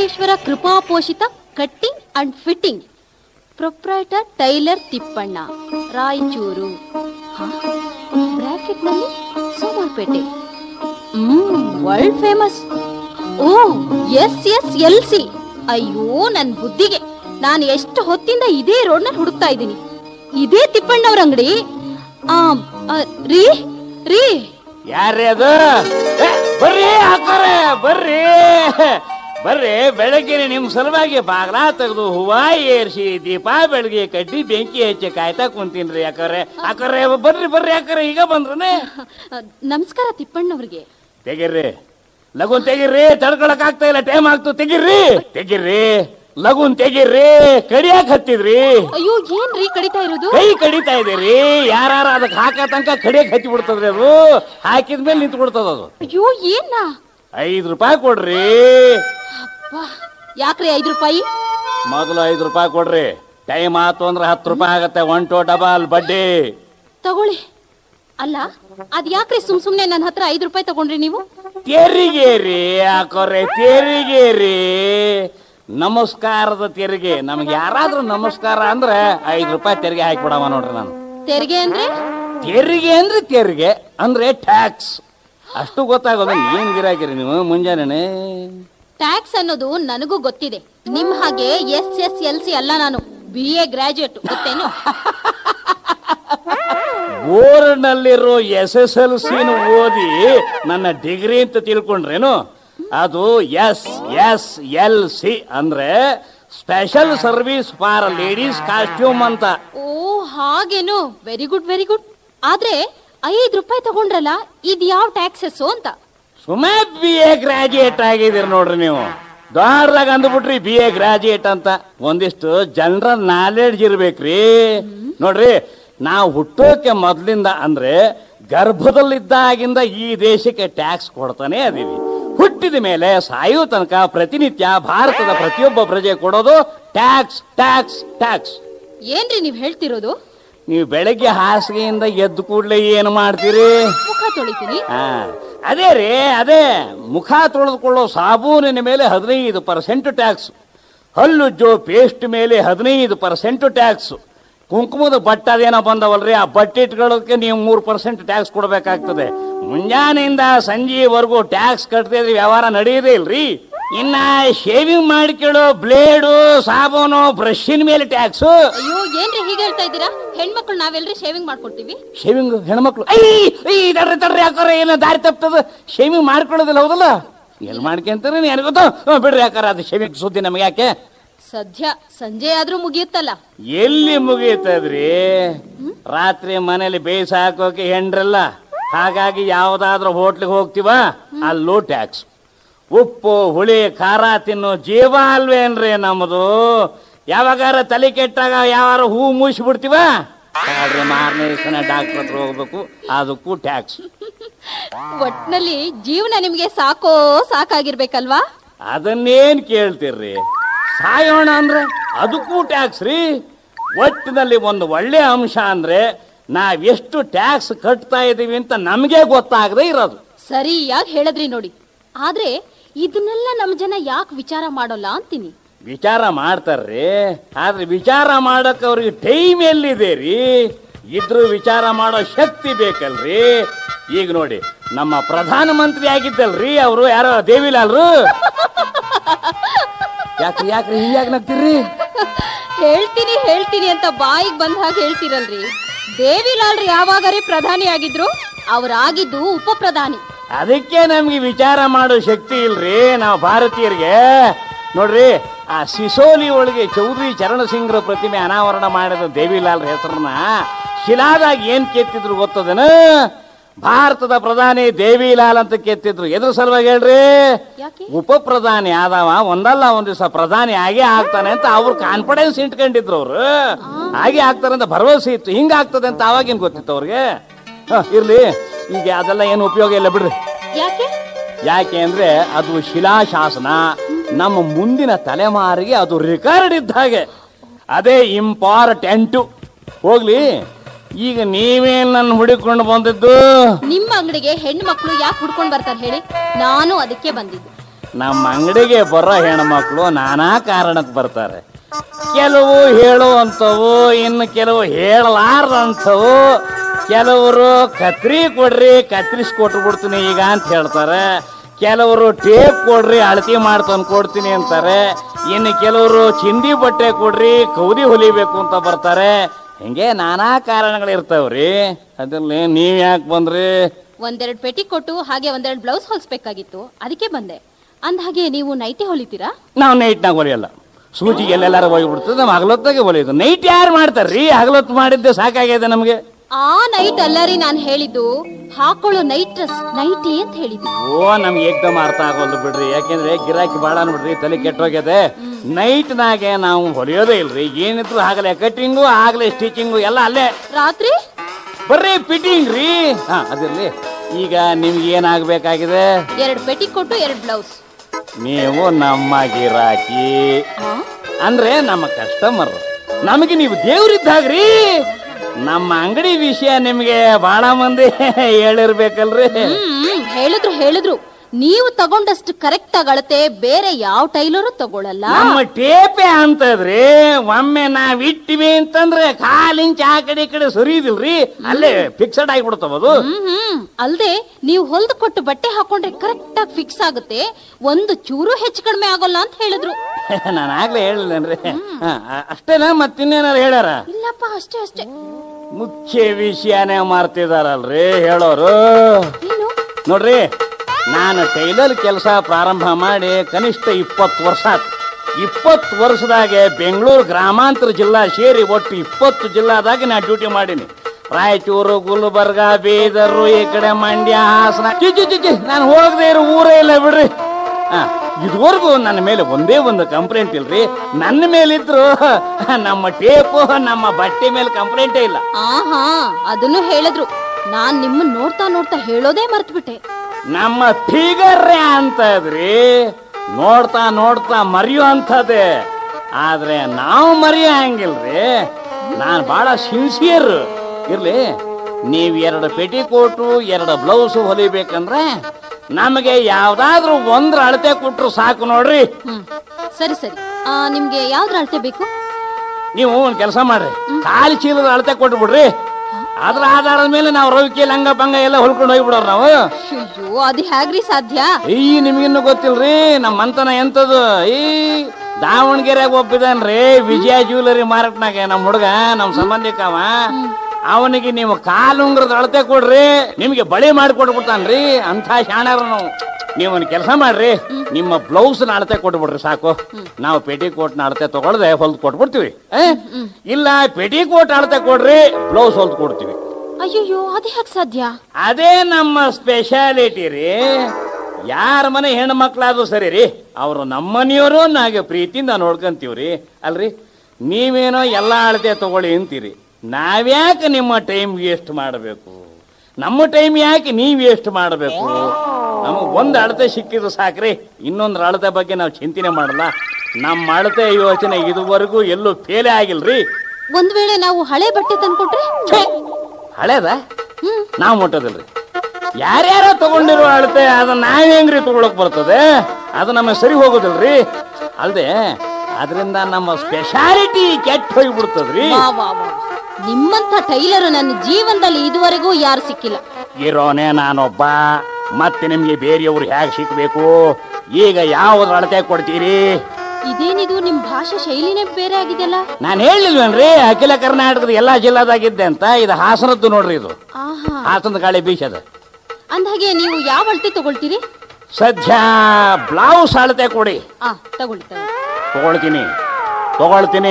ಪರಮೇಶ್ವರ ಕೃಪಾಪೋಷಿತ cutting and fitting proprietor tailor Tippanna Raichur ಬ್ರಾಕೆಟ್ನಲ್ಲಿ Somwarpet hmm world famous ಓ ಎಸ್ ಎಸ್ ಎಲ್ ಸಿ ಅಯ್ಯೋ ನನ್ ಬುದ್ಧಿಗೆ ನಾನು ಎಷ್ಟು ಹೊತ್ತಿಂದ ಇದೇ ರೋಡ್ನಲ್ಲಿ ಹುಡುಕ್ತಾ ಇದ್ದೀನಿ ಇದೇ ತಿಪ್ಪಣ್ಣವ್ರ ಅಂಗಡಿ ಆ ಆ, ರೀ ರೀ ಯಾರ್ರಿ ಅದು ಏ, ಬರ್ರಿ ಹಾಕೋರೆ ಬರ್ರಿ ಬರ್ರಿ ಬೆಳಗ್ಗೆ ನಿಮ್ ಸಲುವಾಗಿ ಬಾಗ್ಲ ತೆಗೆದು ಹೂವ ಏರ್ಸಿ ದೀಪ ಬೆಳಗ್ಗೆ ಕಡ್ಡಿ ಬೆಂಕಿ ಹಚ್ಚಿ ಕಾಯ್ತಾ ಕುಂತೀನ್ರಿ ಯಾಕಂದ್ರೆ ಯಾಕಂದ್ರೆ ಬರ್ರಿ ಬರ್ರಿ ಯಾಕಂದ್ರೆ ಈಗ ಬಂದ್ರನೆ ನಮಸ್ಕಾರ ತಿಪ್ಪಣ್ಣವ್ರಿಗೆ ತೆಗಿರ್ರಿ ಲಗುನ್ ತೆಗಿರ್ರಿ ತಡ್ಕೊಳಕ್ ಆಗ್ತಾ ಇಲ್ಲ ಟೈಮ್ ಆಗ್ತು ತೆಗಿರ್ರಿ ತೆಗಿರ್ರಿ ಲಗುನ್ ತೆಗಿರ್ರಿ ಕಡಿಯಾಕ್ ಹತ್ತಿದ್ರಿ ಅಯ್ಯೋ ಏನ್ರಿ ಕಡಿತಾ ಇರೋದು ಕೈ ಕಡಿತಾ ಇದೀರಿ ಯಾರ ಅದಕ್ಕೆ ಹಾಕ ತನಕ ಕಡಿಯಕ್ ಹತ್ತಿ ಬಿಡ್ತದ್ರಿ ಅದು ಹಾಕಿದ್ಮೇಲೆ ನಿಂತು ಬಿಡ್ತದ ಅದು ಅಯ್ಯೋ ಏನ ಐದು ರೂಪಾಯಿ ಕೊಡ್ರಿ ಯಾಕ್ರಿ ಐದು ರೂಪಾಯಿ ಮೊದಲು ಐದು ರೂಪಾಯಿ ಕೊಡ್ರಿ ಟೈಮ್ ಆತು ಅಂದ್ರೆ ಹತ್ತು ರೂಪಾಯಿ ಆಗತ್ತೆ ಒನ್ ಟು ಡಬಲ್ ಬಡ್ಡಿ ತಗೊಳ್ಳಿ ಅಲ್ಲ ಅದ್ ಯಾಕ್ರಿ ಸುಮ್ ಸುಮ್ನೆ ನನ್ನ ಹತ್ರ ಐದು ರೂಪಾಯಿ ತಗೊಂಡ್ರಿ ನೀವು ತೆರಿಗೆ ರೀ ಹಾಕೋರೆ ತೆರಿಗೆ ರೀ ನಮಸ್ಕಾರದ ತೆರಿಗೆ ನಮ್ಗೆ ಯಾರಾದ್ರೂ ನಮಸ್ಕಾರ ಅಂದ್ರೆ ಐದು ರೂಪಾಯಿ ತೆರಿಗೆ ಹಾಕಿಬಿಡವ ನೋಡ್ರಿ ನಾನು ತೆರಿಗೆ ಅಂದ್ರೆ ತೆರಿಗೆ ಅಂದ್ರೆ ತೆರಿಗೆ ಅಂದ್ರೆ ಟ್ಯಾಕ್ಸ್ ಅಷ್ಟು ಗೊತ್ತಾಗೋದು ಏನ್ ಗಿರಾಕಿರಿ ನೀವು ಮುಂಜಾನೆ ಟ್ಯಾಕ್ಸ್ ಅನ್ನೋದು ನನಗೂ ಗೊತ್ತಿದೆ ನಿಮ್ ಹಾಗೆ ಎಸ್ ಎಸ್ ಎಲ್ ಸಿ ಅಲ್ಲ ನಾನು ಬಿ ಎ ಗ್ರಾಜುಯೇಟ್ ಗೊತ್ತೇನು ಬೋರ್ಡ್ನಲ್ಲಿರೋ ಎಸ್ ಎಸ್ ಎಲ್ ಸಿನ ಓದಿ ನನ್ನ ಡಿಗ್ರಿ ಅಂತ ತಿಳ್ಕೊಂಡ್ರೇನು ಅದು ಎಸ್ ಎಸ್ ಎಲ್ ಸಿ ಅಂದ್ರೆ special service for ladies costume ಅಂತ ಓ ಹಾಗೇನು ವೆರಿ ಗುಡ್ ವೆರಿ ಗುಡ್ ಆದ್ರೆ ಐದು ರೂಪಾಯಿ ತಗೊಂಡ್ರಲ್ಲ ಇದ್ ಯಾವ ಟ್ಯಾಕ್ಸಸ್ ಅಂತ ಸುಮ್ಮನೆ ಬಿ ಎ ಗ್ರಾಜುಯೇಟ್ ಆಗಿದ್ದೀರಿ ನೋಡ್ರಿ ನೀವು ದೊಡ್ಡದಾಗ ಅಂದ್ಬಿಟ್ರಿ ಬಿ ಎ ಗ್ರಾಜುಯೇಟ್ ಅಂತ ಒಂದಿಷ್ಟು ಜನರಲ್ ನಾಲೆಡ್ಜ್ ಇರ್ಬೇಕ್ರಿ ನೋಡ್ರಿ ನಾವು ಹುಟ್ಟೋಕೆ ಮೊದ್ಲಿಂದ ಅಂದ್ರೆ ಗರ್ಭದಲ್ಲಿದ್ದಾಗಿಂದ ಈ ದೇಶಕ್ಕೆ ಟ್ಯಾಕ್ಸ್ ಕೊಡ್ತಾನೆ ಅದೀವಿ ಹುಟ್ಟಿದ ಮೇಲೆ ಸಾಯೋ ತನಕ ಪ್ರತಿನಿತ್ಯ ಭಾರತದ ಪ್ರತಿಯೊಬ್ಬ ಪ್ರಜೆ ಕೊಡೋದು ಟ್ಯಾಕ್ಸ್ ಟ್ಯಾಕ್ಸ್ ಟ್ಯಾಕ್ಸ್ ಏನ್ರಿ ನೀವ್ ಹೇಳ್ತಿರೋದು ನೀವು ಬೆಳಗ್ಗೆ ಹಾಸಿಗೆಯಿಂದ ಎದ್ದು ಕೂಡಲೇ ಏನು ಮಾಡ್ತೀರಿ ಮುಖ ತೊಳಿತೀನಿ ಆ, ಅದೇ ರೀ ಅದೇ ಮುಖ ತೊಳೆದುಕೊಳ್ಳೋ ಸಾಬೂನಿನ ಮೇಲೆ ಹದಿನೈದು ಪರ್ಸೆಂಟ್ ಟ್ಯಾಕ್ಸ್ ಹಲ್ಲುಜ್ಜೋ ಪೇಸ್ಟ್ ಮೇಲೆ ಹದಿನೈದು ಪರ್ಸೆಂಟ್ ಟ್ಯಾಕ್ಸ್ ಕುಂಕುಮದ ಬಟ್ಟ ಅದೇನೋ ಬಂದವಲ್ರಿ ಆ ಬಟ್ಟೆ ಇಟ್ಕೊಳ್ಳೋದಕ್ಕೆ ನೀವು ಮೂರು ಪರ್ಸೆಂಟ್ ಟ್ಯಾಕ್ಸ್ ಕೊಡಬೇಕಾಗ್ತದೆ ಮುಂಜಾನೆಯಿಂದ ಸಂಜೆವರೆಗೂ ಟ್ಯಾಕ್ಸ್ ಕಟ್ತಿದ್ರೆ ವ್ಯವಹಾರ ನಡೆಯೋದೇ ಇಲ್ರಿ ಇನ್ನ ಶೇವಿಂಗ್ ಮಾಡಿಕೊಳ್ಳೋ ಬ್ಲೇಡು ಸಾಬೂನು ಬ್ರಷಿನ ಮೇಲೆ ಟ್ಯಾಕ್ಸು ಅಯ್ಯೋ ಏನ್ರಿ ಹೀಗೆ ಹೇಳ್ತಾ ಇದ್ದೀರಾ ಹೆಣ್ಮಕ್ಳು ನಾವೆಲ್ರಿ ಶೇವಿಂಗ್ ಮಾಡ್ಕೊಡ್ತೀವಿ ಶೇವಿಂಗ್ ಹೆಣ್ಮಕ್ಳು ಐ ಐ ತಡ್ರಿ ತಡ್ರಿ ಯಾಕಾರ ಏನೋ ದಾರಿ ತಪ್ತದ ಶೇವಿಂಗ್ ಮಾಡ್ಕೊಳ್ಳೋದಿಲ್ಲ ಹೌದಲ್ಲ ಎಲ್ಲಿ ಮಾಡ್ಕೊಂತೀರಿ ಏನು ಗೊತ್ತು ಹ್ಮ್, ಬಿಡ್ರಿ ಯಾಕಾರ ಅದು ಶೇವಿಂಗ್ ಸುದ್ದಿ ನಮಗೆ ಯಾಕೆ ಸದ್ಯ ಸಂಜೆ ಆದ್ರೂ ಮುಗಿಯುತ್ತಲ್ಲ ಎಲ್ಲಿ ಮುಗೀತದ್ರಿ ರಾತ್ರಿ ಮನೇಲಿ ಬೇಯಿಸಿ ಹಾಕೋಕೆ ಹೆಂಡ್ರಲ್ಲ ಹಾಗಾಗಿ ಯಾವ್ದಾದ್ರೂ ಹೋಟ್ಲಿಗೆ ಹೋಗ್ತೀವ ಅಲ್ಲೂ ಟ್ಯಾಕ್ಸ್ ಉಪ್ಪು ಹುಳಿ ಖಾರ ತಿನ್ನೋ ಜೀವ ಅಲ್ವೇನ್ರಿ ನಮ್ಮದು ಯಾವಾಗಾರ ತಲೆ ಕೆಟ್ಟಾಗ ಯಾವಾರ ಹೂ ಮೂಸಿ ಬಿಡ್ತೀವ ಆದ್ರೆ ಮಾರನೇ ದಿವಸನ ಡಾಕ್ಟರ್ ಹತ್ರ ಹೋಗ್ಬೇಕು ಅದಕ್ಕೂ ಟ್ಯಾಕ್ಸ್ ಒಟ್ನಲ್ಲಿ ಜೀವನ ನಿಮ್ಗೆ ಸಾಕೋ ಸಾಕಾಗಿರ್ಬೇಕಲ್ವಾ ಅದನ್ನೇನ್ ಕೇಳ್ತೀರ್ರಿ ಸಾಯೋಣ ಅಂದ್ರೆ ಅದಕ್ಕೂ ಟ್ಯಾಕ್ಸ್ ರೀ ಒಟ್ಟಿನಲ್ಲಿ ಒಂದು ಒಳ್ಳೆ ಅಂಶ ಅಂದ್ರೆ ನಾವೆಷ್ಟು ಟ್ಯಾಕ್ಸ್ ಕಟ್ತಾ ಇದೀವಿ ಅಂತ ನಮಗೆ ಗೊತ್ತಾಗದೆ ಇರೋದು ಸರಿಯಾಗಿ ಹೇಳಿದ್ರಿ ನೋಡಿ ಆದ್ರೆ ಇದನ್ನೆಲ್ಲ ನಮ್ ಜನ ಯಾಕೆ ವಿಚಾರ ಮಾಡೋಲ್ಲ ಅಂತೀನಿ ವಿಚಾರ ಮಾಡ್ತಾರ್ರಿ ಆದ್ರೆ ವಿಚಾರ ಮಾಡಕ್ ಅವ್ರಿಗೆ ಟೈಮ್ ಎಲ್ಲಿದೆ ರೀ ಇದ್ರೂ ವಿಚಾರ ಮಾಡೋ ಶಕ್ತಿ ಬೇಕಲ್ರಿ ಈಗ ನೋಡಿ ನಮ್ಮ ಪ್ರಧಾನ ಮಂತ್ರಿ ಆಗಿದ್ದಲ್ರಿ ಅವರು ಯಾರೋ ದೇವಿಲಾಲ್ರು ಯಾಕ್ರಿ ಯಾಕ್ರಿ ಹಿಂಗ್ಯಾಕ್ ನಗ್ತೀರಿ ಹೇಳ್ತೀನಿ ಹೇಳ್ತೀನಿ ಅಂತ ಬಾಯಿಗೆ ಬಂದ ಹಾಗೆ ಹೇಳ್ತಿರಲ್ರಿ ದೇವಿಲಾಲ್ ಯಾವಾಗರೇ ಪ್ರಧಾನಿ ಆಗಿದ್ರು ಅವ್ರಾಗಿದ್ದು ಉಪ ಪ್ರಧಾನಿ ಅದಕ್ಕೆ ನಮ್ಗೆ ವಿಚಾರ ಮಾಡೋ ಶಕ್ತಿ ಇಲ್ರಿ ನಾವು ಭಾರತೀಯರಿಗೆ ನೋಡ್ರಿ ಆ ಸಿಸೋಲಿ ಒಳಗೆ ಚೌಧರಿ ಚರಣ ಸಿಂಗ್ರ ಪ್ರತಿಮೆ ಅನಾವರಣ ಮಾಡಿದ ದೇವಿಲಾಲ್ ಹೆಸರನ್ನ ಶಿಲಾದಾಗ ಏನ್ ಕೆತ್ತಿದ್ರು ಗೊತ್ತದೇನ ಭಾರತದ ಪ್ರಧಾನಿ ದೇವಿಲಾಲ್ ಅಂತ ಕೆತ್ತಿದ್ರು ಎದ್ರ ಸಲುವಾಗಿ ಹೇಳ್ರಿ ಯಾಕೆ ಉಪ ಪ್ರಧಾನಿ ಆದವ ಒಂದಲ್ಲ ಒಂದ್ ದಿವಸ ಪ್ರಧಾನಿ ಆಗೇ ಆಗ್ತಾನೆ ಅಂತ ಅವ್ರು ಕಾನ್ಫಿಡೆನ್ಸ್ ಇಟ್ಕೊಂಡಿದ್ರು ಅವ್ರು ಹಾಗೆ ಆಗ್ತಾರೆ ಅಂತ ಭರವಸೆ ಇತ್ತು ಹಿಂಗ ಆಗ್ತದೆ ಅಂತ ಅವಾಗೇನ್ ಗೊತ್ತಿತ್ತು ಅವ್ರಿಗೆ ಹ, ಇರ್ಲಿ ಈಗ ಅದೆಲ್ಲ ಏನು ಉಪಯೋಗ ಇಲ್ಲ ಬಿಡ್ರಿ ಯಾಕೆ ಯಾಕೆ ಅಂದ್ರೆ ಅದು ಶಿಲಾಶಾಸನ ನಮ್ಮ ಮುಂದಿನ ತಲೆಮಾರಿಗೆ ಅದು ರಿಕಾರ್ಡ್ ಇದ್ದ ಹಾಗೆ ಅದೇ ಇಂಪಾರ್ಟೆಂಟು ಹೋಗ್ಲಿ ಈಗ ನೀವೇನ್ ನನ್ನ ಹುಡುಕೊಂಡು ಬಂದಿದ್ದು ನಿಮ್ಮ ಅಂಗಡಿಗೆ ಹೆಣ್ಣು ಮಕ್ಕಳು ಯಾಕೆ ಹುಡ್ಕೊಂಡ್ ಬರ್ತಾರೆ ಹೇಳಿ ನಾನು ಅದಕ್ಕೆ ಬಂದಿದ್ದು ನಮ್ಮ ಅಂಗಡಿಗೆ ಬರೋ ಹೆಣ್ಮಕ್ಳು ನಾನಾ ಕಾರಣಕ್ಕೆ ಬರ್ತಾರೆ ಕೆಲವು ಹೇಳುವಂಥವು ಇನ್ನು ಕೆಲವು ಹೇಳಲಾರ್ದಂಥವು ಕೆಲವರು ಕತ್ರಿ ಕೊಡ್ರಿ ಕತ್ರಿಸಿ ಕೊಟ್ಟು ಬಿಡ್ತೀನಿ ಈಗ ಅಂತ ಹೇಳ್ತಾರೆ ಕೆಲವರು ಟೇಪ್ ಕೊಡ್ರಿ ಅಳತಿ ಮಾಡ್ತಾನೆ ಕೊಡ್ತೀನಿ ಅಂತಾರೆ ಇನ್ನು ಕೆಲವರು ಚಿಂದಿ ಬಟ್ಟೆ ಕೊಡ್ರಿ ಕೌದಿ ಹೊಲಿಬೇಕು ಅಂತ ಬರ್ತಾರೆ ಹಿಂಗೆ ನಾನಾ ಕಾರಣಗಳಿರ್ತಾವ್ರಿ ಅದ್ರಲ್ಲಿ ನೀವ್ ಯಾಕೆ ಬಂದ್ರಿ ಒಂದೆರಡು ಪೆಟಿ ಕೊಟ್ಟು ಹಾಗೆ ಒಂದೆರಡು ಬ್ಲೌಸ್ ಹೊಲಿಸ್ಬೇಕಾಗಿತ್ತು ಅದಕ್ಕೆ ಬಂದೆ ಅಂದ ಹಾಗೆ ನೀವು ನೈಟಿ ಹೊಲಿತೀರಾ ನಾವು ನೈಟ್ನಾಗ ಹೊಲಿಯಲ್ಲ ಸೂಜಿಗೆ ಎಲ್ಲೆಲ್ಲಾರು ಹೋಗಿಬಿಡ್ತದೆ ನಮ್ಮ ಹಗಲೊತ್ತಾಗೆ ಹೊಲಿಯೋದು ನೈಟ್ ಯಾರು ಮಾಡ್ತಾರ್ರಿ ಹಗಲೊತ್ತು ಮಾಡಿದ್ದೆ ಸಾಕಾಗಿದೆ ನಮಗೆ ಆ ನೈಟ್ ಅಲ್ಲರಿ ನಾನು ಹೇಳಿದ್ದು ಹಾಕೊಳ್ಳೋ ನೈಟ್ ಡ್ರೆಸ್ ನೈಟಿ ಅಂತ ಹೇಳಿದ್ದು ಓ ನಮ್ಗೆ ಏಕ್ದಮ್ ಅರ್ಥ ಆಗೋದು ಬಿಡ್ರಿ ಯಾಕೆಂದ್ರೆ ಗಿರಾಕಿ ಭಾಳ ಬಿಡ್ರಿ ತಲೆ ಕೆಟ್ಟೋಗ್ಯದೆ ನೈಟ್ನಾಗೆ ನಾವು ಹೊಲಿಯೋದೇ ಇಲ್ರಿ ಏನಿದ್ರು ಆಗಲೇ ಕಟ್ಟಿಂಗು ಆಗಲೇ ಸ್ಟಿಚಿಂಗು ಎಲ್ಲ ಅಲ್ಲೇ ರಾತ್ರಿ ಬರ್ರಿ ಫಿಟ್ಟಿಂಗ್ ರೀ ಹಾ ಅದಿರ್ಲಿ ಈಗ ನಿಮ್ಗೆ ಏನಾಗಬೇಕಾಗಿದೆ ಎರಡು ಪೆಟಿ ಕೊಟ್ಟು ಎರಡು ಬ್ಲೌಸ್ ನೀವು ನಮ್ಮ ಗಿರಾಕಿ ಅಂದ್ರೆ ನಮ್ಮ ಕಸ್ಟಮರ್ ನಮಗೆ ನೀವು ದೇವ್ರಿದ್ದಾಗ್ರಿ ನಮ್ಮ ಅಂಗಡಿ ವಿಷಯ ನಿಮಗೆ ಬಹಳ ಮಂದಿ ಹೇಳಿರ್ಬೇಕಲ್ರಿ ಹ್ಮ್ ಹೇಳಿದ್ರು ಹೇಳಿದ್ರು ನೀವು ತಗೊಂಡಷ್ಟು ಕರೆಕ್ಟ್ ಆಗಿ ಅಳತೆ ಬೇರೆ ಯಾವ ಟೈಲರು ತಗೊಳಲ್ಲ ನಮ್ಮ ಟೇಪೆ ಅಂತದ್ರಿ ಒಮ್ಮೆ ನಾವ್ ಇಟ್ಟಿವಿ ಅಂತಂದ್ರೆ ಕಾಲಿಂಚ ಆ ಕಡೆ ಈ ಕಡೆ ಸರಿದಿಲ್ರಿ ಅಲ್ಲೇ ಫಿಕ್ಸಡ್ ಆಗಿಬಿಡ್ತಾವದು ಹ್ಮ್ ಹ್ಮ್ ಅಲ್ದೆ ನೀವು ಹೊಲ್ದು ಕೊಟ್ಟು ಬಟ್ಟೆ ಹಾಕೊಂಡ್ರೆ ಕರೆಕ್ಟ್ ಆಗಿ ಫಿಕ್ಸ್ ಆಗುತ್ತೆ ಒಂದು ಚೂರು ಹೆಚ್ಚು ಕಡಿಮೆ ಆಗೋಲ್ಲ ಅಂತ ಹೇಳಿದ್ರು ನಾನು ಆಗ್ಲೇ ಹೇಳಿಲ್ಲನ್ರಿ ಹಾ, ಅಷ್ಟೇನಾ ಮತ್ತಿನ್ನೇನಾರು ಹೇಳ್ಯಾರ ಇಲ್ಲಪ್ಪ ಅಷ್ಟೇ ಅಷ್ಟೇ ಮುಖ್ಯ ವಿಷಯನೇ ಮಾಡ್ತಿದಾರಲ್ರಿ ಹೇಳೋರು ಏನು ನೋಡ್ರಿ ನಾನು ಟೈಲರ್ ಕೆಲಸ ಪ್ರಾರಂಭ ಮಾಡಿ ಕನಿಷ್ಠ ಇಪ್ಪತ್ತು ವರ್ಷ ಆತು ಇಪ್ಪತ್ತು ವರ್ಷದಾಗೆ ಬೆಂಗಳೂರು ಗ್ರಾಮಾಂತರ ಜಿಲ್ಲಾ ಸೇರಿ ಒಟ್ಟು ಇಪ್ಪತ್ತು ಜಿಲ್ಲಾದಾಗ ನಾ ಡ್ಯೂಟಿ ಮಾಡೀನಿ ರಾಯಚೂರು ಗುಲ್ಬರ್ಗ ಬೀದರು ಈ ಕಡೆ ಮಂಡ್ಯ ಹಾಸನ ಚಿ ಚಿ ಚಿ ಚಿ ನಾನು ಹೋಗದೆ ಇರೋ ಊರೇ ಇಲ್ಲ ಬಿಡ್ರಿ ಹಾ ಇದುವರೆಗೂ ನನ್ನ ಮೇಲೆ ಒಂದೇ ಒಂದು ಕಂಪ್ಲೇಂಟ್ ಇಲ್ರಿ ನನ್ನ ಮೇಲಿದ್ರು ನಮ್ಮ ಟೇಪು ನಮ್ಮ ಬಟ್ಟೆ ಮೇಲೆ ಕಂಪ್ಲೇಂಟೇ ಇಲ್ಲ ಆಹಾ ಅದನ್ನು ಹೇಳಿದ್ರು ನಾನ್ ನಿಮ್ಮನ್ನ ನೋಡ್ತಾ ನೋಡ್ತಾ ಹೇಳೋದೇ ಮರ್ತ್ಬಿಟ್ಟೆ ನಮ್ಮ ಫಿಗರ್ ಅಂತ ಇದ್ರಿ ನೋಡ್ತಾ ನೋಡ್ತಾ ಮರೆಯೋ ಅಂಥದ್ದೇ ಆದ್ರೆ ನಾವು ಮರೆಯೋ ಹಂಗಿಲ್ರಿ ನಾನು ಬಹಳ ಸಿನ್ಸಿಯರ್ ಇರ್ಲಿ ನೀವು ಎರಡು ಪೆಟಿ ಕೋಟು ಎರಡು ಬ್ಲೌಸ್ ಹೊಲಿಬೇಕಂದ್ರೆ ನಮಗೆ ಯಾವ್ದಾದ್ರೂ ಒಂದ್ರ ಅಳತೆ ಕೊಟ್ರು ಸಾಕು ನೋಡ್ರಿ ಹ್ಮ್ ಸರಿ ಸರಿ ಆ, ನಿಮ್ಗೆ ಯಾವ್ದ್ರ ಅಳತೆ ಬೇಕು ನೀವು ಒಂದು ಕೆಲಸ ಮಾಡ್ರಿ ಖಾಲಿ ಚೀಲದ ಅಳತೆ ಕೊಟ್ಟು ಬಿಡ್ರಿ ಅದ್ರ ಆಧಾರದ ಮೇಲೆ ನಾವು ರವಿಕೆ ಲಂಗ ಪಂಗ ಎಲ್ಲ ಹೊಲ್ಕೊಂಡು ಹೋಗ್ಬಿಡೋರು ನಾವು ಅಯ್ಯೋ ಅದು ಹೇಗ್ರಿ ಸಾಧ್ಯ ಈ ನಿಮ್ಗಿನ್ನು ಗೊತ್ತಿಲ್ರಿ ನಮ್ಮ ಮಂತನ ಎಂತದು ಈ ದಾವಣಗೆರೆಗೆ ಒಪ್ಪಿದಾನ್ರಿ ವಿಜಯ ಜ್ಯುವೆಲರಿ ಮಾರ್ಕೆಟ್ನಾಗ ನಮ್ಮ ಹುಡುಗ ನಮ್ಮ ಸಂಬಂಧಿಕವ ಅವನಿಗೆ ನೀವು ಕಾಲುಂಗ್ರದ ಅಳತೆ ಕೊಡ್ರಿ ನಿಮಗೆ ಬಳಿ ಮಾಡಿಕೊಟ್ಬಿಡ್ತಾನ್ರಿ ಅಂಥ ಶಾಣ್ಯಾರ ನಾವು ನೀವು ಒಂದು ಕೆಲಸ ಮಾಡ್ರಿ ನಿಮ್ಮ ಬ್ಲೌಸ್ನ ಅಳತೆ ಕೊಟ್ಬಿಡ್ರಿ ಸಾಕು ನಾವು ಪೆಟಿಕೋಟ್ನ ಅಳತೆ ತಗೊಳ್ದೆ ಹೊಲ್ದು ಕೊಟ್ಬಿಡ್ತೀವಿ ಆ? ಇಲ್ಲ ಪೆಟಿಕೋಟ್ ಅಳತೆ ಕೊಡ್ರಿ ಬ್ಲೌಸ್ ಹೊಲ್ದು ಕೊಡ್ತೀವಿ ಅಯ್ಯಯ್ಯೋ ಅದು ಹೇಗ್ ಸಾಧ್ಯ ಅದೇ ನಮ್ಮ ಸ್ಪೆಷಾಲಿಟಿ ರೀ ಯಾರ ಮನೆ ಹೆಣ್ಣು ಮಕ್ಳಾದ್ರೂ ಸರಿ ರೀ ಅವರು ನಮ್ಮ ಮನೆಯವರು ನಾಗೆ ಪ್ರೀತಿಯಿಂದ ನೋಡ್ಕೊಂತೀವ್ರಿ ಅಲ್ರಿ ನೀವೇನೋ ಎಲ್ಲ ಅಳತೆ ತಗೊಳ್ಳಿ ಅಂತೀರಿ ನಾವ್ಯಾಕೆ ನಿಮ್ಮ ಟೈಮ್ ವೇಸ್ಟ್ ಮಾಡಬೇಕು ನಮ್ಮ ಟೈಮ್ ಯಾಕೆ ನೀವು ವೇಸ್ಟ್ ಮಾಡಬೇಕು ನಮಗೆ ಒಂದು ಅಳತೆ ಸಿಕ್ಕಿದ್ರು ಸಾಕ್ರಿ ಇನ್ನೊಂದು ಅಳತೆ ಬಗ್ಗೆ ನಾವು ಚಿಂತನೆ ಮಾಡಲ್ಲ ನಮ್ಮ ಅಳತೆ ಯೋಚನೆ ಇದುವರೆಗೂ ಎಲ್ಲೂ ಫೇಲೇ ಆಗಿಲ್ರಿ ಒಂದ್ ವೇಳೆ ನಾವು ಹಳೆ ಬಟ್ಟೆ ತಂದ್ಕೊಟ್ರೆ ಛೇ! ಹಳೇದ ನಾವು ಮುಟ್ಟೋದಿಲ್ರಿ ಯಾರ್ಯಾರೋ ತಗೊಂಡಿರೋ ಅಳತೆ ಅದನ್ನ ನಾವ್ ಹೆಂಗ್ರಿ ತಗೊಳಕ್ ಬರ್ತದೆ ಅದು ನಮ್ಮ ಸರಿ ಹೋಗೋದಿಲ್ರಿ ಅಲ್ದೆ ಅದರಿಂದ ನಮ್ಮ ಸ್ಪೆಷಾಲಿಟಿ ಕೆಟ್ಟ ಹೋಗ್ಬಿಡ್ತದ್ರಿ ವಾ ವಾ ವಾ ನಿಮ್ಮಂತ ಟೈಲರ್ ನನ್ನ ಜೀವನದಲ್ಲಿ ಇದುವರೆಗೂ ಯಾರು ಸಿಕ್ಕಿಲ್ಲ ಇರೋನೇ ನಾನೊಬ್ಬ ಮತ್ತೆ ನಿಮ್ಗೆ ಬೇರೆಯವ್ರು ಹೇಗೆ ಸಿಕ್ಬೇಕು ಈಗ ಯಾವ್ದು ಅಳತೆ ಕೊಡ್ತೀರಿ ಇದೇನಿದು ನಿಮ್ ಭಾಷೆ ಶೈಲಿನೇ ಬೇರೆ ಆಗಿದೆಯಲ್ಲ ನಾನು ಹೇಳಿಲ್ವೇನ್ರಿ ಅಖಿಲ ಕರ್ನಾಟಕದ ಎಲ್ಲಾ ಜಿಲ್ಲಾದಾಗಿದ್ದೆ ಅಂತ ಇದು ಹಾಸನದ್ದು ನೋಡ್ರಿ ಇದು ಆಹಾ ಹಾಸನದ ಗಾಳಿ ಬೀಸದ ಅಂದ್ಹಾಗೆ ನೀವು ಯಾವ ಅಳತೆ ತಗೊಳ್ತೀರಿ ಸದ್ಯ ಬ್ಲೌಸ್ ಅಳತೆ ಕೊಡಿ ಆ ತಗೊಳ್ಳಿ ತಗೊಳ್ಳಿ ತಗೊಳ್ತೀನಿ ತಗೊಳ್ತೀನಿ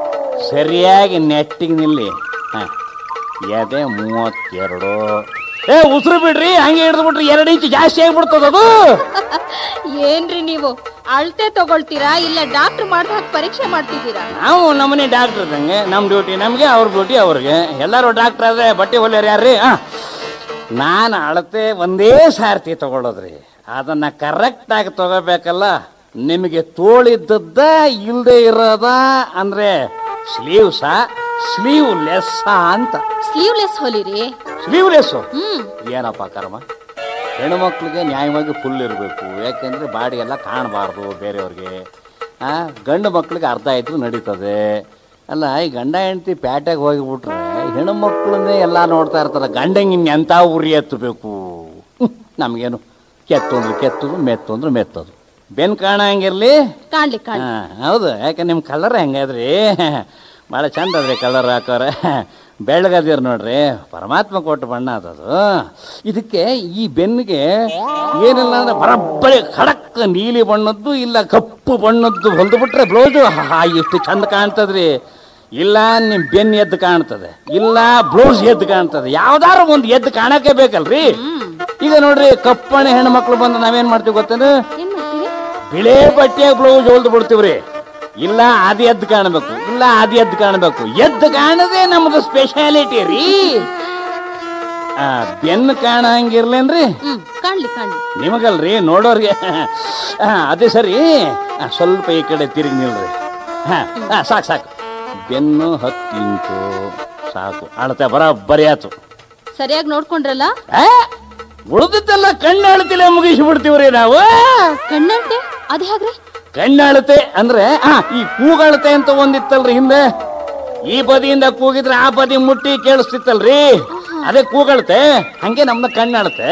ಸರಿಯಾಗಿ ನೆಟ್ಟಿಗೆ ನಿಲ್ಲಿ ಹ. ಎದೆ ಮೂವತ್ತೆರಡು ಏ ಉಸಿರು ಬಿಡ್ರಿ ಹಂಗೆ ಹಿಡಿದು ಬಿಟ್ರಿ ಎರಡು ಇಂಚು ಜಾಸ್ತಿ ಆಗ್ಬಿಡ್ತದ ಅದು ಏನ್ರಿ ನೀವು ಅಳತೆ ತಗೊಳ್ತೀರಾ ಇಲ್ಲ ಡಾಕ್ಟರ್ ಮಾಡ್ದ ಹಾಗೆ ಪರೀಕ್ಷೆ ಮಾಡ್ತಿದ್ದೀರಾ ನಾವು ನಮ್ಮನೆ ಡಾಕ್ಟರ್ ಇದ್ದಂಗೆ ನಮ್ಮ ಡ್ಯೂಟಿ ನಮಗೆ ಅವ್ರ ಡ್ಯೂಟಿ ಅವ್ರಿಗೆ ಎಲ್ಲರೂ ಡಾಕ್ಟರ್ ಆದ್ರೆ ಬಟ್ಟೆ ಹೊಲಿಯೋರು ಯಾರ್ರಿ ಆ ನಾನು ಅಳತೆ ಒಂದೇ ಸಾರ್ತಿ ತಗೊಳ್ಳೋದ್ರಿ ಅದನ್ನ ಕರೆಕ್ಟಾಗಿ ತಗೋಬೇಕಲ್ಲ ನಿಮಗೆ ತೋಳಿದ್ದದ್ದ ಇಲ್ಲದೆ ಇರೋದ ಅಂದ್ರೆ ಸ್ಲೀವ್ಸ ಸ್ಲೀವ್ ಲೆಸ್ ಅಂತ ಸ್ಲೀವ್ಲೆಸ್ ಹೊಲಿರಿ ಸ್ಲೀವ್ಲೆಸ್ ಹ್ಮ್ ಏನಪ್ಪ ಕರ್ಮ ಹೆಣ್ಮಕ್ಳಿಗೆ ನ್ಯಾಯವಾಗಿ ಫುಲ್ ಇರಬೇಕು ಯಾಕೆಂದರೆ ಬಾಡಿ ಎಲ್ಲ ಕಾಣಬಾರ್ದು ಬೇರೆಯವ್ರಿಗೆ ಆ, ಗಂಡು ಮಕ್ಳಿಗೆ ಅರ್ಧ ಇದ್ರೂ ನಡೀತದೆ ಅಲ್ಲ ಈ ಗಂಡ ಹೆಂಡತಿ ಪ್ಯಾಟ್ಯಾಗ ಹೋಗಿಬಿಟ್ರೆ ಹೆಣ್ಣು ಮಕ್ಕಳನ್ನೇ ಎಲ್ಲ ನೋಡ್ತಾ ಇರ್ತಾರೆ ಗಂಡಂಗೆ ಇನ್ನೆಂಥ ಉರಿ ಎತ್ತಬೇಕು ಹ್ಮ್, ನಮಗೇನು ಕೆತ್ತು ಅಂದ್ರೆ ಕೆತ್ತದು ಮೆತ್ತು ಅಂದ್ರೆ ಮೆತ್ತದು ಬೆನ್ ಕಾಣಂಗಿರ್ಲಿ ಕಾಣ್ಲಿ ಕಾಣ್ಲಿ ಹಾ, ಹೌದು ಯಾಕೆ ನಿಮ್ಮ ಕಲರ್ ಹೆಂಗದ್ರಿ ಭಾಳ ಚಂದ ಅದ್ರಿ ಕಲರ್ ಹಾಕೋರ ಬೆಳ್ಳಗದಿರ್ ನೋಡ್ರಿ ಪರಮಾತ್ಮ ಕೊಟ್ಟ ಬಣ್ಣ ಅದದು ಇದಕ್ಕೆ ಈ ಬೆನ್ನಿಗೆ ಏನಿಲ್ಲ ಅಂದ್ರೆ ಬರಬ್ಬರಿ ಖಡಕ್ ನೀಲಿ ಬಣ್ಣದ್ದು ಇಲ್ಲ ಕಪ್ಪು ಬಣ್ಣದ್ದು ಹೊಲ್ದು ಬಿಟ್ರೆ ಬ್ಲೌಸು ಹಾ ಎಷ್ಟು ಚಂದ ಕಾಣ್ತದ್ರಿ ಇಲ್ಲ ನಿಮ್ ಬೆನ್ ಎದ್ದು ಕಾಣ್ತದೆ ಇಲ್ಲ ಬ್ಲೌಸ್ ಎದ್ದು ಕಾಣ್ತದೆ ಯಾವ್ದಾರು ಒಂದು ಎದ್ದು ಕಾಣಕ್ಕೆ ಬೇಕಲ್ರಿ ಈಗ ನೋಡ್ರಿ ಕಪ್ಪಣೆ ಹೆಣ್ಮಕ್ಳು ಬಂದು ನಾವೇನ್ ಮಾಡ್ತೀವಿ ಗೊತ್ತೇನು ಏನ್ ಮಾಡ್ತೀರಿ ಬಿಳೆ ಬಟ್ಟೆಯ ಬ್ಲೌಸ್ ಹೊಲ್ದು ಬಿಡ್ತೀವ್ರಿ ಇಲ್ಲ ಅದು ಎದ್ದು ಕಾಣಬೇಕು ಇಲ್ಲ ಅದು ಎದ್ದು ಕಾಣಬೇಕು ಎದ್ದು ಕಾಣದೆ ನಮ್ದು ಸ್ಪೆಷಾಲಿಟಿ ರೀ ಆ, ಬೆನ್ನು ಕಾಣಂಗಿರ್ಲೇನ್ರಿ ಹ್ಮ್ ಕಾಣ್ಲಿ ಕಾಣ್ಲಿ ನಿಮಗಲ್ರಿ ನೋಡೋರ್ಗೆ ಆ, ಅದೇ ಸರಿ ಆ, ಸ್ವಲ್ಪ ಈ ಕಡೆ ತಿರುಗಿ ನಿಲ್ರಿ ಹಾ ಹಾ, ಸಾಕು ಸಾಕು ಬೆನ್ನು ಹತ್ತು ಇಂಚು ಸಾಕು ಅಳತೆ ಬರೋಬ್ಬರಿ ಆತು ಸರಿಯಾಗಿ ನೋಡ್ಕೊಂಡ್ರಲ್ಲ ಆ, ಉಳ್ದಿದ್ದೆಲ್ಲ ಕಣ್ಣು ಅಳತಿಲ್ಲ ಮುಗಿಸಿ ಬಿಡ್ತೀವ್ರಿ ನಾವು ಕಣ್ಣಂಟೆ ಅದ್ ಹೇಗ್ರಿ ಕಣ್ಣಾಳುತ್ತೆ ಅಂದ್ರೆ ಆ ಈ ಕೂಗಾಳುತ್ತೆ ಅಂತ ಒಂದಿತ್ತಲ್ರಿ ಹಿಂದೆ ಈ ಬದಿಯಿಂದ ಕೂಗಿದ್ರೆ ಆ ಬದಿ ಮುಟ್ಟಿ ಕೇಳಿಸ್ತಿತ್ತಲ್ರಿ ಅದೇ ಕೂಗಾಳುತ್ತೆ ಹಂಗೆ ನಮ್ನ ಕಣ್ಣಾಳುತ್ತೆ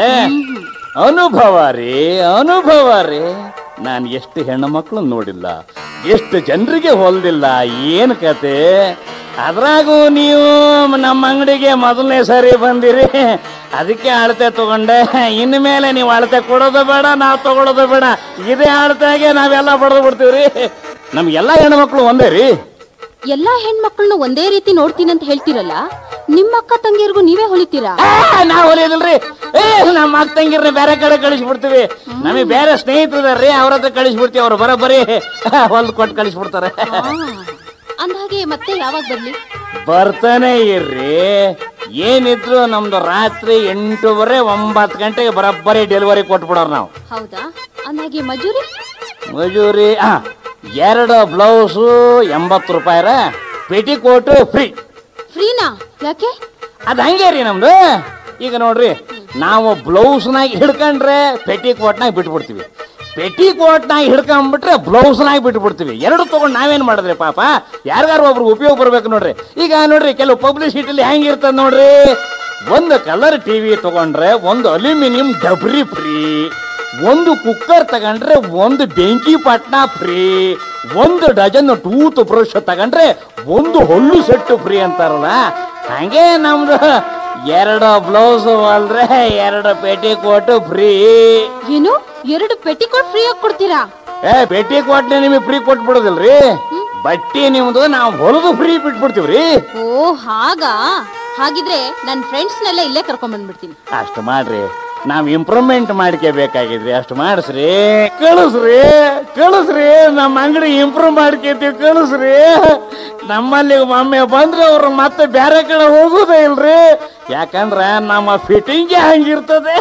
ಅನುಭವ ರೀ ಅನುಭವ ರೀ ನಾನು ಎಷ್ಟು ಹೆಣ್ಣು ಮಕ್ಕಳು ನೋಡಿಲ್ಲ ಎಷ್ಟು ಜನರಿಗೆ ಹೊಲ್ದಿಲ್ಲ ಏನು ಕತೆ ಅದ್ರಾಗೂ ನೀವು ನಮ್ಮ ಅಂಗಡಿಗೆ ಮೊದಲನೇ ಸರಿ ಬಂದಿರಿ ಅದಕ್ಕೆ ಅಳತೆ ತಗೊಂಡೆ ಇನ್ನು ಮೇಲೆ ನೀವು ಅಳತೆ ಕೊಡೋದು ಬೇಡ ನಾವು ತಗೊಳ್ಳೋದು ಬೇಡ ಇದೇ ಅಳತೆಗೆ ನಾವೆಲ್ಲ ಬಡ್ದು ಬಿಡ್ತೀವ್ರಿ ನಮ್ಗೆಲ್ಲ ಹೆಣ್ಮಕ್ಳು ಒಂದೇ ರೀ ಎಲ್ಲಾ ಹೆಣ್ಮಕ್ಳನ್ನ ಒಂದೇ ರೀತಿ ನೋಡ್ತೀನಿ ಅಂತ ಹೇಳ್ತಿರಲ್ಲ ನಿಮ್ಮ ಅಕ್ಕ ತಂಗಿಯರ್ಗೂ ನೀವೇ ಹೊಲಿತೀರಾ ಆ, ನಾವ್ ಹೊಲಿಯೋದಿಲ್ರಿ ಏ ನಮ್ಮ ಅಕ್ಕ ತಂಗಿರ್ನ ಬೇರೆ ಕಡೆ ಕಳಿಸ್ಬಿಡ್ತೀವಿ ನಮಗೆ ಬೇರೆ ಸ್ನೇಹಿತರು ಇದಾರ್ರಿ ಅವ್ರ ಹತ್ರ ಕಳಿಸ್ಬಿಡ್ತೀವಿ ಅವ್ರು ಬರೋಬ್ಬರಿ ಹೊಲ್ದು ಕೊಟ್ಟು ಕಳಿಸ್ಬಿಡ್ತಾರೆ ಆ, ಅಂದ್ಹಾಗೆ ಮತ್ತೆ ಯಾವಾಗ ಬರ್ಲಿ ಬರ್ತಾನೆ ಇರ್ರಿ ಏನಿದ್ರು ನಮ್ದು ರಾತ್ರಿ ಎಂಟೂವರೆ ಒಂಬತ್ತು ಗಂಟೆಗೆ ಬರೋಬ್ಬರಿ ಡೆಲಿವರಿ ಕೊಟ್ಬಿಡೋರು ನಾವು ಹೌದಾ ಅಂದ್ಹಾಗೆ ಮಜೂರಿ ಮಜೂರಿ ಆ, ಎರಡು ಬ್ಲೌಸು ಎಂಬತ್ತು ರೂಪಾಯಿರ ಪೆಟಿಕೋಟು ಫ್ರೀ ಫ್ರೀನಾ ಯಾಕೆ ಅದು ಹಂಗೆ ರೀ ನಮ್ದು ಈಗ ನೋಡ್ರಿ ನಾವು ಬ್ಲೌಸ್ನಾಗ ಹಿಡ್ಕೊಂಡ್ರೆ ಪೆಟಿ ಕೋಟ್ನಾಗ ಬಿಟ್ಬಿಡ್ತೀವಿ ಪೆಟಿ ಕೋಟ್ನಾಗ ಹಿಡ್ಕೊಂಡ್ಬಿಟ್ರೆ ಬ್ಲೌಸ್ನಾಗ ಬಿಟ್ಬಿಡ್ತೀವಿ ಎರಡು ತಗೊಂಡು ನಾವೇನ್ ಮಾಡಿದ್ರಿ ಪಾಪ ಯಾರಿಗಾರು ಒಬ್ರು ಉಪಯೋಗ ಬರ್ಬೇಕು ನೋಡ್ರಿ ಈಗ ನೋಡ್ರಿ ಕೆಲವು ಪಬ್ಲಿಸಿಟಿಲಿ ಹೆಂಗಿರ್ತದ ನೋಡ್ರಿ ಒಂದು ಕಲರ್ ಟಿವಿ ತಗೊಂಡ್ರೆ ಒಂದು ಅಲ್ಯೂಮಿನಿಯಂ ಡಬ್ರಿ ಫ್ರೀ ಒಂದು ಕುಕ್ಕರ್ ತಗೊಂಡ್ರೆ ಒಂದು ಬೆಂಕಿ ಪಟ್ನ ಫ್ರೀ ಒಂದು ಡಜನ್ ಟೂತ್ ಬ್ರಷ್ ತಗೊಂಡ್ರೆ ಒಂದು ಹೊಲ್ಲು ಸೆಟ್ ಫ್ರೀ ಅಂತಾರಲ್ಲ ಹಂಗೆ ನಮ್ದು ಎರಡು ಬ್ಲೌಸ್ ಅಲ್ದ್ರೆ ಎರಡು ಪೇಟಿ ಕೋಟ್ ಫ್ರೀ ಏನು ಎರಡು ಪೆಟ್ಟಿಕೋಟ್ ಫ್ರೀ ಆಗಿ ಕೊಡ್ತೀರಾ ಏ ಪೇಟಿ ಕೋಟ್ನೆ ನಿಮಗೆ ಫ್ರೀ ಕೊಟ್ಬಿಡೋದಿಲ್ರಿ ಬಟ್ಟೆ ನಿಮ್ದು ನಾವು ಹೊಲದು ಫ್ರೀ ಬಿಟ್ಬಿಡ್ತೀವ್ರಿ ಓ ಹಾಗಾ ಹಾಗಿದ್ರೆ ನನ್ನ ಫ್ರೆಂಡ್ಸ್ನೆಲ್ಲ ಇಲ್ಲೇ ಕರ್ಕೊಂಡ್ ಬಂದ್ಬಿಡ್ತೀನಿ ಅಷ್ಟು ಮಾಡ್ರಿ ನಾವ್ ಇಂಪ್ರೂವ್ಮೆಂಟ್ ಮಾಡ್ಕೋಬೇಕಾಗಿದ್ರಿ ಅಷ್ಟು ಮಾಡಿಸ್ರಿ ಕಳಿಸ್ರಿ ಕಳಿಸ್ರಿ ನಮ್ಮ ಅಂಗಡಿ ಇಂಪ್ರೂವ್ ಮಾಡ್ಕೋತೀವಿ ಕಳಿಸ್ರಿ ನಮ್ಮಲ್ಲಿ ಒಮ್ಮೆ ಬಂದ್ರೆ ಅವ್ರು ಮತ್ತೆ ಬೇರೆ ಕಡೆ ಹೋಗೋದೇ ಇಲ್ರಿ ಯಾಕಂದ್ರೆ ನಮ್ಮ ಫಿಟ್ಟಿಂಗೇ ಹಂಗಿರ್ತದೆ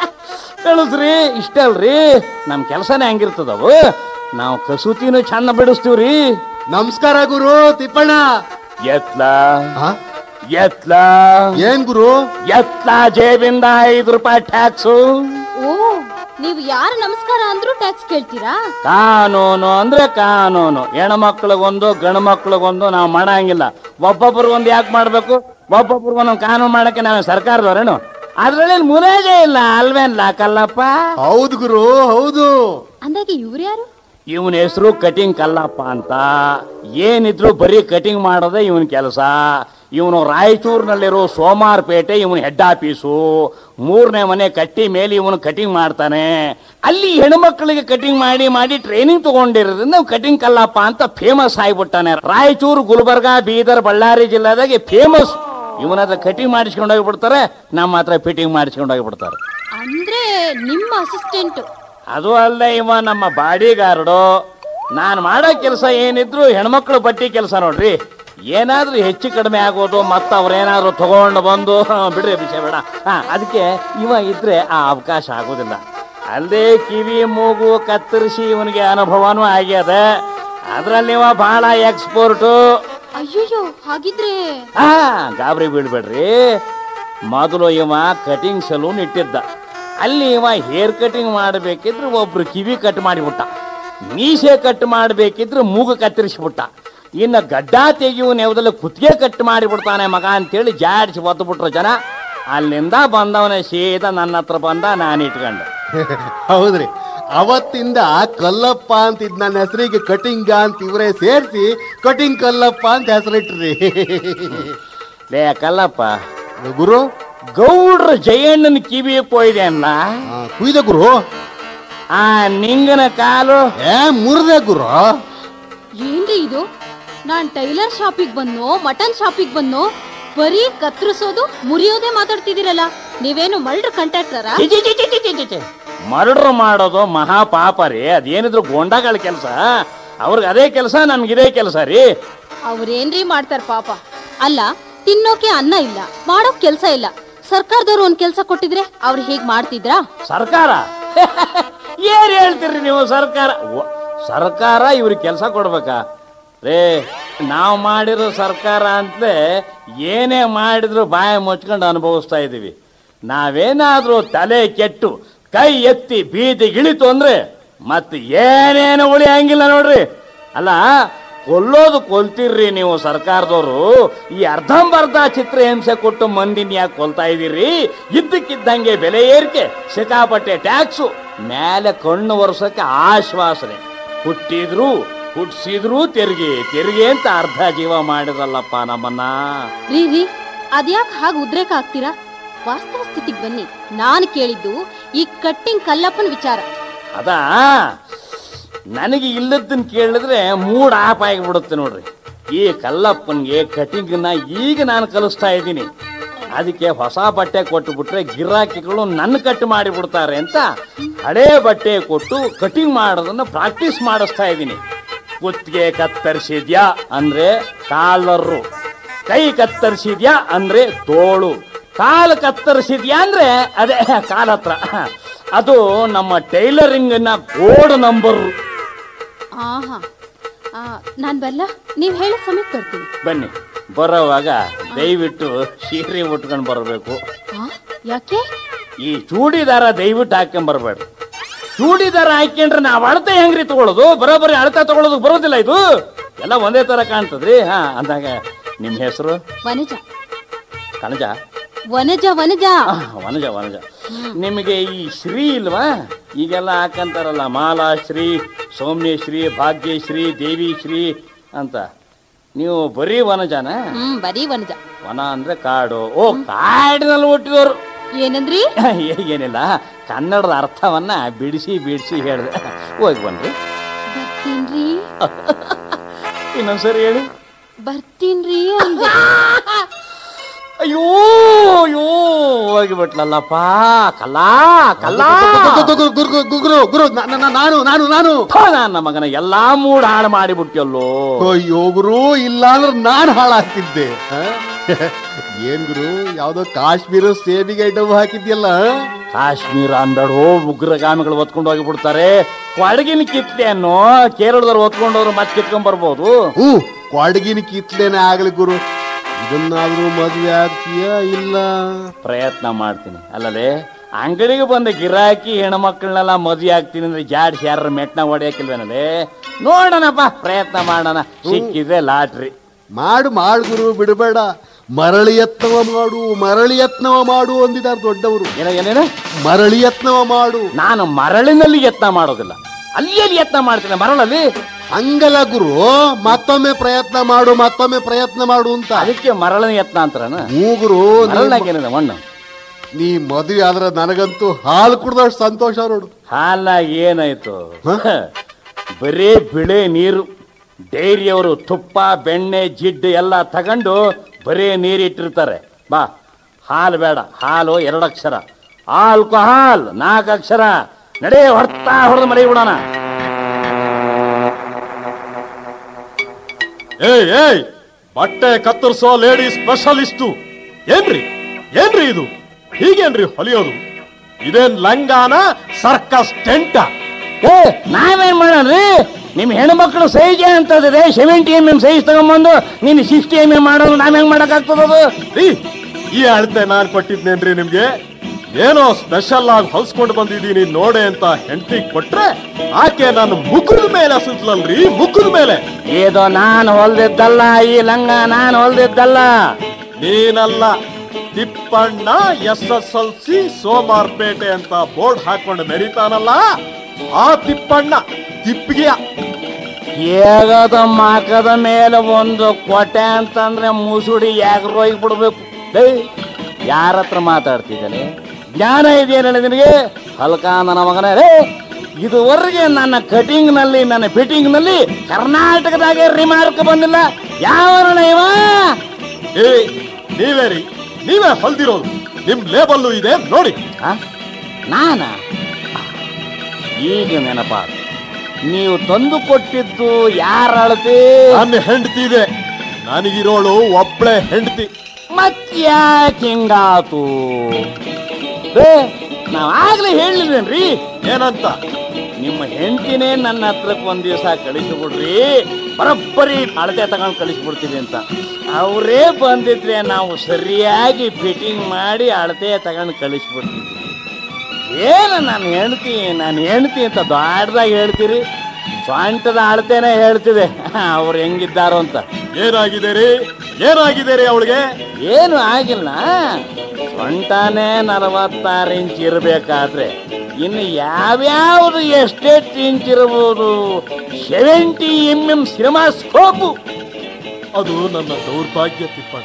ಕಳಿಸ್ರಿ ಇಷ್ಟ ಅಲ್ರಿ ನಮ್ಮ ಕೆಲಸನೇ ಹಂಗಿರ್ತದವು ನಾವು ಕಸೂತಿನೂ ಚಂದ ಬಿಡಿಸ್ತೀವ್ರಿ ನಮಸ್ಕಾರ ಗುರು ತಿಪ್ಪಣ್ಣ ಎತ್ಲ ಆ? ಎತ್ಲ ಏನ್ ಗುರು ಎತ್ಲ ಜೇಬಿಂದ ಐದು ರೂಪಾಯಿ ಟ್ಯಾಕ್ಸು ಓ ನೀವು ಯಾರು ನಮಸ್ಕಾರ ಅಂದ್ರೂ ಟ್ಯಾಕ್ಸ್ ಕೇಳ್ತೀರಾ ಕಾನೂನು ಅಂದ್ರೆ ಕಾನೂನು ಹೆಣ್ಮಕ್ಳಿಗೊಂದು ಗಂಡು ಮಕ್ಳಿಗೊಂದು ನಾವು ಮಾಡಂಗಿಲ್ಲ ಒಬ್ಬೊಬ್ರಿಗೊಂದು ಯಾಕೆ ಮಾಡ್ಬೇಕು ಒಬ್ಬೊಬ್ರಿಗೊಂದು ಕಾನೂನು ಮಾಡಕ್ಕೆ ನಾವು ಸರ್ಕಾರದವ್ರೇನು ಅದ್ರಲ್ಲಿ ಮುರಾಜೆ ಇಲ್ಲ ಅಲ್ವೇನ್ಲ ಕಲ್ಲಪ್ಪ ಹೌದು ಗುರು ಹೌದು ಅಂದಾಗೆ ಇವ್ರು ಯಾರು ಇವನ ಹೆಸರು ಕಟಿಂಗ್ ಕಲ್ಲಪ್ಪ ಅಂತ ಏನಿದ್ರು ಬರೀ ಕಟಿಂಗ್ ಮಾಡೋದೇ ಇವನ್ ಕೆಲಸ ಇವನು ರಾಯಚೂರಿನಲ್ಲಿರೋ ಸೋಮಾರ್ಪೇಟೆ ಇವನ್ ಹೆಡ್ ಆಫೀಸು ಮೂರನೇ ಮನೆ ಕಟ್ಟಿ ಮೇಲೆ ಇವನು ಕಟಿಂಗ್ ಮಾಡ್ತಾನೆ ಅಲ್ಲಿ ಹೆಣ್ಮಕ್ಳಿಗೆ ಕಟಿಂಗ್ ಮಾಡಿ ಮಾಡಿ ಟ್ರೈನಿಂಗ್ ತಗೊಂಡಿರೋದ್ರಿಂದ ಕಟಿಂಗ್ ಕಲ್ಲಪ್ಪ ಅಂತ ಫೇಮಸ್ ಆಗಿಬಿಟ್ಟಾನೆ ರಾಯಚೂರು ಗುಲ್ಬರ್ಗಾ ಬೀದರ್ ಬಳ್ಳಾರಿ ಜಿಲ್ಲಾದಾಗೆ ಫೇಮಸ್ ಇವನ ಹತ್ರ ಕಟಿಂಗ್ ಮಾಡಿಸ್ಕೊಂಡು ಹೋಗ್ಬಿಡ್ತಾರೆ ನಮ್ಮ ಹತ್ರ ಫಿಟ್ಟಿಂಗ್ ಮಾಡಿಸ್ಕೊಂಡು ಹೋಗ್ಬಿಡ್ತಾರೆ ಅಂದ್ರೆ ನಿಮ್ಮ ಅಸಿಸ್ಟೆಂಟ್ ಅದು ಅಲ್ಲದೆ ಇವ ನಮ್ಮ ಬಾಡಿ ಗಾರ್ಡು ನಾನು ಮಾಡೋ ಕೆಲಸ ಏನಿದ್ರು ಹೆಣ್ಮಕ್ಳು ಬಟ್ಟಿ ಕೆಲಸ ನೋಡ್ರಿ ಏನಾದ್ರೂ ಹೆಚ್ಚು ಕಡಿಮೆ ಆಗೋದು ಮತ್ತು ಅವ್ರೇನಾದ್ರು ತಗೊಂಡು ಬಂದು ಬಿಡ್ರಿ ವಿಷಯ ಬೇಡ ಹಾ ಅದಕ್ಕೆ ಇವ ಇದ್ರೆ ಆ ಅವಕಾಶ ಆಗೋದಿಲ್ಲ ಅಲ್ಲದೆ ಕಿವಿ ಮೂಗು ಕತ್ತರಿಸಿ ಇವನಿಗೆ ಅನುಭವನೂ ಆಗ್ಯದ ಅದ್ರಲ್ಲಿ ಇವ ಬಹಳ ಎಕ್ಸ್ಪೋರ್ಟು ಅಯ್ಯಯ್ಯೋ ಹಾಗಿದ್ರೆ ಆ ಗಾಬರಿ ಬೀಳ್ಬೇಡ್ರಿ ಮೊದಲು ಇವ ಕಟಿಂಗ್ ಸಲೂನ್ ಇಟ್ಟಿದ್ದ ಅಲ್ಲಿ ಇವ ಹೇರ್ ಕಟಿಂಗ್ ಮಾಡಬೇಕಿದ್ರೆ ಒಬ್ರು ಕಿವಿ ಕಟ್ ಮಾಡಿಬಿಟ್ಟ ಮೀಸೆ ಕಟ್ ಮಾಡಬೇಕಿದ್ರೆ ಮೂಗು ಕತ್ತರಿಸ್ಬಿಟ್ಟ ಇನ್ನು ಗಡ್ಡ ತೆಗಿಯುವ ನೆವದಲ್ಲಿ ಕುತ್ತಿಗೆ ಕಟ್ ಮಾಡಿಬಿಡ್ತಾನೆ ಮಗ ಅಂತೇಳಿ ಜಾಡಿಸಿ ಒದ್ಬಿಟ್ರು ಜನ ಅಲ್ಲಿಂದ ಬಂದವನ ಸೀದಾ ನನ್ನ ಹತ್ರ ಬಂದ ನಾನು ಇಟ್ಕೊಂಡೆ ಹೌದ್ರಿ ಅವತ್ತಿಂದ ಕಲ್ಲಪ್ಪ ಅಂತ ಇದ್ ನನ್ನ ಹೆಸರಿಗೆ ಕಟಿಂಗ ಅಂತ ಇವರೇ ಸೇರಿಸಿ ಕಟಿಂಗ್ ಕಲ್ಲಪ್ಪ ಅಂತ ಹೆಸರಿಟ್ರಿ ಲೇ ಕಲ್ಲಪ್ಪ ಗುರು ಗೌಡ್ರ ಜಯಣ್ಣನ ಕಿವಿ ಕೊಯ್ದೆ ಅನ್ನ ಆ, ಕುಯ್ದ ಗುರು ಆ ನಿಂಗನ ಕಾಲು ಏ ಮುರ್ದೆ ಗುರು ಏನ್ರಿ ಇದು ನಾನ್ ಟೈಲರ್ ಶಾಪಿಗೆ ಬಂದ್ನೋ ಮಟನ್ ಶಾಪಿಗೆ ಬಂದ್ನೋ ಬರೀ ಕತ್ರಿಸೋದು ಮುರಿಯೋದೇ ಮಾತಾಡ್ತಿದ್ದೀರಲ್ಲ ನೀವೇನು ಮಲ್ಡ್ರ್ ಕಂಟ್ರಾಕ್ಟರಾ ಛೆ, ಛೆ, ಛೆ, ಛೆ, ಛೆ, ಛೆ, ಛೆ, ಛೆ. ಮರ್ಡರ್ ಮಾಡೋದು ಮಹಾ ಪಾಪ ರೀ ಅದೇನಿದ್ರು ಗೊಂಡಗಳ ಕೆಲಸ ಅವ್ರಿಗೆ ಅದೇ ಕೆಲಸ ನನ್ಗಿದೇ ಕೆಲಸ ರೀ ಅವ್ರೇನ್ರಿ ಮಾಡ್ತಾರ ಪಾಪ ಅಲ್ಲ ತಿನ್ನೋಕೆ ಅನ್ನ ಇಲ್ಲ ಮಾಡೋಕ್ ಕೆಲ್ಸ ಇಲ್ಲ ಸರ್ಕಾರದವ್ರು ಒಂದ್ ಕೆಲ್ಸ ಕೊಟ್ಟಿದ್ರೆ ಅವ್ರು ಹೀಗ್ ಮಾಡ್ತಿದ್ರಾ ಸರ್ಕಾರ ಏನ್ ಹೇಳ್ತೀರಿ ನೀವು ಸರ್ಕಾರ ವ- ಸರ್ಕಾರ ಇವ್ರಿಗೆ ಕೆಲಸ ಕೊಡ್ಬೇಕಾ ರೇ ನಾವು ಮಾಡಿರೋ ಸರ್ಕಾರ ಅಂತಲೇ ಏನೇ ಮಾಡಿದ್ರು ಬಾಯ ಮುಚ್ಕೊಂಡು ಅನುಭವಿಸ್ತಾ ಇದ್ದೀವಿ ನಾವೇನಾದ್ರೂ ತಲೆ ಕೆಟ್ಟು ಕೈ ಎತ್ತಿ ಬೀದಿಗಿಳಿತು ಅಂದ್ರೆ ಮತ್ತೆ ಏನೇನು ಉಳಿಯಂಗಿಲ್ಲ ನೋಡ್ರಿ ಅಲ್ಲ ಕೊಲ್ಲೋದು ಕೊಲ್ತಿರ್ರಿ ನೀವು ಸರ್ಕಾರದವರು ಈ ಅರ್ಧಂಬರ್ಧ ಚಿತ್ರಹಿಂಸೆ ಕೊಟ್ಟು ಮಂದಿನ ಯಾಕೆ ಕೊಲ್ತಾ ಇದ್ದೀರಿ ಇದ್ದಕ್ಕಿದ್ದಂಗೆ ಬೆಲೆ ಏರಿಕೆ ಸಿಕ್ಕಾಪಟ್ಟೆ ಟ್ಯಾಕ್ಸು ಮೇಲೆ ಕಣ್ಣು ವರ್ಷಕ್ಕೆ ಆಶ್ವಾಸನೆ ಹುಟ್ಟಿದ್ರು ಹುಟ್ಟಿಸಿದ್ರು ತೆರಿಗೆ ತೆರಿಗೆ ಅಂತ ಅರ್ಧ ಜೀವ ಮಾಡಿದ್ರಲ್ಲಪ್ಪ ನಮ್ಮನ್ನ ರೀ ರೀ ಅದ್ಯಾಕ್ ಹಾಗೆ ಉದ್ರೇಕ ಆಗ್ತೀರಾ ವಾಸ್ತವ ಸ್ಥಿತಿಗೆ ಬನ್ನಿ ನಾನು ಕೇಳಿದ್ದು ಈ ಕಟ್ಟಿಂಗ್ ಕಲ್ಲಪ್ಪನ ವಿಚಾರ ಅದಾ ನನಗೆ ಇಲ್ಲದನ್ನ ಕೇಳಿದ್ರೆ ಮೂಡ್ ಆಫ್ ಆಗಿಬಿಡುತ್ತೆ ನೋಡ್ರಿ ಈ ಕಲ್ಲಪ್ಪನ್ಗೆ ಕಟಿಂಗ್ನ ಈಗ ನಾನು ಕಲಿಸ್ತಾ ಇದ್ದೀನಿ ಅದಕ್ಕೆ ಹೊಸ ಬಟ್ಟೆ ಕೊಟ್ಟು ಬಿಟ್ರೆ ಗಿರಾಕಿಗಳು ನನ್ನ ಕಟ್ ಮಾಡಿಬಿಡ್ತಾರೆ ಅಂತ ಹಳೇ ಬಟ್ಟೆ ಕೊಟ್ಟು ಕಟಿಂಗ್ ಮಾಡೋದನ್ನ ಪ್ರಾಕ್ಟೀಸ್ ಮಾಡಿಸ್ತಾ ಇದ್ದೀನಿ ಕುತ್ತಿಗೆ ಕತ್ತರಿಸಿದ್ಯಾ ಅಂದ್ರೆ ಕಾಲರು ಕೈ ಕತ್ತರಿಸಿದ್ಯಾ ಅಂದ್ರೆ ತೋಳು ಕಾಲು ಕತ್ತರಿಸಿದ್ಯಾ ಅಂದ್ರೆ ಅದೇ ಕಾಲ ಹತ್ರ ಅದು ನಮ್ಮ ಟೈಲರಿಂಗ್ನ ಕೋಡ್ ನಂಬರ್ ಆಹಾ ಆ, ನಾನ್ ಬಲ್ಲ ನೀವ್ ಹೇಳೋ ಸಮಯಕ್ಕೆ ಬರ್ತೀನಿ ಬನ್ನಿ ಬರೋವಾಗ ದಯವಿಟ್ಟು ಸೀರೆ ಉಟ್ಕೊಂಡು ಬರಬೇಕು ಆ, ಯಾಕೆ ಈ ಚೂಡಿದಾರ ದಯವಿಟ್ಟು ಹಾಕೊಂಡ್ ಬರಬೇಡ್ರಿ ಚೂಡಿದಾರ ಹಾಕೊಂಡ್ರೆ ನಾವು ಅಳತೆ ಹೆಂಗ್ರಿ ತಗೊಳ್ಳೋದು ಬರೋಬ್ಬರಿ ಅಳತೆ ತಗೊಳ್ಳೋದು ಬರೋದಿಲ್ಲ ಇದು ಎಲ್ಲ ಒಂದೇ ತರ ಕಾಣ್ತದ್ರಿ ಹಾ ಅಂದಾಗ ನಿಮ್ಮ ಹೆಸರು ವನಜ ಕಣಜ ವನಜ ವನಜ ಆ, ವನಜ ವನಜ ನಿಮಗೆ ಈ ಶ್ರೀ ಇಲ್ವಾ ಈಗೆಲ್ಲ ಹಾಕಂತಾರಲ್ಲ ಮಾಲಾಶ್ರೀ ಸೌಮ್ಯಶ್ರೀ ಭಾಗ್ಯಶ್ರೀ ದೇವಿಶ್ರೀ ಅಂತ ನೀವು ಬರೀ ವನಜನ ಹ್ಮ್ ಬರೀ ವನಜ ವನ ಅಂದ್ರೆ ಕಾಡು ಓ ಕಾಡಿನಲ್ಲಿ ಹುಟ್ಟಿದವರು ಏನಂದ್ರಿ ಏನಿಲ್ಲ ಕನ್ನಡದ ಅರ್ಥವನ್ನ ಬಿಡಿಸಿ ಬಿಡಿಸಿ ಹೇಳಿದೆ ಹೋಗಿ ಬನ್ರಿ ಬರ್ತೀನ್ರಿ ಇನ್ನೊಂದ್ಸರಿ ಹೇಳಿ ಬರ್ತೀನ್ರಿ ಅಂದೆ ಅಯ್ಯೋ ಅಯ್ಯೋ ಹೋಗಿಬಿಟ್ಲಲ್ಲಪ್ಪ ಕಲ್ಲಾ ಕಲ್ಲಾ ಗುರು ಗುರು ಗುರು ಗುರು ನಾ- ನಾ- ನಾನು ನಾನು ನಾನು ಥು, ನನ್ನ ಮಗನ ಎಲ್ಲಾ ಮೂಡ್ ಹಾಳು ಮಾಡಿಬಿಟ್ಯಲ್ಲೋ ಅಯ್ಯೋ ಗುರು ಇಲ್ಲ ಅಂದ್ರೆ ನಾನ್ ಹಾಳಾಗ್ತಿದ್ದೆ ಹ? ಏನ್ ಗುರು ಯಾವ್ದೋ ಕಾಶ್ಮೀರ ಸೇಬಿಗೆ ಐಟಮ್ ಹಾಕಿದ್ಯಲ್ಲ ಕಾಶ್ಮೀರ ಅಂದಡೋ ಉಗ್ರಗಾಮಿಗಳು ಹೊತ್ಕೊಂಡು ಹೋಗಿಬಿಡ್ತಾರೆ ಕೊಡಗಿನ ಕಿತ್ಲೆ ಅನ್ನೋ ಕೇರಳದವ್ರು ಹೊತ್ಕೊಂಡವ್ರು ಮತ್ತೆ ಕಿತ್ಕೊಂಡ್ ಬರ್ಬೋದು ಹ್ಞೂ ಕೊಡಗಿನ ಕಿತ್ಲೇನೆ ಆಗ್ಲಿ ಗುರು ಇದನ್ನಾದ್ರೂ ಮದ್ವೆ ಆಗ್ತೀಯ ಇಲ್ಲ ಪ್ರಯತ್ನ ಮಾಡ್ತೀನಿ ಅಲ್ಲದೆ ಅಂಗಡಿಗೆ ಬಂದ ಗಿರಾಕಿ ಹೆಣ್ಮಕ್ಳನ್ನೆಲ್ಲ ಮದುವೆ ಆಗ್ತೀನಿ ಅಂದ್ರೆ ಜಾಡ್ಸಿ ಯಾರ ಮೆಟ್ನ ಹೊಡೆಯಕ್ಕಿಲ್ವೇನಲ್ಲೇ ನೋಡೋಣಪ್ಪ ಪ್ರಯತ್ನ ಮಾಡೋಣ ಸಿಕ್ಕಿದ್ರೆ ಲಾಟ್ರಿ ಮಾಡು ಮಾಡು ಗುರು ಬಿಡಬೇಡ ಮರಳಿ ಯತ್ನವ ಮಾಡು ಮರಳಿ ಯತ್ನವ ಮಾಡು ಅಂದಿದ್ದಾರೆ ದೊಡ್ಡವರು ಏನ ಏನೇನು ಮರಳಿ ಯತ್ನವ ಮಾಡು ನಾನು ಮರಳಿನಲ್ಲಿ ಯತ್ನ ಮಾಡೋದಿಲ್ಲ ಅಲ್ಲಿಯಲ್ಲಿ ಯತ್ನ ಮಾಡ್ತೀನಿ ಮರಳಲ್ಲಿ ಹಂಗಲ್ಲ ಗುರು ಮತ್ತೊಮ್ಮೆ ಪ್ರಯತ್ನ ಮಾಡು ಮತ್ತೊಮ್ಮೆ ಪ್ರಯತ್ನ ಮಾಡು ಅಂತ ಅದಕ್ಕೆ ಮರಳಿನ ಯತ್ನ ಅಂತಾರನ ಹ್ಞೂ ಗುರು ನೀ- ಮರಳಾಗೇನಿದೆ ಮಣ್ಣು ನೀ ಮದುವೆ ಆದ್ರೆ ನನಗಂತೂ ಹಾಲು ಕುಡ್ದಷ್ಟು ಸಂತೋಷ ನೋಡು ಹಾಲಾಗ ಏನಾಯ್ತು ಬರೀ ಬಿಳೆ ನೀರು ಡೈರಿಯವರು ತುಪ್ಪ ಬೆಣ್ಣೆ ಜಿಡ್ಡು ಎಲ್ಲ ತಗೊಂಡು ಬರೀ ನೀರಿಟ್ಟಿರ್ತಾರೆ ಬಾ ಹಾಲು ಬೇಡ ಹಾಲು ಎರಡು ಅಕ್ಷರ ಆಲ್ಕೋಹಾಲ್ ನಾಲ್ಕು ಅಕ್ಷರ ನಡೇ ಹೊಡ್ತಾ ಹೊಡೆದು ಮರಿ ಬಿಡೋಣ ಏಯ್ ಏಯ್ ಬಟ್ಟೆ ಕತ್ತರಿಸೋ ಲೇಡಿ ಸ್ಪೆಷಲಿಸ್ಟು ಏನ್ರಿ ಏನ್ರಿ ಇದು ಹೀಗೇನ್ರಿ ಹೊಲಿಯೋದು ಇದೇನ್ ಲಂಗಾನ ಸರ್ಕಸ್ ಟೆಂಟ ಏ ನಾವೇನ್ ಮಾಡೋಣ್ರಿ ನಿಮ್ ಹೆಣ್ಮಕ್ಳು ಸೈಜ್ ಅಂತಂದ್ರೆ ಸೆವೆಂಟಿ ಎಮ್ ಎಂ ಸೈಜ್ ತಗೊಂಬಂದು ನೀನು ಸಿಕ್ಸ್ಟಿ ಎಮ್ ಎಂ ಮಾಡೋದು ನಾವ್ ಹೆಂಗ್ ಮಾಡಕ್ಕಾಗ್ತದದು ರೀ ಈ ಅಳತೆ ನಾನ್ ಕೊಟ್ಟಿದ್ನೇನ್ರಿ ನಿಮ್ಗೆ ಏನೋ ಸ್ಪೆಷಲ್ ಆಗಿ ಹೊಲ್ಸ್ಕೊಂಡು ಬಂದಿದ್ದೀನಿ ನೋಡೆ ಅಂತ ಹೆಂಡತಿ ಕೊಟ್ರೆ ಆಕೆ ನನ್ನ ಮುಖದ ಮೇಲೆ ಹಸುತ್ತಲ್ರಿ ಮುಖದ ಮೇಲೆ ಇದು ನಾನು ಹೊಲ್ದಿದ್ದಲ್ಲ ಈ ಲಂಗ ನಾನು ಹೊಲ್ದಿದ್ದಲ್ಲ ನೀನಲ್ಲ Tippanna S S L C Somwarpet ಅಂತ ಬೋರ್ಡ್ ಹಾಕೊಂಡು ಮೆರಿತಾನಲ್ಲ ಆ ತಿಪ್ಪಣ್ಣ ತಿಪ್ಪಿಗೆಯ ಹೇಗದ ಮಾಕದ ಮೇಲೆ ಒಂದು ಕೊಟ್ಟೆ ಅಂತಂದ್ರೆ ಮುಸುಡಿ ಯಾಕೆ ರೋಗಿ ಬಿಡ್ಬೇಕು ಲೇ ಯಾರ ಹತ್ರ ಮಾತಾಡ್ತಿದ್ದಾನೆ ಜ್ಞಾನ ಇದೆಯಲ್ಲ ನಿನಗೆ ಹಲ್ಕ ನನ್ನ ಮಗನೇ ರೇ ಇದುವರೆಗೆ ನನ್ನ ಕಟಿಂಗ್ ನಲ್ಲಿ ನನ್ನ ಫಿಟ್ಟಿಂಗ್ ನಲ್ಲಿ ಕರ್ನಾಟಕದಾಗೆ ರಿಮಾರ್ಕ್ ಬಂದಿಲ್ಲ ಯಾವ ಇವ ಏ ನೀವೇ ರೀ ನೀವೇ ಹೊಲ್ದಿರೋದು ನಿಮ್ ಲೇಬಲ್ಲು ಇದೆ ನೋಡಿ ಆ? ನಾನ ಈಗ ನೆನಪಾದ ನೀವು ತಂದು ಕೊಟ್ಟಿದ್ದು ಯಾರ ಅಳತೆ ನನ್ನ ಹೆಂಡತಿ ಇದೆ ನನಗಿರೋಳು ಒಬ್ಳೆ ಹೆಂಡತಿ ಮತ್ತ್ಯಾಕೆ ಹಿಂಗಾತು ಏ, ನಾವ್ ಆಗ್ಲೇ ಹೇಳಿಲ್ವೇನ್ರಿ ಏನಂತ ನಿಮ್ಮ ಹೆಂಡತಿನೇ ನನ್ನ ಹತ್ರಕ್ಕೆ ಒಂದ್ ದಿವಸ ಕಳಿಸಿಬಿಡ್ರಿ ಬರೋಬ್ಬರಿ ಅಳತೆ ತಗೊಂಡು ಕಳಿಸ್ಬಿಡ್ತೀವಿ ಅಂತ ಅವರೇ ಬಂದಿದ್ರೆ ನಾವು ಸರಿಯಾಗಿ ಫಿಟ್ಟಿಂಗ್ ಮಾಡಿ ಅಳತೆ ತಗೊಂಡು ಕಳಿಸ್ಬಿಡ್ತೀವಿ ಏನು ನಾನು ಹೆಂಡ್ತಿ ನಾನು ಹೆಂಡ್ತಿ ಅಂತ ದೊಡ್ಡದಾಗಿ ಹೇಳ್ತೀರಿ ಸ್ವಂಟದ ಅಳತೆನೇ ಹೇಳ್ತಿದೆ ಅವ್ರು ಹೆಂಗಿದ್ದಾರೋ ಅಂತ ಏನಾಗಿದೆ ರೀ ಏನಾಗಿದೆ ರೀ ಅವಳಿಗೆ ಏನು ಆಗಿಲ್ಲ ಸೊಂಟನೇ ನಲವತ್ತಾರು ಇಂಚ್ ಇರಬೇಕಾದ್ರೆ ಇನ್ನು ಯಾವ್ಯಾವ್ದು ಎಷ್ಟೆಷ್ಟು ಇಂಚ್ ಇರಬಹುದು seventy M M cinema scope ಅದು ನನ್ನ ದೌರ್ಭಾಗ್ಯ ತಿಪ್ಪಣ್ಣ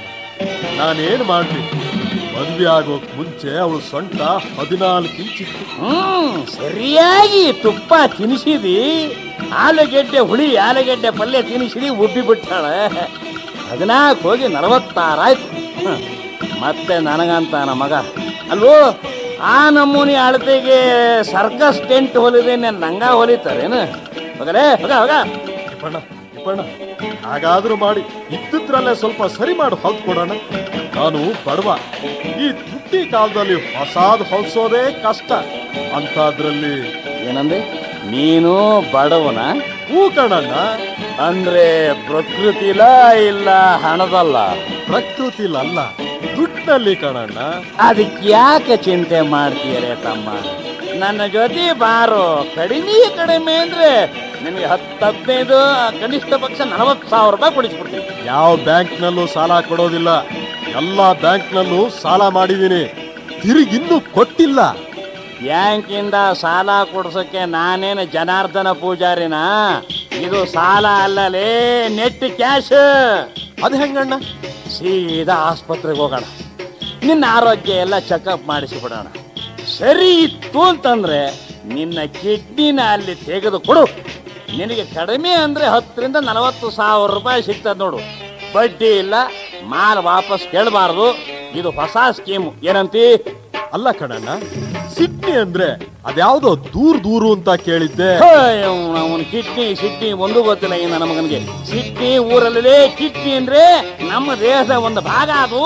ನಾನೇನ್ ಮಾಡ್ಲಿ ಮದ್ವೆ ಆಗೋಕ್ ಮುಂಚೆ ಅವಳು ಸೊಂಟ ಹದಿನಾಲ್ಕು ಇಂಚಿತ್ತು ಹ್ಮ್ ಸರಿಯಾಗಿ ತುಪ್ಪ ತಿನ್ನಿಸಿದಿ ಆಲೂಗೆಡ್ಡೆ ಹುಳಿ ಆಲೂಗೆಡ್ಡೆ ಪಲ್ಯ ತಿನ್ನಿಸಿದಿ ಉಬ್ಬಿ ಬಿಟ್ಟಾಳ ಹದಿನಾಲ್ಕು ಹೋಗಿ ನಲವತ್ತಾರಾಯ್ತು ಹ್ಮ್. ಮತ್ತೆ ನನಗಂತ ಮಗ ಅಲ್ವೋ ಆ ನಮೂನಿ ಅಳತೆಗೆ ಸರ್ಕಸ್ ಟೆಂಟ್ ಹೊಲಿದೆ ನಂಗ ಹೊಲಿತಾರೇನು ಹೋಗಲೇ ಹೋಗ ಹೋಗ ತಿಪ್ಪಣ್ಣ ತಿಪ್ಪಣ್ಣ ಹಾಗಾದ್ರೂ ಮಾಡಿ ಇದ್ದಿದ್ರಲ್ಲೇ ಸ್ವಲ್ಪ ಸರಿ ಮಾಡಿ ಹೊಲ್ದ್ ಕೊಡೋಣ ನಾನು ಬಡವ ಈ ತುಟ್ಟಿ ಕಾಲದಲ್ಲಿ ಹೊಸಾದ್ ಹೊಲ್ಸೋದೇ ಕಷ್ಟ ಅಂತದ್ರಲ್ಲಿ ಏನಂದೆ ನೀನು ಬಡವನ ಹೂ ಕಣಣ್ಣ ಅಂದ್ರೆ ಪ್ರಕೃತಿಲ ಇಲ್ಲ ಹಣದಲ್ಲ ಪ್ರಕೃತಿಲಲ್ಲ ದುಡ್ಡಲ್ಲಿ ಕಣಣ್ಣ ಅದಕ್ಕೆ ಯಾಕೆ ಚಿಂತೆ ಮಾಡ್ತೀಯರೇ ತಮ್ಮ ನನ್ನ ಜೊತೆ ಬಾರೋ ಕಡಿಮೆ ಕಡಿಮೆ ಅಂದ್ರೆ ನಿನಗೆ ಹತ್ತು ಹದಿನೈದು ಕನಿಷ್ಠ ಪಕ್ಷ ನಲವತ್ತು ಸಾವಿರ ರೂಪಾಯಿ ಕೊಡಿಸ್ಬಿಡ್ತೀನಿ ಯಾವ ಬ್ಯಾಂಕ್ನಲ್ಲೂ ಸಾಲ ಕೊಡೋದಿಲ್ಲ ಎಲ್ಲಾ ಬ್ಯಾಂಕ್ನಲ್ಲೂ ಸಾಲ ಮಾಡಿದೀನಿ ತಿರುಗಿನ್ನೂ ಕೊಟ್ಟಿಲ್ಲ ಬ್ಯಾಂಕಿಂದ ಸಾಲ ಕೊಡ್ಸಕ್ಕೆ ನಾನೇನು ಜನಾರ್ದನ ಪೂಜಾರಿನ ಇದು ಸಾಲ ಅಲ್ಲಲೇ ನೆಟ್ ಕ್ಯಾಶ್ ಅದ್ ಹೆಂಗಣ್ಣ ಸೀದಾ ಆಸ್ಪತ್ರೆಗೆ ಹೋಗೋಣ ನಿನ್ನ ಆರೋಗ್ಯ ಎಲ್ಲ ಚೆಕಪ್ ಮಾಡಿಸಿಬಿಡೋಣ ಸರಿ ಇತ್ತು ಅಂತಂದ್ರೆ ನಿನ್ನ ಕಿಡ್ನಿನ ಅಲ್ಲಿ ತೆಗೆದು ಕೊಡು ನಿನಗೆ ಕಡಿಮೆ ಅಂದ್ರೆ ಹತ್ತರಿಂದ ನಲವತ್ತು ಸಾವಿರ ರೂಪಾಯಿ ಸಿಗ್ತದೆ ನೋಡು ಬಡ್ಡಿ ಇಲ್ಲ ಮಾಲ್ ವಾಪಸ್ ಕೇಳಬಾರ್ದು ಇದು ಹೊಸ ಸ್ಕೀಮು ಏನಂತಿ ಅಲ್ಲ ಕಣಣ್ಣ ಸಿಡ್ನಿ ಅಂದ್ರೆ ಅದ್ಯಾವ್ದೋ ದೂರ್ ದೂರು ಅಂತ ಕೇಳಿದ್ದೆ ಅವನ ಕಿಡ್ನಿ ಸಿಡ್ನಿ ಒಂದು ಗೊತ್ತಿಲ್ಲ ಈ ನನ್ನ ಮಗನಿಗೆ ಸಿಡ್ನಿ ಊರಲ್ಲೇ ಕಿಡ್ನಿ ಅಂದ್ರೆ ನಮ್ಮ ದೇಹದ ಒಂದು ಭಾಗ ಅದು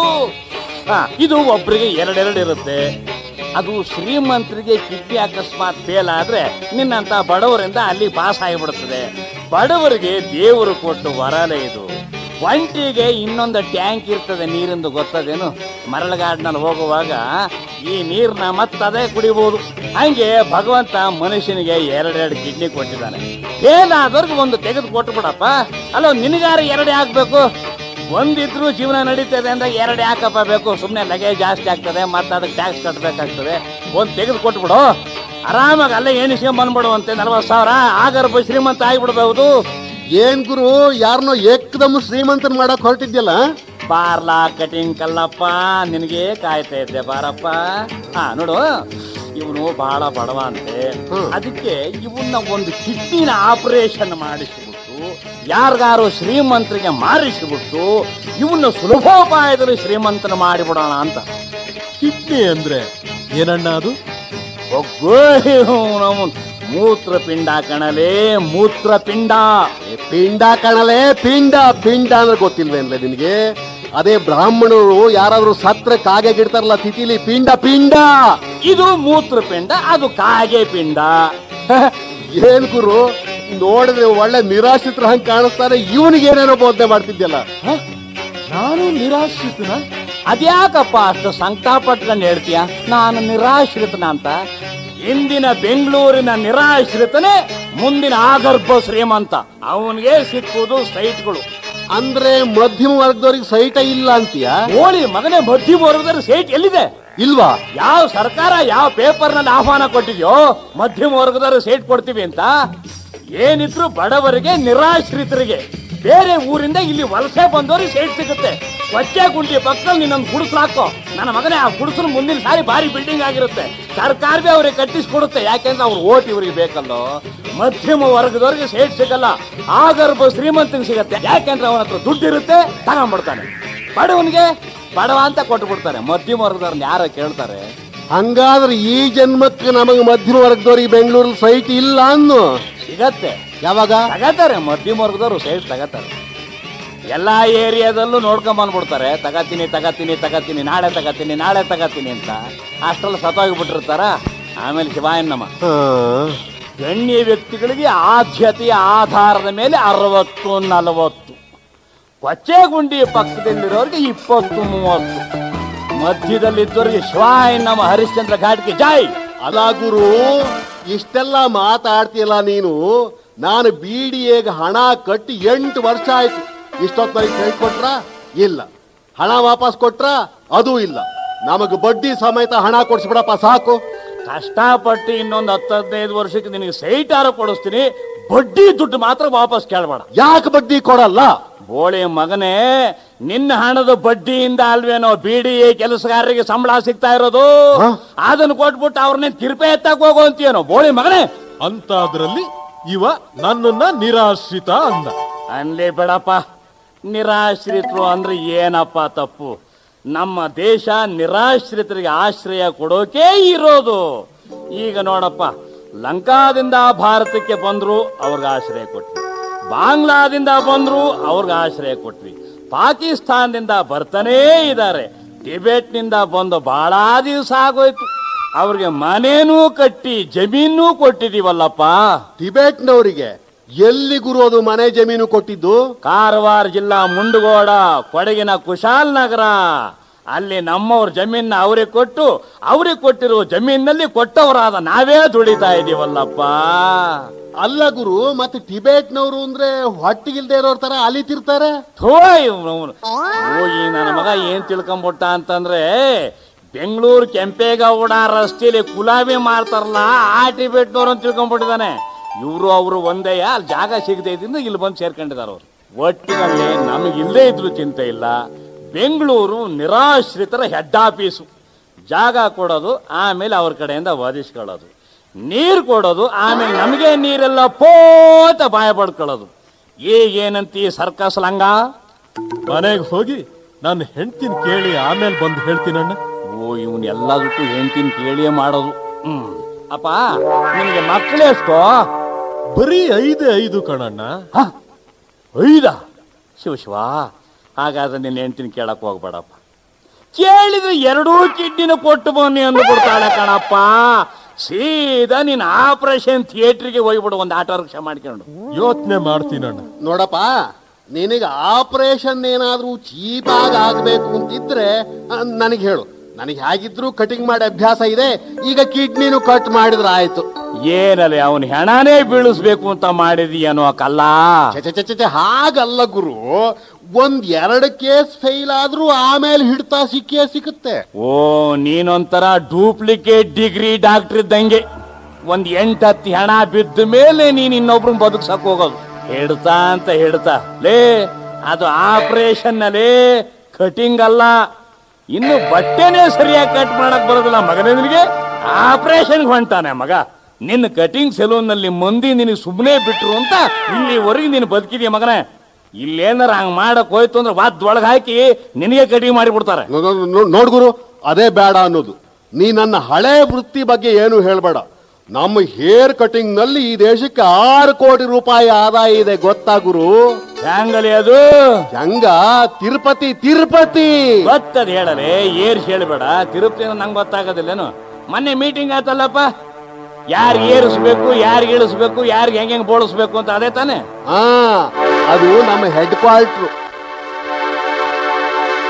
ಹಾ, ಇದು ಒಬ್ರಿಗೆ ಎರಡೆರಡು ಇರುತ್ತೆ ಅದು ಶ್ರೀಮಂತರಿಗೆ ಕಿಡ್ನಿ ಅಕಸ್ಮಾತ್ ಫೇಲ್ ಆದ್ರೆ ನಿನ್ನಂತ ಬಡವರಿಂದ ಅಲ್ಲಿ ಪಾಸ್ ಆಗಿಬಿಡುತ್ತದೆ ಬಡವರಿಗೆ ದೇವರು ಕೊಟ್ಟು ವರಲೇ ಇದು ಒಂಟಿಗೆ ಇನ್ನೊಂದು ಟ್ಯಾಂಕ್ ಇರ್ತದೆ ನೀರಿಂದು ಗೊತ್ತದೇನು ಮರಳುಗಾಡಿನಲ್ಲಿ ಹೋಗುವಾಗ ಈ ನೀರ್ನ ಮತ್ತದೇ ಕುಡಿಬಹುದು ಹಂಗೆ ಭಗವಂತ ಮನುಷ್ಯನಿಗೆ ಎರಡೆರಡು ಕಿಡ್ನಿ ಕೊಟ್ಟಿದ್ದಾನೆ ಏನಾದ್ರಿಗೆ ಒಂದು ತೆಗೆದು ಕೊಟ್ಟು ಬಿಡಪ್ಪ ಅಲ್ಲ ನಿನಗಾರ ಎರಡೇ ಆಗ್ಬೇಕು ಒಂದಿದ್ರು ಜೀವನ ನಡೀತದೆ ಅಂದ್ರೆ ಎರಡು ಯಾಕಪ್ಪ ಬೇಕು ಸುಮ್ಮನೆ ಲಗೇಜ್ ಜಾಸ್ತಿ ಆಗ್ತದೆ ಮತ್ತೆ ಅದಕ್ಕೆ ಟ್ಯಾಕ್ಸ್ ಕಟ್ಟಬೇಕಾಗ್ತದೆ ಒಂದು ತೆಗೆದು ಕೊಟ್ಬಿಡು ಆರಾಮಾಗಿ ಅಲ್ಲೇ ಎಣಿಸ್ಕೊಂಡ್ ಬಂದ್ಬಿಡುವಂತೆ ನಲ್ವತ್ತು ಸಾವಿರ ಆಗರ್ಭ ಶ್ರೀಮಂತ ಆಗಿಬಿಡ್ಬಹುದು ಏನ್ ಗುರು ಯಾರನ್ನೋ ಏಕದಮ್ ಶ್ರೀಮಂತನ್ ಮಾಡಕ್ ಹೊರಟಿದ್ಯಲ್ಲ ಬಾರ್ಲಾ ಕಟಿಂಗ್ ಕಲ್ಲಪ್ಪ ನಿನಗೆ ಕಾಯ್ತಾ ಇದ್ದೆ ಬಾರಪ್ಪ ಹಾ ನೋಡು ಇವನು ಬಹಳ ಬಡವ ಅಂತೆ ಅದಕ್ಕೆ ಇವನ್ನ ಒಂದು ಕಿಡ್ನಿನ ಆಪರೇಷನ್ ಮಾಡಿಸಿಬಿಟ್ಟು ಯಾರಿಗಾರು ಶ್ರೀಮಂತರಿಗೆ ಮಾರಿಸಿಬಿಟ್ಟು ಇವನ್ನ ಸುಲಭೋಪಾಯದಲ್ಲಿ ಶ್ರೀಮಂತನ ಮಾಡಿಬಿಡೋಣ ಅಂತ ಕಿಡ್ನಿ ಅಂದ್ರೆ ಏನಣ್ಣ ಅದು ಒಗ್ಗೋ ನಾವು ಮೂತ್ರಪಿಂಡ ಕಣಲೇ ಮೂತ್ರಪಿಂಡ ಏ, ಪಿಂಡ ಕಣಲೆ ಪಿಂಡ ಪಿಂಡ ಅಂದ್ರೆ ಗೊತ್ತಿಲ್ವೇನ್ಲೆ ನಿನಗೆ ಅದೇ ಬ್ರಾಹ್ಮಣರು ಯಾರಾದ್ರೂ ಸತ್ರ ಕಾಗೆ ಗಿಡ್ತಾರಲ್ಲ ತಿಥಿಲಿ ಪಿಂಡ ಪಿಂಡ ಇದು ಮೂತ್ರಪಿಂಡ ಅದು ಕಾಗೆ ಪಿಂಡ ಏನ್ ಗುರು ನೋಡಿದ್ರೆ ಒಳ್ಳೆ ನಿರಾಶ್ರಿತರ ಹಂಗ್ ಕಾಣಿಸ್ತಾರೆ ಇವನಿಗೆ ಏನೇನೋ ಬೋಧನೆ ಮಾಡ್ತಿದ್ಯಲ್ಲ ಹ? ನಾನು ನಿರಾಶ್ರಿತನ ಅದ್ಯಾಕಪ್ಪ ಅಷ್ಟು ಸಂಕಟ ಪಟ್ಕೊಂಡು ಹೇಳ್ತೀಯ ನಾನು ನಿರಾಶ್ರಿತನ ಅಂತ ಇಂದಿನ ಬೆಂಗಳೂರಿನ ನಿರಾಶ್ರಿತನೇ ಮುಂದಿನ ಆಗರ್ಭ ಶ್ರೀಮಂತ ಅವನಿಗೆ ಸಿಕ್ಕುವುದು ಸೈಟ್ಗಳು ಅಂದ್ರೆ ಮಧ್ಯಮ ವರ್ಗದವ್ರಿಗೆ ಸೈಟ ಇಲ್ಲ ಅಂತೀಯ ಹೋಳಿ ಮಗನೇ ಮಧ್ಯಮ ವರ್ಗದಲ್ಲಿ ಸೈಟ್ ಎಲ್ಲಿದೆ ಇಲ್ವಾ ಯಾವ ಸರ್ಕಾರ ಯಾವ ಪೇಪರ್ನಲ್ಲಿ ಆಹ್ವಾನ ಕೊಟ್ಟಿದ್ಯೋ ಮಧ್ಯಮ ವರ್ಗದವರು ಸೇಟ್ ಕೊಡ್ತೀವಿ ಅಂತ ಏನಿದ್ರು ಬಡವರಿಗೆ ನಿರಾಶ್ರಿತರಿಗೆ ಬೇರೆ ಊರಿಂದ ಇಲ್ಲಿ ವಲಸೆ ಬಂದವರಿಗೆ ಸೇಟ್ ಸಿಗುತ್ತೆ ಕೊಚ್ಚೆ ಗುಂಡಿ ಪಕ್ಕದಲ್ಲಿ ನಿನ್ನೊಂದು ಗುಡಿಸ್ಲು ಹಾಕೋ ನನ್ನ ಮಗನೇ ಆ ಗುಡಿಸಲು ಮುಂದಿನ ಸಾರಿ ಭಾರಿ ಬಿಲ್ಡಿಂಗ್ ಆಗಿರುತ್ತೆ ಸರ್ಕಾರವೇ ಅವ್ರಿಗೆ ಕಟ್ಟಿಸ್ಕೊಡುತ್ತೆ ಯಾಕೆಂದ್ರೆ ಅವ್ರು ಓಟ್ ಇವ್ರಿಗೆ ಬೇಕಲ್ಲೋ ಮಧ್ಯಮ ವರ್ಗದವ್ರಿಗೆ ಸೇಟ್ ಸಿಗಲ್ಲ ಆಗರ್ಭ ಶ್ರೀಮಂತನಿಗೆ ಸಿಗತ್ತೆ ಯಾಕೆಂದ್ರೆ ಅವನ ಹತ್ರ ದುಡ್ಡು ಇರುತ್ತೆ ತಗೊಂಡ್ಬಿಡ್ತಾನೆ ಬಡವನಿಗೆ ಬಡವ ಅಂತ ಕೊಟ್ಟು ಬಿಡ್ತಾರೆ ಮಧ್ಯಮ ವರ್ಗದವ್ರನ್ನ ಯಾರ ಕೇಳ್ತಾರೆ ಹಂಗಾದ್ರೆ ಈ ಜನ್ಮಕ್ಕೆ ನಮಗೆ ಮಧ್ಯಮ ವರ್ಗದವ್ರಿಗೆ ಬೆಂಗಳೂರಲ್ಲಿ ಸೈಟ್ ಇಲ್ಲ ಅನ್ನು ಸಿಗತ್ತೆ ಯಾವಾಗ ತಗತಾರೆ ಮಧ್ಯಮ ವರ್ಗದವ್ರು ಸೈಟ್ ತಗತಾರೆ ಎಲ್ಲಾ ಏರಿಯಾದಲ್ಲೂ ನೋಡ್ಕೊಂಡ್ ಬಂದ್ಬಿಡ್ತಾರೆ ತಗತೀನಿ ತಗತೀನಿ ತಗತೀನಿ ನಾಳೆ ತಗತೀನಿ ನಾಳೆ ತಗತೀನಿ ಅಂತ ಅಷ್ಟರಲ್ಲಿ ಸತ್ತೋಗ್ಬಿಟ್ಟಿರ್ತಾರ ಆಮೇಲೆ ಶಿವಾಯನ್ನಮ್ಮ ಹಾ. ಗಣ್ಯ ವ್ಯಕ್ತಿಗಳಿಗೆ ಆದ್ಯತೆಯ ಆಧಾರದ ಮೇಲೆ ಅರವತ್ತು ನಲವತ್ತು ಕೊಚ್ಚೆಗುಂಡಿ ಪಕ್ಕದಲ್ಲಿರೋರಿಗೆ ಇಪ್ಪತ್ತು ಮೂವತ್ತು ಮಧ್ಯದಲ್ಲಿದ್ದವರಿಗೆ ಶಿವಾಯನ್ನಮ್ಮ ಹರಿಶ್ಚಂದ್ರ ಘಾಟ್ಗೆ ಜಾಯ್ ಅಲ್ಲ ಗುರು ಇಷ್ಟೆಲ್ಲ ಮಾತಾಡ್ತೀಯಲ್ಲ ನೀನು ನಾನು ಬಿ ಡಿ ಎಗೆ ಹಣ ಕಟ್ಟಿ ಎಂಟು ವರ್ಷ ಆಯ್ತು ಇಷ್ಟೊತ್ತಲ್ಲಿ ಸೈಟ್ ಕೊಟ್ರ ಇಲ್ಲ ಹಣ ವಾಪಸ್ ಕೊಟ್ರ ಅದೂ ಇಲ್ಲ ನಮಗೆ ಬಡ್ಡಿ ಸಮೇತ ಹಣ ಕೊಡ್ಸ್ಬಿಡಪ್ಪ ಸಾಕು ಕಷ್ಟಪಟ್ಟು ಇನ್ನೊಂದು ಹತ್ತು ಹದಿನೈದು ವರ್ಷಕ್ಕೆ ನಿನಗೆ ಸೈಟ್ ಆರ ಕೊಡಿಸ್ತೀನಿ ಬಡ್ಡಿ ದುಡ್ಡು ಮಾತ್ರ ವಾಪಸ್ ಕೇಳಬೇಡ ಯಾಕೆ ಬಡ್ಡಿ ಕೊಡಲ್ಲ ಬೋಳಿ ಮಗನೇ ನಿನ್ನ ಹಣದ ಬಡ್ಡಿಯಿಂದ ಅಲ್ವೇನೋ ಬಿಡಿ ಕೆಲಸಗಾರರಿಗೆ ಸಂಬಳ ಸಿಗ್ತಾ ಇರೋದು ಹ? ಅದನ್ನು ಕೊಟ್ಬಿಟ್ಟು ಅವ್ರನ್ನೇ ತಿರುಪೆ ಎತ್ತಕ್ ಹೋಗೋ ಅಂತೀಯನೋ ಬೋಳಿ ಮಗನೇ ಅಂತದ್ರಲ್ಲಿ ಇವ ನನ್ನನ್ನ ನಿರಾಶ್ರಿತ ಅಂದ ಅನ್ಲಿ ಬೇಡಪ್ಪ ನಿರಾಶ್ರಿತರು ಅಂದ್ರೆ ಏನಪ್ಪ ತಪ್ಪು ನಮ್ಮ ದೇಶ ನಿರಾಶ್ರಿತರಿಗೆ ಆಶ್ರಯ ಕೊಡೋಕೆ ಇರೋದು ಈಗ ನೋಡಪ್ಪ ಲಂಕಾದಿಂದ ಭಾರತಕ್ಕೆ ಬಂದ್ರು ಅವ್ರಿಗೆ ಆಶ್ರಯ ಕೊಟ್ವಿ ಬಾಂಗ್ಲಾದಿಂದ ಬಂದ್ರು ಅವ್ರಿಗೆ ಆಶ್ರಯ ಕೊಟ್ವಿ ಪಾಕಿಸ್ತಾನದಿಂದ ಬರ್ತಾನೇ ಇದ್ದಾರೆ ಟಿಬೆಟ್ನಿಂದ ಬಂದು ಬಹಳ ದಿವಸ ಆಗೋಯ್ತು ಅವ್ರಿಗೆ ಮನೇನೂ ಕಟ್ಟಿ ಜಮೀನೂ ಕೊಟ್ಟಿದೀವಲ್ಲಪ್ಪ ಟಿಬೆಟ್ನವರಿಗೆ ಎಲ್ಲಿ ಗುರು ಅದು ಮನೆ ಜಮೀನು ಕೊಟ್ಟಿದ್ದು ಕಾರವಾರ ಜಿಲ್ಲಾ ಮುಂಡಗೋಡ ಕೊಡಗಿನ ಕುಶಾಲ್ ನಗರ ಅಲ್ಲಿ ನಮ್ಮವ್ರ ಜಮೀನ ಅವ್ರಿಗೆ ಕೊಟ್ಟು ಅವ್ರಿಗೆ ಕೊಟ್ಟಿರೋ ಜಮೀನಲ್ಲಿ ಕೊಟ್ಟವರಾದ ನಾವೇ ದುಡಿತಾ ಇದೀವಲ್ಲಪ್ಪ ಅಲ್ಲ ಗುರು ಮತ್ತೆ ಟಿಬೆಟ್ನವರು ಅಂದ್ರೆ ಹೊಟ್ಟಿಗಿಲ್ದೇ ಇರೋರ್ ತರ ಅಲಿತಿರ್ತಾರೆ ಥೋ ಇವ್ನು ಅವ್ನು. ಹೋಗಿ ನನ್ನ ಮಗ ಏನ್ ತಿಳ್ಕೊಂಬಿಟ್ಟ ಅಂತಂದ್ರೆ ಬೆಂಗಳೂರು ಕೆಂಪೇಗೌಡ ರಸ್ತೆಯಲ್ಲಿ ಗುಲಾಬಿ ಮಾಡ್ತಾರಲ್ಲ ಆ ಟಿಬೆಟ್ನವ್ರು ಅಂತ ತಿಳ್ಕೊಂಡ್ಬಿಟ್ಟಿದ್ದಾನೆ ಇವರು ಅವರು ಒಂದೇಯ ಅಲ್ಲಿ ಜಾಗ ಸಿಗದೆ ಇದ್ದಿಂದ ಇಲ್ಲಿ ಬಂದು ಸೇರ್ಕೊಂಡಿದ್ದಾರೆ ಅವ್ರು ಒಟ್ಟಿನಲ್ಲಿ ನಮಗೆ ಇಲ್ಲೇ ಇದ್ರು ಚಿಂತೆ ಇಲ್ಲ ಬೆಂಗಳೂರು ನಿರಾಶ್ರಿತರ ಹೆಡ್ ಆಫೀಸು ಜಾಗ ಕೊಡೋದು ಆಮೇಲೆ ಅವ್ರ ಕಡೆಯಿಂದ ಒದಿಸ್ಕೊಳ್ಳೋದು ನೀರು ಕೊಡೋದು ಆಮೇಲೆ ನಮಗೆ ನೀರೆಲ್ಲ ಪೋತ ಬಾಯ ಪಡ್ಕೊಳ್ಳೋದು ಈಗ ಏನಂತಿ ಸರ್ಕಸ್ ಲಂಗ ಮನೆಗೆ ಹೋಗಿ ನನ್ನ ಹೆಂಡ್ತಿನ ಕೇಳಿ ಆಮೇಲೆ ಬಂದು ಹೇಳ್ತೀನಣ್ಣ ಓ ಇವನ್ ಎಲ್ಲದಕ್ಕೂ ಹೆಂಡ್ತಿನ ಕೇಳಿಯೇ ಮಾಡೋದು ಹ್ಮ್ ಅಪ್ಪ ನಿನಗೆ ಮಕ್ಕಳೆಷ್ಟೋ ಬರೀ ಐದೇ ಐದು ಕಣಣ್ಣ ಹ? ಐದ ಶಿವ ಶಿವ ಹಾಗಾದ್ರೆ ನಿನ್ನ ಹೆಂಡ್ತಿನ ಕೇಳಕ್ ಹೋಗ್ಬೇಡಪ್ಪ ಕೇಳಿದ್ರೆ ಎರಡೂ ಕಿಡ್ನಿನ ಕೊಟ್ಟು ಬನ್ನಿ ಅಂದ್ಬಿಡ್ತಾಳೆ ಕಣಪ್ಪ ಸೀದಾ ನೀನ್ ಆಪರೇಷನ್ ಥಿಯೇಟ್ರಿಗೆ ಹೋಗ್ಬಿಡು ಒಂದು ಆಟೋ ರಿಕ್ಷಾ ಮಾಡ್ಕೊಂಡು ಯೋಚನೆ ಮಾಡ್ತೀನಣ್ಣ ನೋಡಪ್ಪ ನಿನಗೆ ಆಪರೇಷನ್ ಏನಾದ್ರೂ ಚೀಪಾಗಿ ಆಗ್ಬೇಕು ಅಂತಿದ್ರೆ ನನಗೆ ಹೇಳು ನನಗೆ ಹೇಗಿದ್ರು ಕಟಿಂಗ್ ಮಾಡಿ ಅಭ್ಯಾಸ ಇದೆ ಈಗ ಕಿಡ್ನಿನು ಕಟ್ ಮಾಡಿದ್ರೆ ಆಯ್ತು ಏನಲ್ಲ ಅವನ್ ಹೆಣನೇ ಬೀಳಿಸ್ಬೇಕು ಅಂತ ಮಾಡಿದೀಯನೋ ಕಲ್ಲ ಛೆ, ಛೆ, ಛೆ, ಛೆ, ಛೆ, ಹಾಗಲ್ಲ ಗುರು ಒಂದ್ ಎರಡು ಕೇಸ್ ಫೇಲ್ ಆದ್ರೂ ಆಮೇಲೆ ಹಿಡ್ತಾ ಸಿಕ್ಕೇ ಸಿಕ್ಕುತ್ತೆ ಓ ನೀನೊಂಥರ ಡೂಪ್ಲಿಕೇಟ್ ಡಿಗ್ರಿ ಡಾಕ್ಟರ್ ಇದ್ದಂಗೆ ಒಂದ್ ಎಂಟ್ ಹತ್ತು ಹೆಣ ಬಿದ್ದ ಮೇಲೆ ನೀನ್ ಇನ್ನೊಬ್ರನ್ನ ಬದುಕ್ಸಕ್ ಹೋಗೋದು ಹಿಡ್ತಾ ಅಂತ ಹಿಡ್ತಾ ಲೇ ಅದು ಆಪರೇಷನ್ ನಲ್ಲಿ ಕಟಿಂಗ್ ಅಲ್ಲ ಇನ್ನು ಬಟ್ಟೆನೇ ಸರಿಯಾಗಿ ಕಟ್ ಮಾಡಕ್ ಬರೋದಿಲ್ಲ ಮಗನೇ ನಿನಗೆ ಆಪರೇಷನ್ ಹೊಂಟಾನೆ ಮಗ ನಿನ್ನ ಕಟಿಂಗ್ ಸೆಲೂನ್ ನಲ್ಲಿ ಮಂದಿ ನಿನಗೆ ಸುಮ್ಮನೆ ಬಿಟ್ರು ಅಂತ ಇಲ್ಲಿವರೆಗೆ ನೀನು ಬದುಕಿದೀಯ ಮಗನೇ ಇಲ್ಲೇನಾರ ಹಂಗ್ ಮಾಡಕ್ ಹೋಯ್ತು ಅಂದ್ರೆ ವಾದ್ಯೊಳಗೆ ಹಾಕಿ ನಿನಗೆ ಕಟಿಂಗ್ ಮಾಡಿಬಿಡ್ತಾರೆ ನೋ- ನೋ- ನೋ- ನೋಡ್ ಗುರು ಅದೇ ಬೇಡ ಅನ್ನೋದು ನೀ ನನ್ನ ಹಳೆ ವೃತ್ತಿ ಬಗ್ಗೆ ಏನು ಹೇಳ್ಬೇಡ ನಮ್ಮ ಹೇರ್ ಕಟಿಂಗ್ ನಲ್ಲಿ ಈ ದೇಶಕ್ಕೆ ಆರು ಕೋಟಿ ರೂಪಾಯಿ ಆದಾಯ ಇದೆ ಗೊತ್ತಾ ಗುರು ಹ್ಯಾಂಗಲಿ ಅದು ಹೆಂಗ ತಿರುಪತಿ ತಿರುಪತಿ ಗೊತ್ತದ ಹೇಳಲೆ ಏರ್ಸ್ ಹೇಳ್ಬೇಡ ತಿರುಪತಿ ಅಂದ್ರೆ ನಂಗೆ ಗೊತ್ತಾಗೋದಿಲ್ಲೇನು ಮೊನ್ನೆ ಮೀಟಿಂಗ್ ಆಯ್ತಲ್ಲಪ್ಪ ಯಾರಿಗೆ ಏರಿಸ್ಬೇಕು ಯಾರಿಗೆ ಇಳಿಸ್ಬೇಕು ಯಾರಿಗೆ ಹೆಂಗ್ ಹೆಂಗ್ ಬೋಳಿಸ್ಬೇಕು ಅಂತ ಅದೇ ತಾನೇ ಹಾ ಅದು ನಮ್ಮ ಹೆಡ್ ಕ್ವಾರ್ಟರ್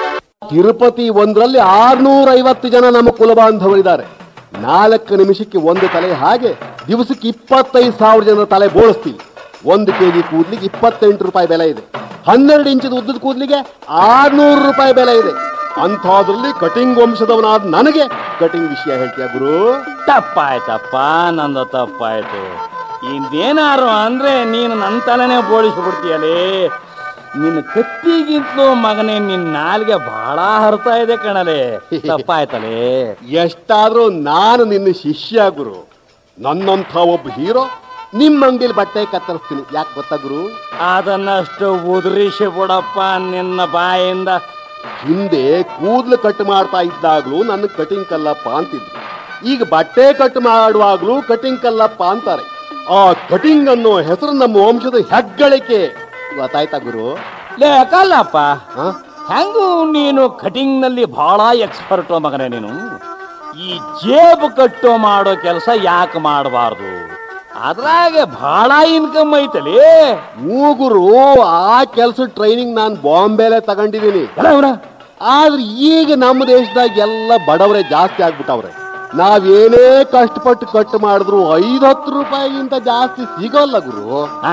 ತಿರುಪತಿ ಒಂದರಲ್ಲಿ ಆರ್ನೂರ ಐವತ್ತು ಜನ ನಮ್ಮ ಕುಲಬಾಂಧವರಿದ್ದಾರೆ ನಾಲ್ಕು ನಿಮಿಷಕ್ಕೆ ಒಂದು ತಲೆ ಹಾಗೆ ದಿವಸಕ್ಕೆ ಇಪ್ಪತ್ತೈದು ಸಾವಿರ ಜನರ ತಲೆ ಬೋಳಿಸ್ತೀವಿ ಒಂದು ಕೆಜಿ ಕೂದಲಿಗೆ ಇಪ್ಪತ್ತೆಂಟು ರೂಪಾಯಿ ಬೆಲೆ ಇದೆ ಹನ್ನೆರಡು ಇಂಚದ ಉದ್ದದ ಕೂದಲಿಗೆ ಆರ್ನೂರು ರೂಪಾಯಿ ಬೆಲೆ ಇದೆ ಅಂಥದ್ರಲ್ಲಿ ಕಟಿಂಗ್ ವಂಶದವನಾದ ನನಗೆ ಕಟಿಂಗ್ ವಿಷಯ ಹೇಳ್ತೀಯ ಗುರು ತಪ್ಪಾಯ್ತಪ್ಪ ನಂದು ತಪ್ಪಾಯ್ತು ಇದೇನಾರು ಅಂದ್ರೆ ನೀನು ನನ್ನ ತಲೆನೇ ಬೋಳಿಸ್ಬಿಡ್ತೀಯಲೇ ನಿನ್ನ ಕತ್ತಿಗಿಂತಲೂ ಮಗನೇ ನಿನ್ನ ನಾಲ್ಗೆ ಬಹಳ ಹರ್ತಾ ಇದೆ ಕಣಲೆ ತಪ್ಪಾಯ್ತಲೇ ಎಷ್ಟಾದ್ರೂ ನಾನು ನಿನ್ನ ಶಿಷ್ಯ ಗುರು ನನ್ನಂಥ ಒಬ್ಬ ಹೀರೋ ನಿಮ್ಮ ಅಂಗಡಿಲಿ ಬಟ್ಟೆ ಕತ್ತರಿಸ್ತೀನಿ ಯಾಕೆ ಗೊತ್ತಾ ಗುರು ಅದನ್ನಷ್ಟು ಉದುರಿಸಿ ಬಿಡಪ್ಪ ನಿನ್ನ ಬಾಯಿಂದ ಹಿಂದೆ ಕೂದಲು ಕಟ್ ಮಾಡ್ತಾ ಇದ್ದಾಗ್ಲೂ ನನ್ನ ಕಟಿಂಗ್ ಕಲ್ಲಪ್ಪ ಅಂತಿದ್ರು ಈಗ ಬಟ್ಟೆ ಕಟ್ ಮಾಡುವಾಗ್ಲೂ ಕಟಿಂಗ್ ಕಲ್ಲಪ್ಪ ಅಂತಾರೆ ಆ ಕಟಿಂಗ್ ಅನ್ನೋ ಹೆಸರು ನಮ್ಮ ವಂಶದ ಹೆಗ್ಗಳಿಕೆ ಗೊತ್ತಾಯ್ತಾ ಗುರು ಲೇ ಕಲ್ಲಪ್ಪ ಹ? ಹೆಂಗು ನೀನು ಕಟಿಂಗ್ ನಲ್ಲಿ ಬಹಳ ಎಕ್ಸ್ಪರ್ಟ್ ಮಗನೇ ನೀನು ಈ ಜೇಬು ಕಟ್ಟು ಮಾಡೋ ಕೆಲಸ ಯಾಕೆ ಮಾಡಬಾರ್ದು ಅದ್ರಾಗೆ ಬಹಳ ಇನ್ಕಮ್ ಐತಲಿ ಹ್ಞೂ ಗುರು ಆ ಕೆಲಸ ಟ್ರೈನಿಂಗ್ ನಾನು ಬಾಂಬೆಲೆ ತಗೊಂಡಿದ್ದೀನಿ ಎಲ್ಲ ಇವ್ರ? ಆದ್ರೆ ಈಗ ನಮ್ಮ ದೇಶದಾಗ ಎಲ್ಲ ಬಡವರೇ ಜಾಸ್ತಿ ಆಗ್ಬಿಟ್ಟವ್ರೆ ನಾವೇನೇ ಕಷ್ಟಪಟ್ಟು ಕಟ್ ಮಾಡಿದ್ರು ಐದು ಹತ್ತು ರೂಪಾಯಿಗಿಂತ ಜಾಸ್ತಿ ಸಿಗೋಲ್ಲ ಗುರು ಆ,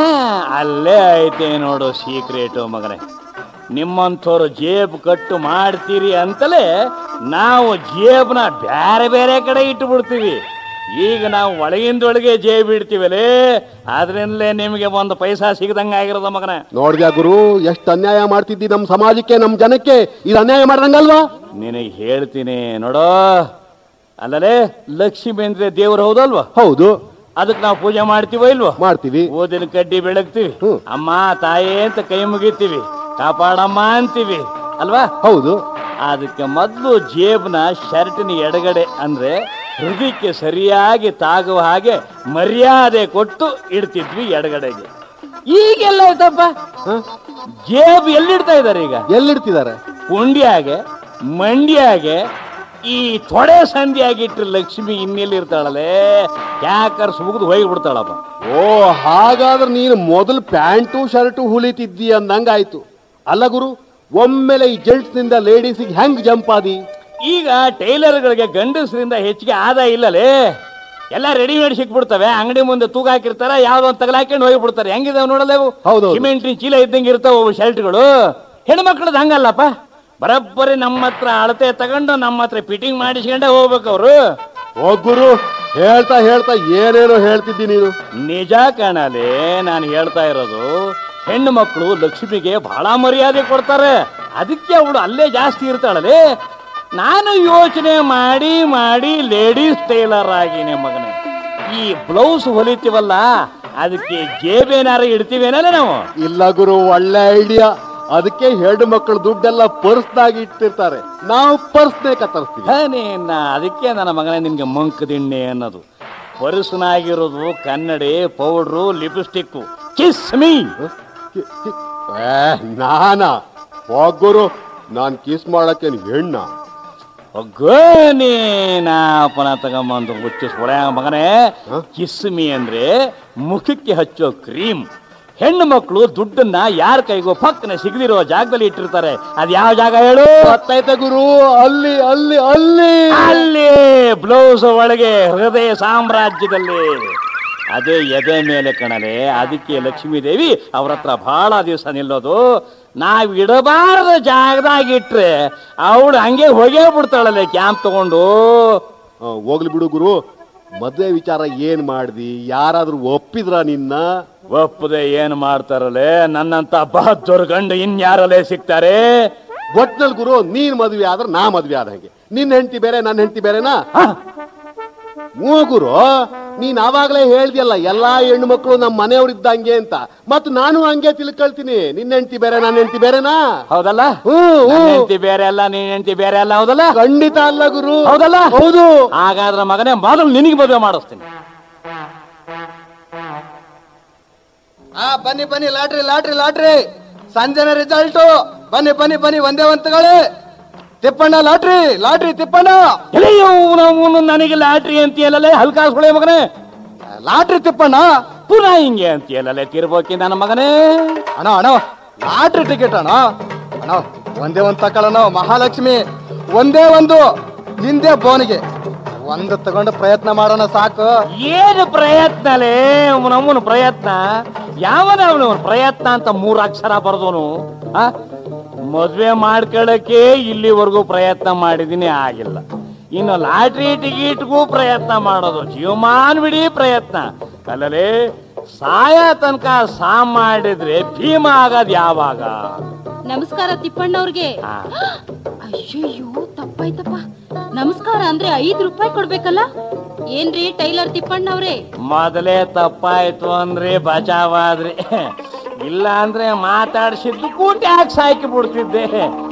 ಅಲ್ಲೇ ಐತೆ ನೋಡು ಸೀಕ್ರೆಟು ಮಗನೇ ನಿಮ್ಮಂಥವ್ರು ಜೇಬು ಕಟ್ಟು ಮಾಡ್ತೀರಿ ಅಂತಲೇ ನಾವು ಜೇಬ್ನ ಬೇರೆ ಬೇರೆ ಕಡೆ ಇಟ್ಟು ಬಿಡ್ತೀವಿ ಈಗ ನಾವು ಒಳಗಿಂದೊಳಗೆ ಜೇಬ್ ಇಡ್ತೀವಲೇ ಆದ್ರಿಂದಲೇ ನಿಮಗೆ ಒಂದು ಪೈಸಾ ಸಿಗದಂಗ ಆಗಿರೋದ ಮಗನ ನೋಡ್ದ್ಯಾ ಗುರು ಎಷ್ಟು ಅನ್ಯಾಯ ಮಾಡ್ತಿದ್ದಿ ನಮ್ಮ ಸಮಾಜಕ್ಕೆ ನಮ್ಮ ಜನಕ್ಕೆ ಇದು ಅನ್ಯಾಯ ಮಾಡ್ದಂಗಲ್ವಾ ನಿನಗೆ ಹೇಳ್ತೀನಿ ನೋಡೋ ಅಲ್ಲಲೇ ಲಕ್ಷ್ಮಿ ಅಂದ್ರೆ ದೇವ್ರು ಹೌದಲ್ವಾ ಹೌದು ಅದಕ್ಕೆ ನಾವು ಪೂಜೆ ಮಾಡ್ತೀವೋ ಇಲ್ವೋ ಮಾಡ್ತೀವಿ ಓದಿನ ಕಡ್ಡಿ ಬೆಳಗ್ತೀವಿ ಹ್ಮ್. ಅಮ್ಮ ತಾಯಿ ಅಂತ ಕೈ ಮುಗಿತೀವಿ ಕಾಪಾಡಮ್ಮ ಅಂತೀವಿ ಅಲ್ವಾ ಹೌದು ಅದಕ್ಕೆ ಮೊದಲು ಜೇಬ್ನ ಶರ್ಟಿನ ಎಡಗಡೆ ಅಂದ್ರೆ ಹೃದಯಕ್ಕೆ ಸರಿಯಾಗಿ ತಾಗುವ ಹಾಗೆ ಮರ್ಯಾದೆ ಕೊಟ್ಟು ಇಡ್ತಿದ್ವಿ ಎಡಗಡೆಗೆ ಈಗೆಲ್ಲ ಆಯ್ತಪ್ಪ ಹ? ಜೇಬ್ ಎಲ್ಲಿಡ್ತಾ ಇದಾರೆ ಈಗ ಎಲ್ಲಿಡ್ತಿದ್ದಾರೆ ಕುಂಡಿಯಾಗೆ ಮಂಡ್ಯಾಗೆ ಈ ತೊಡೆ ಸಂಧಿಯಾಗಿ ಇಟ್ರೆ ಲಕ್ಷ್ಮಿ ಇನ್ನೆಲ್ಲಿ ಇರ್ತಾಳಲ್ಲೇ ಯಾಕರ್ಸ್ ಮುಗಿದು ಹೋಗಿ ಬಿಡ್ತಾಳಪ್ಪ ಓ ಹಾಗಾದ್ರೆ ನೀನು ಮೊದಲು ಪ್ಯಾಂಟು ಶರ್ಟು ಹುಲಿತಿದ್ದಿ ಅಂದಂಗಾಯ್ತು ಅಲ್ಲ ಗುರು ಒಮ್ಮೆಲೆ ಈ ಜೆಂಟ್ಸ್ ನಿಂದ ಲೇಡೀಸಿಗೆ ಹೆಂಗ್ ಜಂಪ್ ಆದಿ ಈಗ ಟೈಲರ್ಗಳಿಗೆ ಗಂಡಸರಿಂದ ಹೆಚ್ಚಿಗೆ ಆದಾಯ ಇಲ್ಲಲೇ ಎಲ್ಲ ರೆಡಿಮೇಡ್ ಸಿಕ್ಬಿಡ್ತವೆ ಅಂಗಡಿ ಮುಂದೆ ತೂಕ ಹಾಕಿರ್ತಾರ ಯಾವ್ದೋ ಒಂದು ತಗಲಾಕೊಂಡು ಹೋಗಿ ಬಿಡ್ತಾರೆ ಹೆಂಗಿದಾವ್ ನೋಡಲ್ಲ ಇವು ಹೌದೌದು. ಸಿಮೆಂಟಿನ ಚೀಲ ಇದ್ದಂಗೆ ಇರ್ತಾವ ಶರ್ಟ್ಗಳು ಹೆಣ್ಮಕ್ಳದ್ ಹಂಗಲ್ಲಪ್ಪ ಬರಬ್ಬರಿ ನಮ್ಮ ಹತ್ರ ಅಳತೆ ತಗೊಂಡು ನಮ್ಮ ಹತ್ರ ಫಿಟ್ಟಿಂಗ್ ಮಾಡಿಸ್ಕೊಂಡೆ ಹೋಗ್ಬೇಕು ಅವರು ಓ ಗುರು ಹೇಳ್ತಾ ಹೇಳ್ತಾ ಏನೇನೋ ಹೇಳ್ತಿದ್ದಿ ನೀನು ನಿಜ ಕಾಣಲೆ ನಾನು ಹೇಳ್ತಾ ಇರೋದು ಹೆಣ್ಣು ಮಕ್ಕಳು ಲಕ್ಷ್ಮಿಗೆ ಬಹಳ ಮರ್ಯಾದೆ ಕೊಡ್ತಾರೆ ಅದಕ್ಕೆ ಅವಳು ಅಲ್ಲೇ ಜಾಸ್ತಿ ಇರ್ತಾಳಲೆ ನಾನು ಯೋಚನೆ ಮಾಡಿ ಮಾಡಿ ಲೇಡೀಸ್ ಟೈಲರ್ ಆಗಿನೇ ಮಗನೇ ಈ ಬ್ಲೌಸ್ ಹೊಲಿತೀವಲ್ಲ ಅದಕ್ಕೆ ಜೇಬೇನಾರ ಇಡ್ತೀವೇನಲ್ಲ ನಾವು ಇಲ್ಲ ಗುರು ಒಳ್ಳೆ ಐಡಿಯಾ ಅದಕ್ಕೆ ಹೆಣ್ಣು ಮಕ್ಕಳು ದುಡ್ಡೆಲ್ಲ ಪರ್ಸ್ನಾಗ ಇಟ್ಟಿರ್ತಾರೆ ನಾವು ಪರ್ಸ್ನೇ ಕತ್ತರಿಸ್ತೀವಿ ಹ, ನೀನ ಅದಕ್ಕೆ ನನ್ನ ಮಗನೇ ನಿನ್ಗೆ ಮಂಕ್ ದಿಣ್ಣೆ ಅನ್ನೋದು ಪರ್ಸನಾಗಿರೋದು ಕನ್ನಡಿ ಪೌಡ್ರು ಲಿಪ್ಸ್ಟಿಕ್ಕು ಕಿಸ್ ಮೀ ಕಿ- ಕಿ- ಏ, ನಾನಾ ಹೋಗುರು ನಾನ್ ಕಿಸ್ ಮಾಡಕ್ಕೆ ಹೆಣ್ಣ ನಾಪನ ತಗೊಂಬಂದು ಹುಚ್ಚು ಸೊಳ್ಯ ಮಗನೇ ಹ? ಕಿಸ್ಮಿ ಅಂದ್ರೆ ಮುಖಕ್ಕೆ ಹಚ್ಚೋ ಕ್ರೀಮ್ ಹೆಣ್ಣು ಮಕ್ಕಳು ದುಡ್ಡನ್ನ ಯಾರ ಕೈಗೋ ಪಕ್ಕನೆ ಸಿಗದಿರೋ ಜಾಗದಲ್ಲಿ ಇಟ್ಟಿರ್ತಾರೆ ಅದ್ ಯಾವ ಜಾಗ ಹೇಳು ಗೊತ್ತಾಯ್ತ ಗುರು ಅಲ್ಲಿ ಅಲ್ಲಿ ಅಲ್ಲಿ ಅಲ್ಲಿ ಬ್ಲೌಸ್ ಒಳಗೆ ಹೃದಯ ಸಾಮ್ರಾಜ್ಯದಲ್ಲಿ ಅದೇ ಎದೆ ಮೇಲೆ ಕಣಲೆ ಅದಕ್ಕೆ ಲಕ್ಷ್ಮೀ ದೇವಿ ಅವ್ರ ಹತ್ರ ಬಹಳ ದಿವಸ ನಿಲ್ಲೋದು ನಾವ್ ಇಡಬಾರದ ಜಾಗದಾಗ ಇಟ್ರೆ ಅವಳು ಹಂಗೆ ಹೋಗೇ ಬಿಡ್ತಾಳಲ್ಲ ಕ್ಯಾಂಪ್ ತಗೊಂಡು ಆ, ಹೋಗ್ಲಿ ಬಿಡು ಗುರು ಮದ್ವೆ ವಿಚಾರ ಏನ್ ಮಾಡ್ದಿ ಯಾರಾದ್ರೂ ಒಪ್ಪಿದ್ರ ನಿನ್ನ ಒಪ್ಪದೆ ಏನ್ ಮಾಡ್ತಾರಲ್ಲೇ ನನ್ನಂತ ಬಹದ್ದೂರ್ ಗಂಡು ಇನ್ಯಾರಲ್ಲೇ ಸಿಗ್ತಾರೆ ಒಟ್ನಲ್ಲಿ ಗುರು ನೀನ್ ಮದ್ವೆ ಆದ್ರೆ ನಾ ಮದ್ವೆ ಆದ ಹಾಗೆ ನಿನ್ ಹೆಂಡತಿ ಬೇರೆ ನನ್ನ ಹೆಂಡತಿ ಬೇರೆನಾ ಹ? ಹ್ಞೂ ಗುರು ನೀನ್ ಆವಾಗಲೇ ಹೇಳ್ದಿಯಲ್ಲ ಎಲ್ಲಾ ಹೆಣ್ಣು ಮಕ್ಕಳು ನಮ್ಮ ಮನೆಯವ್ರು ಇದ್ದಂಗೆ ಅಂತ ಮತ್ ನಾನು ಹಂಗೆ ತಿಳ್ಕೊಳ್ತೀನಿ ನಿನ್ನ ಹೆಂಡತಿ ಬೇರೆ ನನ್ನ ಹೆಂಡತಿ ಬೇರೆನಾ ಹೌದಲ್ಲ ಹ್ಞೂ ನನ್ನ ಹ್ಞೂ ಹೆಂಡತಿ ಬೇರೆ ಅಲ್ಲ ನೀನ್ ಹೆಂಡತಿ ಬೇರೆ ಅಲ್ಲ ಹೌದಲ್ಲ ಖಂಡಿತ ಅಲ್ಲ ಗುರು ಹೌದಲ್ಲ ಹೌದು ಹಾಗಾದ್ರೆ ಮಗನೇ ಮೊದಲು ನಿನಗೆ ಮದುವೆ ಮಾಡಿಸ್ತೀನಿ ಹಾ ಬನ್ನಿ ಬನ್ನಿ ಲಾಟ್ರಿ ಲಾಟ್ರಿ ಲಾಟ್ರಿ ಸಂಜೆನ ರಿಸಲ್ಟು ಬನ್ನಿ ಬನ್ನಿ ಬನ್ನಿ ಒಂದೇ ಒಂದ್ ತಗೊಳ್ಳಿ ತಿಪ್ಪಣ್ಣ ಲಾಟ್ರಿ ಲಾಟ್ರಿ ತಿಪ್ಪಣ್ಣ ಎಲೆಯೋ ನಾವು ನನಗೆ ಲಾಟ್ರಿ ಅಂತೀಯಲ್ಲೇ ಹಲ್ಕಾಸ್ ಹೊಳೆ ಮಗನೇ ಲಾಟ್ರಿ ತಿಪ್ಪಣ್ಣ ಪುನಃ ಹಿಂಗೆ ಅಂತೀಯಲ್ಲೇ ತಿರ್ಬೋಕಿ ನನ್ನ ಮಗನೇ ಅಣ್ಣ ಅಣ್ಣ ಲಾಟ್ರಿ ಟಿಕೆಟ್ ಅಣ್ಣ ಅಣ್ಣ ಒಂದೇ ಒಂದ್ ತಕೊಳ್ಳೋಣ ಮಹಾಲಕ್ಷ್ಮಿ ಒಂದೇ ಒಂದು ನಿಂದೆ ಬೋನಿಗೆ ಒಂದು ತಗೊಂಡು ಪ್ರಯತ್ನ ಮಾಡೋಣ ಸಾಕು ಏನು ಪ್ರಯತ್ನಲೇ ನಮ್ಮನ ಪ್ರಯತ್ನ ಯಾವನ ಅವನು ಪ್ರಯತ್ನ ಅಂತ ಮೂರು ಅಕ್ಷರ ಬರ್ದೋನು ಆ ಮದ್ವೆ ಮಾಡ್ಕೊಳ್ಳಕ್ಕೆ ಇಲ್ಲಿವರೆಗೂ ಪ್ರಯತ್ನ ಮಾಡಿದೀನಿ ಆಗಿಲ್ಲ ಇನ್ನು ಲಾಟ್ರಿ ಟಿಕೆಟ್ಗೂ ಪ್ರಯತ್ನ ಮಾಡೋದು ಜೀವಮಾನ್ ಬಿಡಿ ಪ್ರಯತ್ನ ಅಲ್ಲಲೇ ಸಾಯ ತನಕ ಸಾ ಮಾಡಿದ್ರೆ ಭೀಮ ಆಗೋದ್ ಯಾವಾಗ ನಮಸ್ಕಾರ ತಿಪ್ಪಣ್ಣವ್ರಿಗೆ ಆ. ಅಯ್ಯಯ್ಯೋ ತಪ್ಪಾಯ್ತಪ್ಪ ನಮಸ್ಕಾರ ಅಂದ್ರೆ ಐದ್ ರೂಪಾಯಿ ಕೊಡ್ಬೇಕಲ್ಲ ಏನ್ರಿ ಟೈಲರ್ ತಿಪ್ಪಣ್ಣವ್ರೆ ಮೊದಲೇ ತಪ್ಪಾಯ್ತು ಅಂದ್ರೆ ಬಚಾವಾದ್ರಿ ಇಲ್ಲ ಅಂದ್ರೆ ಮಾತಾಡ್ಸಿದ್ದಕ್ಕೂ ಟ್ಯಾಕ್ಸ್ ಹಾಕಿ ಬಿಡ್ತಿದ್ದೆ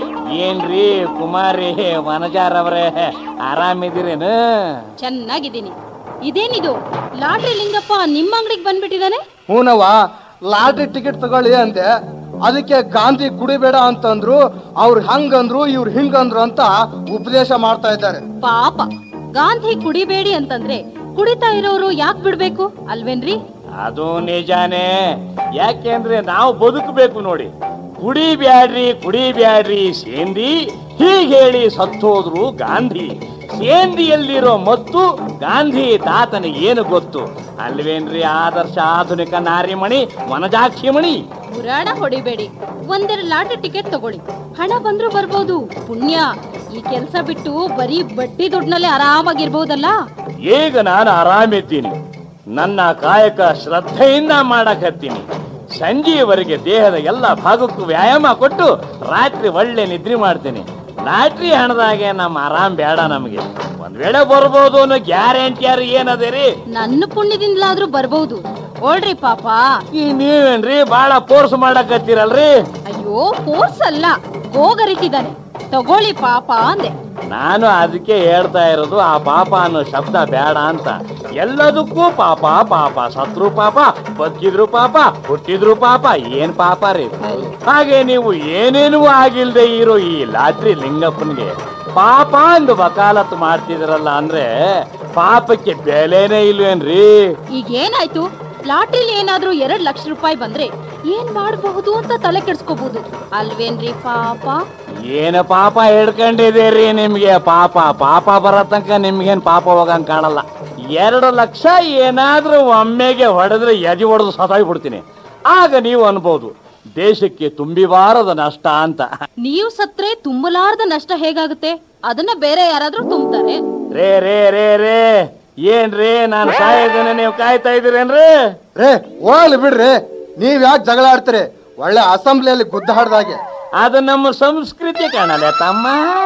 ಏನ್ರಿ ಕುಮಾರಿ ವನಜಾರವ್ರೆ ಆರಾಮಿದ್ದೀರೇನು ಚೆನ್ನಾಗಿದ್ದೀನಿ ಇದೇನಿದು ಲಾಟ್ರಿ ಲಿಂಗಪ್ಪ ನಿಮ್ಮ ಅಂಗಡಿಗೆ ಬಂದ್ಬಿಟ್ಟಿದಾನೆ ಹೂನವ್ವ ಲಾಟ್ರಿ ಟಿಕೆಟ್ ತಗೊಳ್ಳಿ ಅಂದೆ ಅದಕ್ಕೆ ಗಾಂಧಿ ಕುಡಿಬೇಡ ಅಂತಂದ್ರು ಅವ್ರು ಹಂಗಂದ್ರು ಇವ್ರು ಹಿಂಗಂದ್ರು ಅಂತ ಉಪದೇಶ ಮಾಡ್ತಾ ಇದ್ದಾರೆ ಪಾಪ ಗಾಂಧಿ ಕುಡಿಬೇಡಿ ಅಂತಂದ್ರೆ ಕುಡಿತಾ ಇರೋರು ಯಾಕೆ ಬಿಡ್ಬೇಕು ಅಲ್ವೇನ್ರಿ ಅದು ನಿಜಾನೇ ಯಾಕೆಂದ್ರೆ ನಾವು ಬದುಕಬೇಕು ನೋಡಿ ಕುಡಿಬ್ಯಾಡ್ರಿ ಕುಡಿಬ್ಯಾಡ್ರಿ ಸೇಂದಿ ಹೀಗೆ ಹೇಳಿ ಸತ್ತೋದ್ರು ಗಾಂಧಿ ಸೇಂದಿಯಲ್ಲಿರೋ ಮತ್ತು ಗಾಂಧಿ ತಾತನಿಗೆ ಏನು ಗೊತ್ತು ಅಲ್ವೇನ್ರಿ ಆದರ್ಶ ಆಧುನಿಕ ನಾರಿಮಣಿ ವನಜಾಕ್ಷಿಮಣಿ ಪುರಾಣ ಹೊಡಿಬೇಡಿ ಒಂದೆರಡು ಲಾಟ್ರಿ ಟಿಕೆಟ್ ತಗೊಳ್ಳಿ ಹಣ ಬಂದ್ರೂ ಬರ್ಬೋದು ಪುಣ್ಯ ಈ ಕೆಲ್ಸ ಬಿಟ್ಟು ಬರೀ ಬಡ್ಡಿ ದುಡ್ಡಲ್ಲೇ ಆರಾಮಾಗಿರ್ಬೋದಲ್ಲ ಈಗ ನಾನು ಆರಾಮಿದ್ದೀನಿ ನನ್ನ ಕಾಯಕ ಶ್ರದ್ಧೆಯಿಂದ ಮಾಡಕತ್ತೀನಿ ಸಂಜೆಯವರೆಗೆ ದೇಹದ ಎಲ್ಲ ಭಾಗಕ್ಕೂ ವ್ಯಾಯಾಮ ಕೊಟ್ಟು ರಾತ್ರಿ ಒಳ್ಳೆ ನಿದ್ರೆ ಮಾಡ್ತೀನಿ ಲಾಟ್ರಿ ಹಣದಾಗೆ ನಮ್ಮ ಆರಾಮ್ ಬೇಡ ನಮಗೆ ಒಂದ್ ವೇಳೆ ಬರ್ಬೋದು ಅನ್ನೋ ಗ್ಯಾರಂಟಿ ಯಾರು ಏನದೇ ರೀ ನನ್ನ ಪುಣ್ಯದಿಂದಲಾದ್ರೂ ಬರ್ಬೋದು ಓಳ್ರಿ ಪಾಪ ಈ ನೀವೇನ್ರಿ ಬಾಳ ಫೋರ್ಸ್ ಮಾಡಕತ್ತೀರಲ್ರಿ ಅಯ್ಯೋ ಫೋರ್ಸ್ ಅಲ್ಲ ಗೋಗರಿತಿದ್ದಾನೆ ತಗೊಳ್ಳಿ ಪಾಪ ಅಂದೆ ನಾನು ಅದಕ್ಕೆ ಹೇಳ್ತಾ ಇರೋದು ಆ ಪಾಪ ಅನ್ನೋ ಶಬ್ದ ಬೇಡ ಅಂತ ಎಲ್ಲದಕ್ಕೂ ಪಾಪ ಪಾಪ ಸತ್ರು ಪಾಪ ಬದುಕಿದ್ರು ಪಾಪ ಹುಟ್ಟಿದ್ರು ಪಾಪ ಏನ್ ಪಾಪ ರೀ ಹಾಗೆ ನೀವು ಏನೇನೂ ಆಗಿಲ್ದೆ ಇರೋ ಈ ಲಾಟ್ರಿ ಲಿಂಗಪ್ಪನ್ಗೆ ಪಾಪ ಅಂದು ವಕಾಲತ್ ಮಾಡ್ತಿದ್ರಲ್ಲ ಅಂದ್ರೆ ಪಾಪಕ್ಕೆ ಬೆಲೆನೇ ಇಲ್ವೇನ್ರಿ ಈಗ ಏನಾಯ್ತು ಲಾಟ್ರಿಲಿ ಏನಾದ್ರೂ ಎರಡ್ ಲಕ್ಷ ರೂಪಾಯಿ ಬಂದ್ರೆ ಏನ್ ಮಾಡಬಹುದು ಅಂತ ತಲೆ ಕೆಡ್ಸ್ಕೋಬಹುದು ಅಲ್ವೇನ್ರಿ ಪಾಪ ಏನು ಪಾಪ ಹಿಡ್ಕೊಂಡಿದ್ದೀರಿ ನಿಮ್ಗೆ ಪಾಪ ಪಾಪ ಬರೋ ತನಕ ನಿಮ್ಗೇನ್ ಪಾಪ ಹೋಗಂಗ್ ಕಾಣಲ್ಲ ಎರಡು ಲಕ್ಷ ಏನಾದ್ರೂ ಒಮ್ಮೆಗೆ ಹೊಡೆದ್ರೆ ಎದಿ ಹೊಡೆದು ಸತಾಯಿ ಬಿಡ್ತೀನಿ ಆಗ ನೀವು ಅನ್ಬೋದು ದೇಶಕ್ಕೆ ತುಂಬಿಬಾರದ ನಷ್ಟ ಅಂತ ನೀವು ಸತ್ರೆ ತುಂಬಲಾರ್ದ ನಷ್ಟ ಹೇಗಾಗುತ್ತೆ ಅದನ್ನ ಬೇರೆ ಯಾರಾದ್ರೂ ತುಂಬ್ತಾರೆ ರೇ ರೇ ರೇ ರೇ ಏನ್ರಿ ನಾನು ಸಾಯೋದನ್ನ ನೀವು ಕಾಯ್ತಾ ಇದ್ದೀರೇನ್ರಿ ರೇ ಹೋಗ್ಲಿ ಬಿಡ್ರಿ ನೀವ್ ಯಾಕೆ ಜಗಳ ಆಡ್ತೀರಿ ಒಳ್ಳೆ ಅಸೆಂಬ್ಲಿಯಲ್ಲಿ ಗುದ್ದಾಡ್ದಾಗೆ ಅದು ನಮ್ಮ ಸಂಸ್ಕೃತಿ ಕಾಣಲ್ಲ ತಮ್ಮ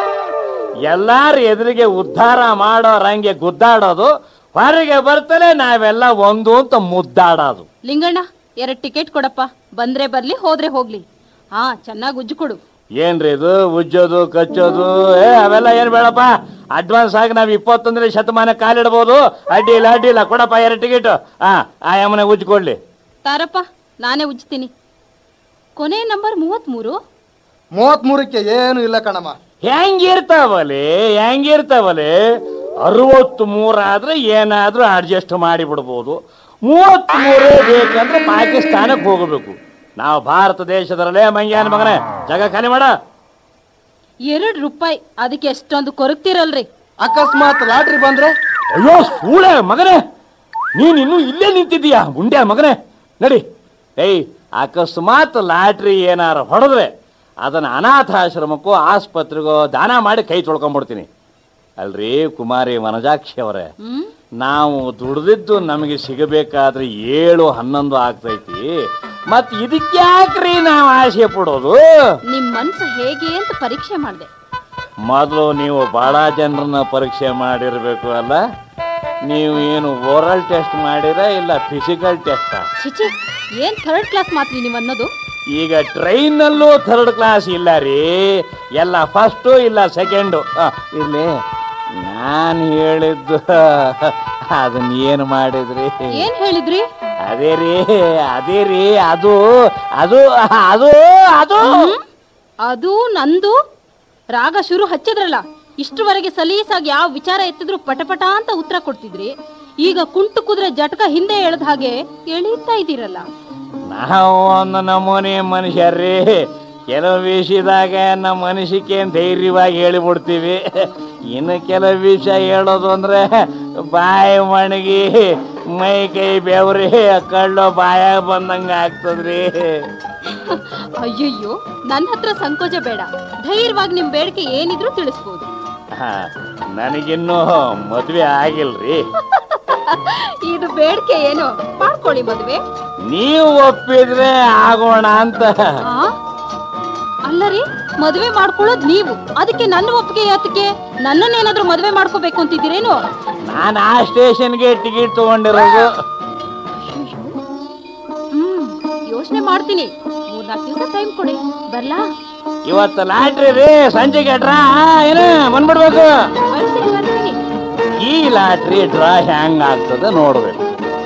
ಎಲ್ಲಾರ ಎದುರಿಗೆ ಉದ್ಧಾರ ಮಾಡೋರಂಗೆ ಗುದ್ದಾಡೋದು ಹೊರಗೆ ಬರ್ತಲೇ ನಾವೆಲ್ಲ ಒಂದು ಅಂತ ಮುದ್ದಾಡೋದು ಲಿಂಗಣ್ಣ ಎರಡ್ ಟಿಕೆಟ್ ಕೊಡಪ್ಪ ಬಂದ್ರೆ ಬರ್ಲಿ ಹೋದ್ರೆ ಹೋಗ್ಲಿ ಹಾ ಚೆನ್ನಾಗ್ ಉಜ್ಜು ಕೊಡು ಏನ್ರಿ ಇದು ಉಜ್ಜೋದು ಕಚ್ಚೋದು ಏ ಅವೆಲ್ಲ ಏನ್ ಬೇಡಪ್ಪ ಅಡ್ವಾನ್ಸ್ ಆಗಿ ನಾವ್ ಇಪ್ಪತ್ತೊಂದನೇ ಶತಮಾನ ಕಾಲಿಡ್ಬೋದು ಅಡ್ಡಿ ಇಲ್ಲ ಅಡ್ಡಿ ಇಲ್ಲ ಕೊಡಪ್ಪ ಎರಡು ಟಿಕೆಟ್ ಹಾ ಆ ಯಮನೆ ಉಜ್ಜಿ ಕೊಡ್ಲಿ ತಾರಪ್ಪ ನಾನೇ ಉಜ್ತೀನಿ ಕೊನೆ ನಂಬರ್ ಮೂವತ್ಮೂರು ಮೂವತ್ ಮೂರಕ್ಕೆ ಏನು ಇಲ್ಲ ಕಣಮ್ಮ ಹೆಂಗಿರ್ತಾವಲೆ ಹೆಂಗಿರ್ತಾವಲೆ ಅರವತ್ತು ಮೂರಾದ್ರೆ ಏನಾದ್ರೂ ಅಡ್ಜಸ್ಟ್ ಮಾಡಿ ಬಿಡ್ಬೋದು ಮೂವತ್ತ್ ಮೂರೇ ಬೇಕಂದ್ರೆ ಪಾಕಿಸ್ತಾನಕ್ಕೆ ಹೋಗಬೇಕು ನಾವು ಭಾರತ ದೇಶದರಲ್ಲೇ ಮಂಗ್ಯಾನ ಮಗನೇ ಜಾಗ ಖಾಲಿ ಮಾಡ ಎರಡ್ ರೂಪಾಯಿ ಅದಕ್ಕೆ ಎಷ್ಟೊಂದು ಕೊರಗ್ತಿರಲ್ರಿ ಅಕಸ್ಮಾತ್ ಲಾಟ್ರಿ ಬಂದ್ರೆ ಅಯ್ಯೋ ಸೂಳೆ ಮಗನೇ ನೀನ್ ಇನ್ನೂ ಇಲ್ಲೇ ನಿಂತಿದ್ದೀಯಾ ಗುಂಡ್ಯಾ ಮಗನೇ ನಡಿ ಏಯ್ ಅಕಸ್ಮಾತ್ ಲಾಟ್ರಿ ಏನಾರ ಹೊಡೆದ್ರೆ ಅದನ್ನ ಅನಾಥಾಶ್ರಮಕ್ಕೋ ಆಸ್ಪತ್ರೆಗೋ ದಾನ ಮಾಡಿ ಕೈ ತೊಳ್ಕೊಂಡ್ಬಿಡ್ತೀನಿ ಅಲ್ರಿ ಕುಮಾರಿ ವನಜಾಕ್ಷಿ ಅವರೇ ಹ್ಮ್ ನಾವು ದುಡ್ದಿದ್ದು ನಮಗೆ ಸಿಗಬೇಕಾದ್ರೆ ಏಳು ಹನ್ನೊಂದು ಆಗ್ತೈತಿ ಮತ್ ಇದಕ್ಯಾಕ್ರಿ ನಾವು ಆಸೆ ಪಡೋದು ನಿಮ್ ಮನ್ಸು ಹೇಗೆ ಅಂತ ಪರೀಕ್ಷೆ ಮಾಡ್ದೆ ಮೊದಲು ನೀವು ಬಹಳ ಜನರನ್ನ ಪರೀಕ್ಷೆ ಮಾಡಿರ್ಬೇಕು ಅಲ್ಲ ನೀವು ಏನು ಓರಲ್ ಟೆಸ್ಟ್ ಮಾಡಿರ ಇಲ್ಲ ಫಿಸಿಕಲ್ ಟೆಸ್ಟ್ ಚಿಚಿ ಏನ್ ಥರ್ಡ್ ಕ್ಲಾಸ್ ಮಾತ್ರಿ ನೀವ್ ಅನ್ನೋದು ಈಗ ಟ್ರೈನಲ್ಲೂ ಥರ್ಡ್ ಕ್ಲಾಸ್ ಇಲ್ಲ ರೀ ಎಲ್ಲ ಫಸ್ಟು ಇಲ್ಲ ಸೆಕೆಂಡು ಇಲ್ಲಿ ನಾನು ಹೇಳಿದ್ದು ಅದನ್ನ ಏನು ಮಾಡಿದ್ರಿ ಏನ್ ಹೇಳಿದ್ರಿ ಅದೇ ರೀ ಅದೇ ರೀ ಅದು ಅದು ಅದು ಅದು ಹ್ಮ್? ಅದು ನಂದು ರಾಗ ಶುರು ಹಚ್ಚಿದ್ರಲ್ಲ ಇಷ್ಟರವರೆಗೆ ಸಲೀಸಾಗಿ ಯಾವ ವಿಚಾರ ಎತ್ತಿದ್ರು ಪಟಪಟ ಅಂತ ಉತ್ತರ ಕೊಡ್ತಿದ್ರಿ ಈಗ ಕುಂಟು ಕುದ್ರೆ ಜಟಕ ಹಿಂದೆ ಎಳೆದ ಹಾಗೆ ಎಳೀತಾ ಇದ್ದೀರಲ್ಲ ನಾವು ಒಂದು ನಮೂನೆ ಮನುಷ್ಯರ್ರಿ ಕೆಲವು ವಿಷಯದಾಗ ನಮ್ಮ ಅನಿಸಿಕೆ ಧೈರ್ಯವಾಗಿ ಹೇಳಿಬಿಡ್ತೀವಿ ಇನ್ನು ಕೆಲವು ವಿಷಯ ಹೇಳೋದು ಅಂದ್ರೆ ಬಾಯಿ ಮಣಗಿ ಮೈ ಕೈ ಬೆವರಿ ಕಳ್ಳು ಬಾಯಾಗ ಬಂದಂಗ ಆಗ್ತದ್ರಿ ಅಯ್ಯಯ್ಯೋ ನನ್ನ ಹತ್ರ ಸಂಕೋಚ ಬೇಡ ಧೈರ್ಯವಾಗಿ ನಿಮ್ ಬೇಡಿಕೆ ಏನಿದ್ರು ತಿಳಿಸ್ಬೋದು ಹಾ, ನನಗಿನ್ನೂ ಮದ್ವೆ ಆಗಿಲ್ರಿ ಇದು ಬೇಡಿಕೆ ಏನು ಮಾಡ್ಕೊಳ್ಳಿ ಮದುವೆ ನೀವು ಒಪ್ಪಿದ್ರೆ ಆಗೋಣ ಅಂತ ಆ? ಅಲ್ಲ ರೀ ಮದುವೆ ಮಾಡ್ಕೊಳ್ಳೋದ್ ನೀವು ಅದಕ್ಕೆ ನನ್ನ ಒಪ್ಪಿಗೆ ಯಾತಕ್ಕೆ ನನ್ನನ್ನೇನಾದ್ರೂ ಮದುವೆ ಮಾಡ್ಕೋಬೇಕು ಅಂತಿದ್ದೀರೇನು ನಾನು ಆ ಸ್ಟೇಷನ್ಗೆ ಟಿಕೆಟ್ ತಗೊಂಡಿರೋದು ಹ್ಮ್ ಯೋಚನೆ ಮಾಡ್ತೀನಿ ಮೂರ್ನಾಲ್ಕು ದಿವಸ ಟೈಮ್ ಕೊಡಿ ಬರ್ಲಾ ಇವತ್ತು ಲಾಟ್ರಿ ರೀ ಸಂಜೆಗೆ ಡ್ರಾ ಏನು ಬಂದ್ಬಿಡ್ಬೇಕು ಬರ್ತೀನಿ ಬರ್ತೀನಿ ಈ ಲಾಟ್ರಿ ಡ್ರಾ ಹ್ಯಾಂಗ್ ಆಗ್ತದೆ ನೋಡ್ಬೇಕು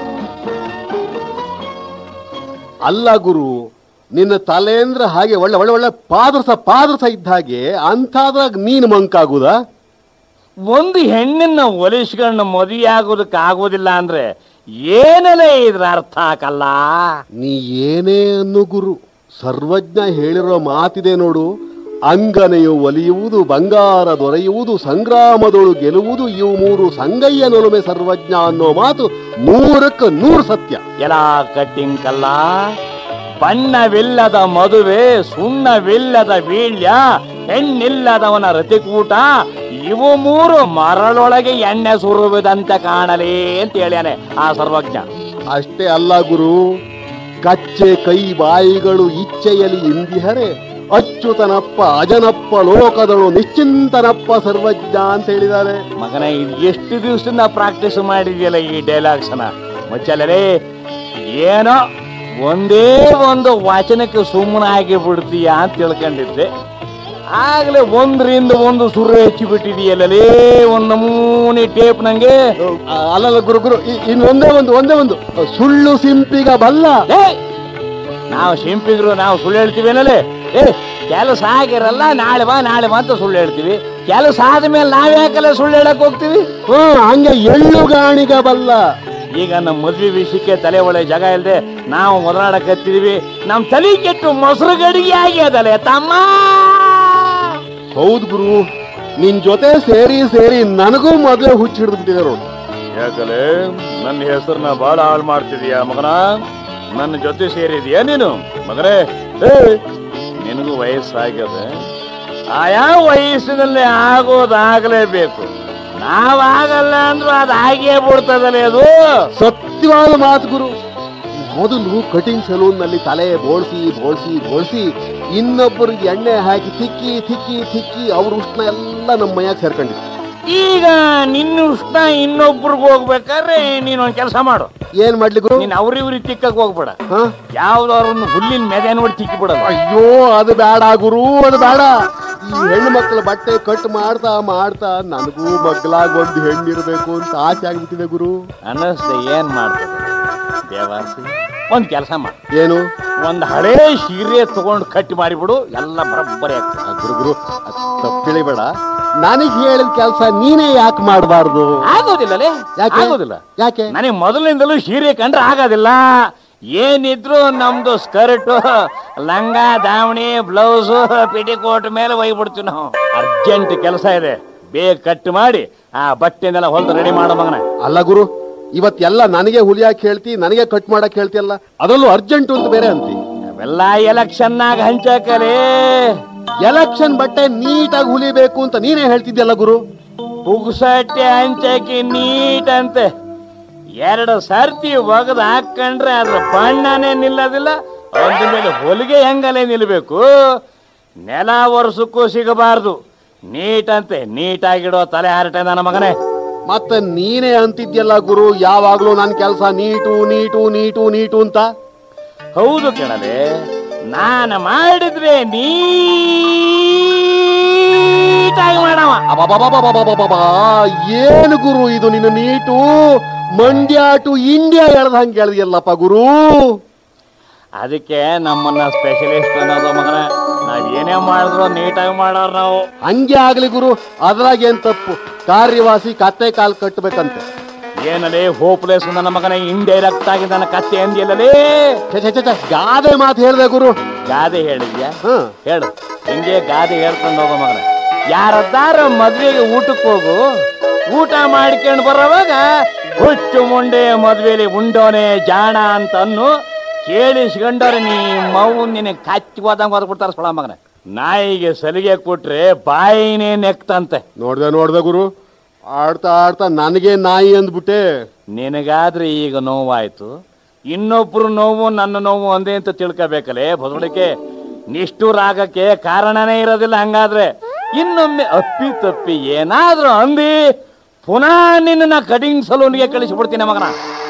ಅಲ್ಲ ಗುರು ನಿನ್ನ ತಲೆಂದ್ರ ಹಾಗೆ ಒಳ್ಳೆ ಒಳ್ಳೆ ಒಳ್ಳೆ ಪಾದರಸ ಪಾದರಸ ಇದ್ದ ಹಾಗೆ ಅಂಥದ್ರಾಗ ನೀನು ಮಂಕಾಗುದಾ ಒಂದು ಹೆಣ್ಣನ್ನ ಒಲಿಸ್ಕೊಂಡು ಮದುವೆ ಆಗೋದಕ್ಕೆ ಆಗೋದಿಲ್ಲ ಅಂದ್ರೆ ಏನಲೇ ಇದ್ರ ಅರ್ಥ ಹಾಕಲ್ಲ ನೀ ಏನೇ ಅನ್ನು ಗುರು ಸರ್ವಜ್ಞ ಹೇಳಿರೋ ಮಾತಿದೆ ನೋಡು ಅಂಗನೆಯು ಒಲಿಯುವುದು ಬಂಗಾರ ದೊರೆಯುವುದು ಸಂಗ್ರಾಮದೊಳು ಗೆಲುವುದು ಇವು ಮೂರು ಸಂಗಯ್ಯನೊಲುಮೆ ಸರ್ವಜ್ಞ ಅನ್ನೋ ಮಾತು ನೂರಕ್ಕೆ ನೂರು ಸತ್ಯ ಎಲ್ಲ ಕಟ್ಟಿಂಗ್ ಕಲ್ಲ ಬಣ್ಣವಿಲ್ಲದ ಮದುವೆ ಸುಣ್ಣವಿಲ್ಲದ ವೀಳ್ಯ ಹೆಣ್ಣಿಲ್ಲದವನ ರತಿಕೂಟ ಇವು ಮೂರು ಮರಳೊಳಗೆ ಎಣ್ಣೆ ಸುರುವುದಂತೆ ಕಾಣಲಿ ಅಂತ ಹೇಳ್ಯಾನೆ ಆ ಸರ್ವಜ್ಞ ಅಷ್ಟೇ ಅಲ್ಲ ಗುರು ಕಚ್ಚೆ ಕೈ ಬಾಯಿಗಳು ಇಚ್ಛೆಯಲಿ ಇಂದಿಹರೆ ಅಚ್ಚುತನಪ್ಪ ಅಜನಪ್ಪ ಲೋಕದಳು ನಿಶ್ಚಿಂತನಪ್ಪ ಸರ್ವಜ್ಞ ಅಂತ ಹೇಳಿದ್ದಾರೆ ಮಗನ ಇದು ಎಷ್ಟು ದಿವಸದಿಂದ ಪ್ರಾಕ್ಟೀಸ್ ಮಾಡಿದ್ಯಲ್ಲ ಈ ಡೈಲಾಗ್ಸ್ನ ಮುಚ್ಚಲೇ ಏನೋ ಒಂದೇ ಒಂದು ವಚನಕ್ಕೆ ಸುಮ್ಮನಾಗಿ ಬಿಡ್ತೀಯ ಅಂತ ತಿಳ್ಕೊಂಡಿದ್ದೆ ಆಗ್ಲೇ ಒಂದರಿಂದ ಒಂದು ಸುರು ಹೆಚ್ಚಿ ಬಿಟ್ಟಿದೆಯಲ್ಲೇ ಒಂದು ನಮೂನಿ ಟೇಪ್ ನಂಗೆ ಆ, ಅಲ್ಲಲ್ಲ ಗುರು ಗುರು ಇ- ಇನ್ನು ಒಂದೇ ಒಂದು ಒಂದೇ ಒಂದು ಸುಳ್ಳು ಸಿಂಪಿಗ ಬಲ್ಲ ಏ ನಾವು ಶಿಂಪಿದ್ರು ನಾವು ಸುಳ್ಳು ಹೇಳ್ತೀವೇನಲ್ಲೇ ಏ ಕೆಲಸ ಆಗಿರಲ್ಲ ನಾಳೆ ಬಾ ನಾಳೆ ಬಾ ಅಂತ ಸುಳ್ಳು ಹೇಳ್ತೀವಿ ಕೆಲಸ ಆದ್ಮೇಲೆ ನಾವ್ಯಾಕೆಲ್ಲ ಸುಳ್ಳು ಹೇಳಕ್ ಹೋಗ್ತೀವಿ ಹ್ಮ್ ಹಂಗೆ ಎಳ್ಳುಗಾಣಿಗ ಬಲ್ಲ ಈಗ ನಮ್ಮ ಮದ್ವೆ ವಿಷಯಕ್ಕೆ ತಲೆ ಒಳ್ಳೆ ಜಾಗ ಇಲ್ಲದೆ ನಾವು ಮೊದಲಾಡಕ್ ಹತ್ತಿದೀವಿ ನಮ್ ತಲೆ ಕೆಟ್ಟು ಮೊಸರು ಗಡಿಗೆ ಆಗ್ಯದಲೆ ತಮ್ಮ ಹೌದು ಗುರು ನಿನ್ ಜೊತೆ ಸೇರಿ ಸೇರಿ ನನಗೂ ಮೊದಲೇ ಹುಚ್ಚು ಹಿಡಿದ್ಬಿಟ್ಟಿದೆ ನೋಡು ಯಾಕಲೆ ನನ್ನ ಹೆಸರನ್ನ ಬಹಳ ಹಾಳು ಮಾಡ್ತಿದೀಯ ಮಗನ ನನ್ನ ಜೊತೆ ಸೇರಿದೀಯ ನೀನು ಮಗನೇ ಏ ನಿನಗೂ ವಯಸ್ಸಾಗ್ಯದ ಆಯಾ ವಯಸ್ಸಿನಲ್ಲಿ ಆಗೋದಾಗಲೇಬೇಕು ನಾವಾಗಲ್ಲ ಅಂದ್ರೂ ಅದು ಆಗಿಯೇ ಬಿಡ್ತದಲ್ಲ ಅದು ಸತ್ಯವಾದ ಮಾತು ಗುರು ಮೊದಲು ಕಟಿಂಗ್ ಸಲೂನ್ ನಲ್ಲಿ ತಲೆ ಬೋಳ್ಸಿ ಬೋಳ್ಸಿ ಬೋಳ್ಸಿ ಇನ್ನೊಬ್ಬರಿಗೆ ಎಣ್ಣೆ ಹಾಕಿ ತಿಕ್ಕಿ ತಿಕ್ಕಿ ತಿಕ್ಕಿ ಅವ್ರ ಉಷ್ಣ ಎಲ್ಲ ನಮ್ಮ ಮೈಯಾಗ ಸೇರ್ಕೊಂಡಿತ್ತು ಈಗ ನಿನ್ನ ಉಷ್ಣ ಇನ್ನೊಬ್ರಿಗೆ ಹೋಗ್ಬೇಕಾದ್ರೆ ನೀನ್ ಒಂದ್ ಕೆಲಸ ಮಾಡು ಏನ್ ಮಾಡ್ಲಿ ಗುರು ನೀನ್ ಅವ್ರಿವ್ರಿ ತಿಕ್ಕಕ್ ಹೋಗ್ಬೇಡ ಹ? ಯಾವ್ದಾದ್ರು ಹುಲ್ಲಿನ ಮೆದೆ ನೋಡಿ ತಿಕ್ಕಿ ಬಿಡೋದು ಅಯ್ಯೋ ಅದು ಬೇಡ ಗುರು ಅದು ಬೇಡ ಈ ಹೆಣ್ಣು ಮಕ್ಕಳ ಬಟ್ಟೆ ಕಟ್ ಮಾಡ್ತಾ ಮಾಡ್ತಾ ನನಗೂ ಮಗ್ಲಾಗ ಒಂದು ಹೆಣ್ಣಿರ್ಬೇಕು ಅಂತ ಆಸೆ ಆಗ್ಬಿಟ್ಟಿದೆ ಗುರು ಅನ್ನಿಸ್ದೆ ಏನ್ ಮಾಡ್ತದೆ ದೇವಾಸಿ ಒಂದ್ ಕೆಲಸ ಮಾಡು ಏನು ಒಂದ್ ಹಳೇ ಸೀರೆ ತಗೊಂಡು ಕಟ್ಟಿ ಮಾಡಿಬಿಡು ಎಲ್ಲ ಬರೋಬ್ಬರಿ ಆಗ್ತದೆ ಆ, ಗುರು ಗುರು ತಪ್ಪು ತಿಳಿಬೇಡ ನನಗೆ ಹೇಳಿದ ಕೆಲಸ ನೀನೇ ಯಾಕೆ ಮಾಡಬಾರ್ದು ಆಗೋದಿಲ್ಲಲೇ ಯಾಕೆ ಆಗೋದಿಲ್ಲ ಯಾಕೆ ನನಗೆ ಮೊದಲಿಂದಲೂ ಸೀರೆ ಕಂಡ್ರೆ ಆಗೋದಿಲ್ಲ ಏನಿದ್ರು ನಮ್ದು ಸ್ಕರ್ಟ್ ಲಂಗ ದಾವಣಿ ಬ್ಲೌಸು ಪೆಟಿಕೋಟ್ ಮೇಲೆ ಒಯ್ಬಿಡ್ತೀವಿ ನಾವು ಅರ್ಜೆಂಟ್ ಕೆಲಸ ಇದೆ ಬೇಗ ಕಟ್ ಮಾಡಿ ಆ ಬಟ್ಟೆನೆಲ್ಲ ಹೊಲ್ದು ರೆಡಿ ಮಾಡೋ ಮಗನ ಅಲ್ಲ ಗುರು ಇವತ್ತೆಲ್ಲ ನನಗೆ ಹುಲಿಯಾಕ್ ಹೇಳ್ತಿ ನನಗೆ ಕಟ್ ಮಾಡಕ್ ಹೇಳ್ತಿಯಲ್ಲ ಅದರಲ್ಲೂ ಅರ್ಜೆಂಟ್ ಅಂತ ಬೇರೆ ಅಂತಿ ಅವೆಲ್ಲ ಎಲೆಕ್ಷನ್ನಾಗ ಹಂಚಕಲೇ ಎಲೆಕ್ಷನ್ ಬಟ್ಟೆ ನೀಟಾಗಿ ಹುಲಿಬೇಕು ಅಂತ ನೀನೇ ಹೇಳ್ತಿದ್ಯಲ್ಲ ಗುರು ಪುಗ್ಸಟ್ಟೆ ಹಂಚಕಿ ನೀಟ್ ಅಂತೆ ಎರಡು ಸರ್ತಿ ಒಗದು ಹಾಕೊಂಡ್ರೆ ಅದ್ರ ಬಣ್ಣನೇ ನಿಲ್ಲೋದಿಲ್ಲ ಅದ್ರ ಮೇಲೆ ಹೊಲಿಗೆ ಹೆಂಗಲೇ ನಿಲ್ಬೇಕು ನೆಲ ವರ್ಷಕ್ಕೂ ಸಿಗಬಾರ್ದು ನೀಟ್ ಅಂತೆ ನೀಟಾಗಿಡೋ ತಲೆ ಹರಟೆ ನನ್ನ ಮಗನೇ ಮತ್ತೆ ನೀನೇ ಅಂತಿದ್ಯಲ್ಲ ಗುರು ಯಾವಾಗ್ಲೂ ನನ್ನ ಕೆಲಸ ನೀಟು ನೀಟು ನೀಟು ನೀಟು ಅಂತ ಹೌದು ಕಣಲೆ ನಾನು ಮಾಡಿದ್ರೆ ನೀಟಾಗಿ ಮಾಡವ ಅಬಬಬಬಬಬಬಬಾ, ಏನು ಗುರು ಇದು ನಿನ್ನ ನೀಟು ಮಂಡ್ಯ ಟು ಇಂಡಿಯಾ ಎಳ್ದ ಹಂಗೆ ಎಳ್ದಿಯಲ್ಲಪ್ಪ ಗುರು ಅದಕ್ಕೆ ನಮ್ಮನ್ನ ಸ್ಪೆಷಲಿಸ್ಟ್ ಅನ್ನೋದು ಮಗನ ನಾವ್ ಏನೇ ಮಾಡಿದ್ರು ನೀಟಾಗಿ ಮಾಡೋರು ನಾವು ಹಂಗೆ ಆಗ್ಲಿ ಗುರು ಅದ್ರಾಗೇನ್ ತಪ್ಪು ಕಾರ್ಯವಾಸಿ ಕತ್ತೆ ಕಾಲ್ ಕಟ್ಟಬೇಕಂತೆ ಏನಲೇ ಹೋಪ್ಲೆಸ್ ನನ್ನ ಮಗನ ಇಂಡೈರೆಕ್ಟ್ ಆಗಿ ನನ್ನ ಕತ್ತೆ ಅಂದಿಯಲ್ಲಲೇ ಛೆ, ಛೆ, ಛೆ, ಛೆ, ಗಾದೆ ಮಾತು ಹೇಳ್ದೆ ಗುರು ಗಾದೆ ಹೇಳಿದ್ಯಾ ಹ ಹೇಳು ಹಿಂಗೆ ಗಾದೆ ಹೇಳ್ಕೊಂಡು ಹೋಗೋ ಮಗನ ಯಾರದ್ದಾರ ಮದ್ವೆಗೆ ಊಟಕ್ಕೆ ಹೋಗು ಊಟ ಮಾಡ್ಕೊಂಡು ಬರೋವಾಗ ಹುಚ್ಚು ಮುಂಡೆ ಮದ್ವೆಲಿ ಉಂಡೋನೆ ಜಾಣ ಅಂತ ಅನ್ನು ಕೇಳಿಸ್ಕೊಂಡವ್ರೆ ನೀ ಮೌ ನಿನ್ನ ಕಚ್ಚಿ ಹೋದಂಗೆ ಓದ್ಬಿಡ್ತಾರ ಸೊಳ ಮಗನ ನಾಯಿಗೆ ಸಲಿಗೆ ಕೊಟ್ರೆ ಬಾಯಿನೇ ನೆಕ್ತಂತೆ ನೋಡ್ದೆ ನೋಡ್ದೆ ಗುರು ಆಡ್ತಾ ಆಡ್ತಾ ನನಗೆ ನಾಯಿ ಅಂದ್ಬಿಟ್ಟೆ ನಿನಗಾದ್ರೆ ಈಗ ನೋವಾಯ್ತು ಇನ್ನೊಬ್ರು ನೋವು ನನ್ನ ನೋವು ಒಂದೇ ಅಂತ ತಿಳ್ಕೋಬೇಕಲ್ಲೇ ಬದಲಿಕೆ ನಿಷ್ಠುರ ಆಗಕ್ಕೆ ಕಾರಣನೇ ಇರೋದಿಲ್ಲ ಹಂಗಾದ್ರೆ ಇನ್ನೊಮ್ಮೆ ಅಪ್ಪಿ ತಪ್ಪಿ ಏನಾದ್ರೂ ಅಂದಿ ಪುನಃ ನಿನ್ನ ಕಟಿಂಗ್ ಸಲೂನ್ಗೆ ಕಳಿಸ್ಬಿಡ್ತೀನಿ ಮಗನ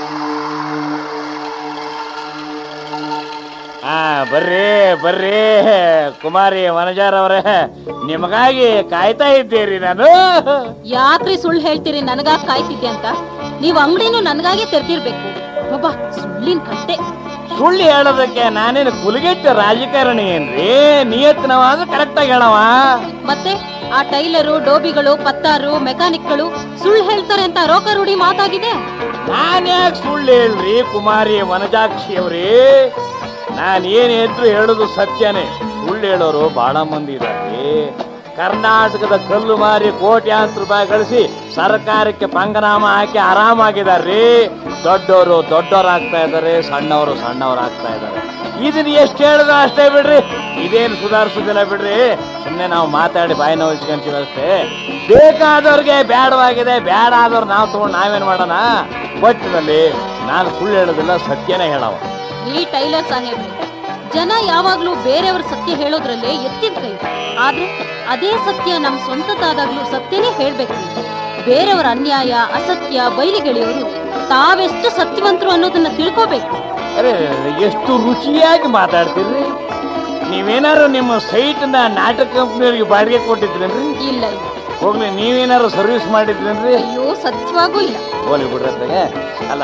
ಆ ಬರ್ರಿ ಬರ್ರಿ ಕುಮಾರಿ ವನಜಾರವ್ರೆ ನಿಮಗಾಗಿ ಕಾಯ್ತಾ ಇದ್ದೀರಿ ನಾನು ಯಾಕ್ರಿ ಸುಳ್ಳು ಹೇಳ್ತೀರಿ ನನಗಾಗ ಕಾಯ್ತಿದ್ದೆ ಅಂತ ನೀವ್ ಅಂಗಡಿನೂ ನನಗಾಗೆ ತೆರೆದಿರ್ಬೇಕು ಬಾಬಾ ಸುಳ್ಳಿನ ಕಟ್ಟೆ ಸುಳ್ಳು ಹೇಳೋದಕ್ಕೆ ನಾನೇನು ಕುಲಗೆಟ್ಟ ರಾಜಕಾರಣಿ ಏನ್ರಿ ನಿಯತ್ನವ ಅಂದ್ರೆ ಕರೆಕ್ಟ್ ಆಗಿ ಹೇಳವ ಮತ್ತೆ ಆ ಟೈಲರು ಡೋಬಿಗಳು ಪತ್ತಾರು ಮೆಕ್ಯಾನಿಕ್ಗಳು ಸುಳ್ಳು ಹೇಳ್ತಾರೆ ಅಂತ ರೋಕ ರೂಢಿ ಮಾತಾಗಿದೆ ನಾನ್ ಯಾಕೆ ಸುಳ್ಳು ಹೇಳ್ರಿ ಕುಮಾರಿ ವನಜಾಕ್ಷಿ ಅವ್ರಿ ನಾನ್ ಏನ್ ಇದ್ರು ಹೇಳೋದು ಸತ್ಯನೇ ಸುಳ್ಳು ಹೇಳೋರು ಬಹಳ ಮಂದಿ ಇದ್ದಾರೆ ಕರ್ನಾಟಕದ ಕಲ್ಲು ಮಾರಿ ಕೋಟ್ಯಾಂತರ ರೂಪಾಯಿ ಗಳಿಸಿ ಸರ್ಕಾರಕ್ಕೆ ಪಂಗನಾಮ ಹಾಕಿ ಆರಾಮಾಗಿದಾರ್ರಿ ದೊಡ್ಡವರು ದೊಡ್ಡವರಾಗ್ತಾ ಇದ್ದಾರೆ ಸಣ್ಣವರು ಸಣ್ಣವರಾಗ್ತಾ ಇದ್ದಾರೆ ಇದನ್ನ ಎಷ್ಟು ಹೇಳಿದ್ರು ಅಷ್ಟೇ ಬಿಡ್ರಿ ಇದೇನು ಸುಧಾರಿಸೋದಿಲ್ಲ ಬಿಡ್ರಿ ಸುಮ್ಮನೆ ನಾವು ಮಾತಾಡಿ ಬಾಯಿ ನೋಯಿಸ್ಕೊಂತೀವಿ ಅಷ್ಟೇ ಬೇಕಾದವ್ರಿಗೆ ಬೇಡವಾಗಿದೆ ಬೇಡ ಆದವ್ರು ನಾವು ತಗೊಂಡು ನಾವೇನ್ ಮಾಡೋಣ ಒಟ್ಟಿನಲ್ಲಿ ನಾನು ಸುಳ್ಳು ಹೇಳೋದಿಲ್ಲ ಸತ್ಯನೇ ಹೇಳವ ಈ ಟೈಲರ್ ಸಾಹೇಬ್ರೆ ಜನ ಯಾವಾಗ್ಲೂ ಬೇರೆಯವ್ರ ಸತ್ಯ ಹೇಳೋದ್ರಲ್ಲೇ ಎತ್ತಿದ ಕೈ ಆದ್ರೆ ಅದೇ ಸತ್ಯ ನಮ್ ಸ್ವಂತದಾದಾಗ್ಲೂ ಸತ್ಯನೇ ಹೇಳ್ಬೇಕು ಬೇರೆಯವರ ಅನ್ಯಾಯ ಅಸತ್ಯ ಬಯಲಿಗೆಳೆಯೋರು ತಾವೆಷ್ಟು ಸತ್ಯವಂತರು ಅನ್ನೋದನ್ನ ತಿಳ್ಕೋಬೇಕು ಅರೆ ಎಷ್ಟು ರುಚಿಯಾಗಿ ಮಾತಾಡ್ತೀರಿ ನೀವೇನಾರು ನಿಮ್ಮ ಸೈಟ್ನ ನಾಟಕ ಕಂಪ್ನಿಯವ್ರಿಗೆ ಬಾಡಿಗೆ ಕೊಟ್ಟಿದ್ರೇನ್ರಿ ಇಲ್ಲ ಇಲ್ಲ ಹೋಗ್ಲಿ ನೀವೇನಾರು ಸರ್ವಿಸ್ ಮಾಡಿದ್ರೇನ್ರಿ ಅಯ್ಯೋ ಸತ್ಯವಾಗೂ ಇಲ್ಲ ಹೋಲಿ ಬಿಡ್ರತ್ತಾಗೆ ಅಲ್ಲ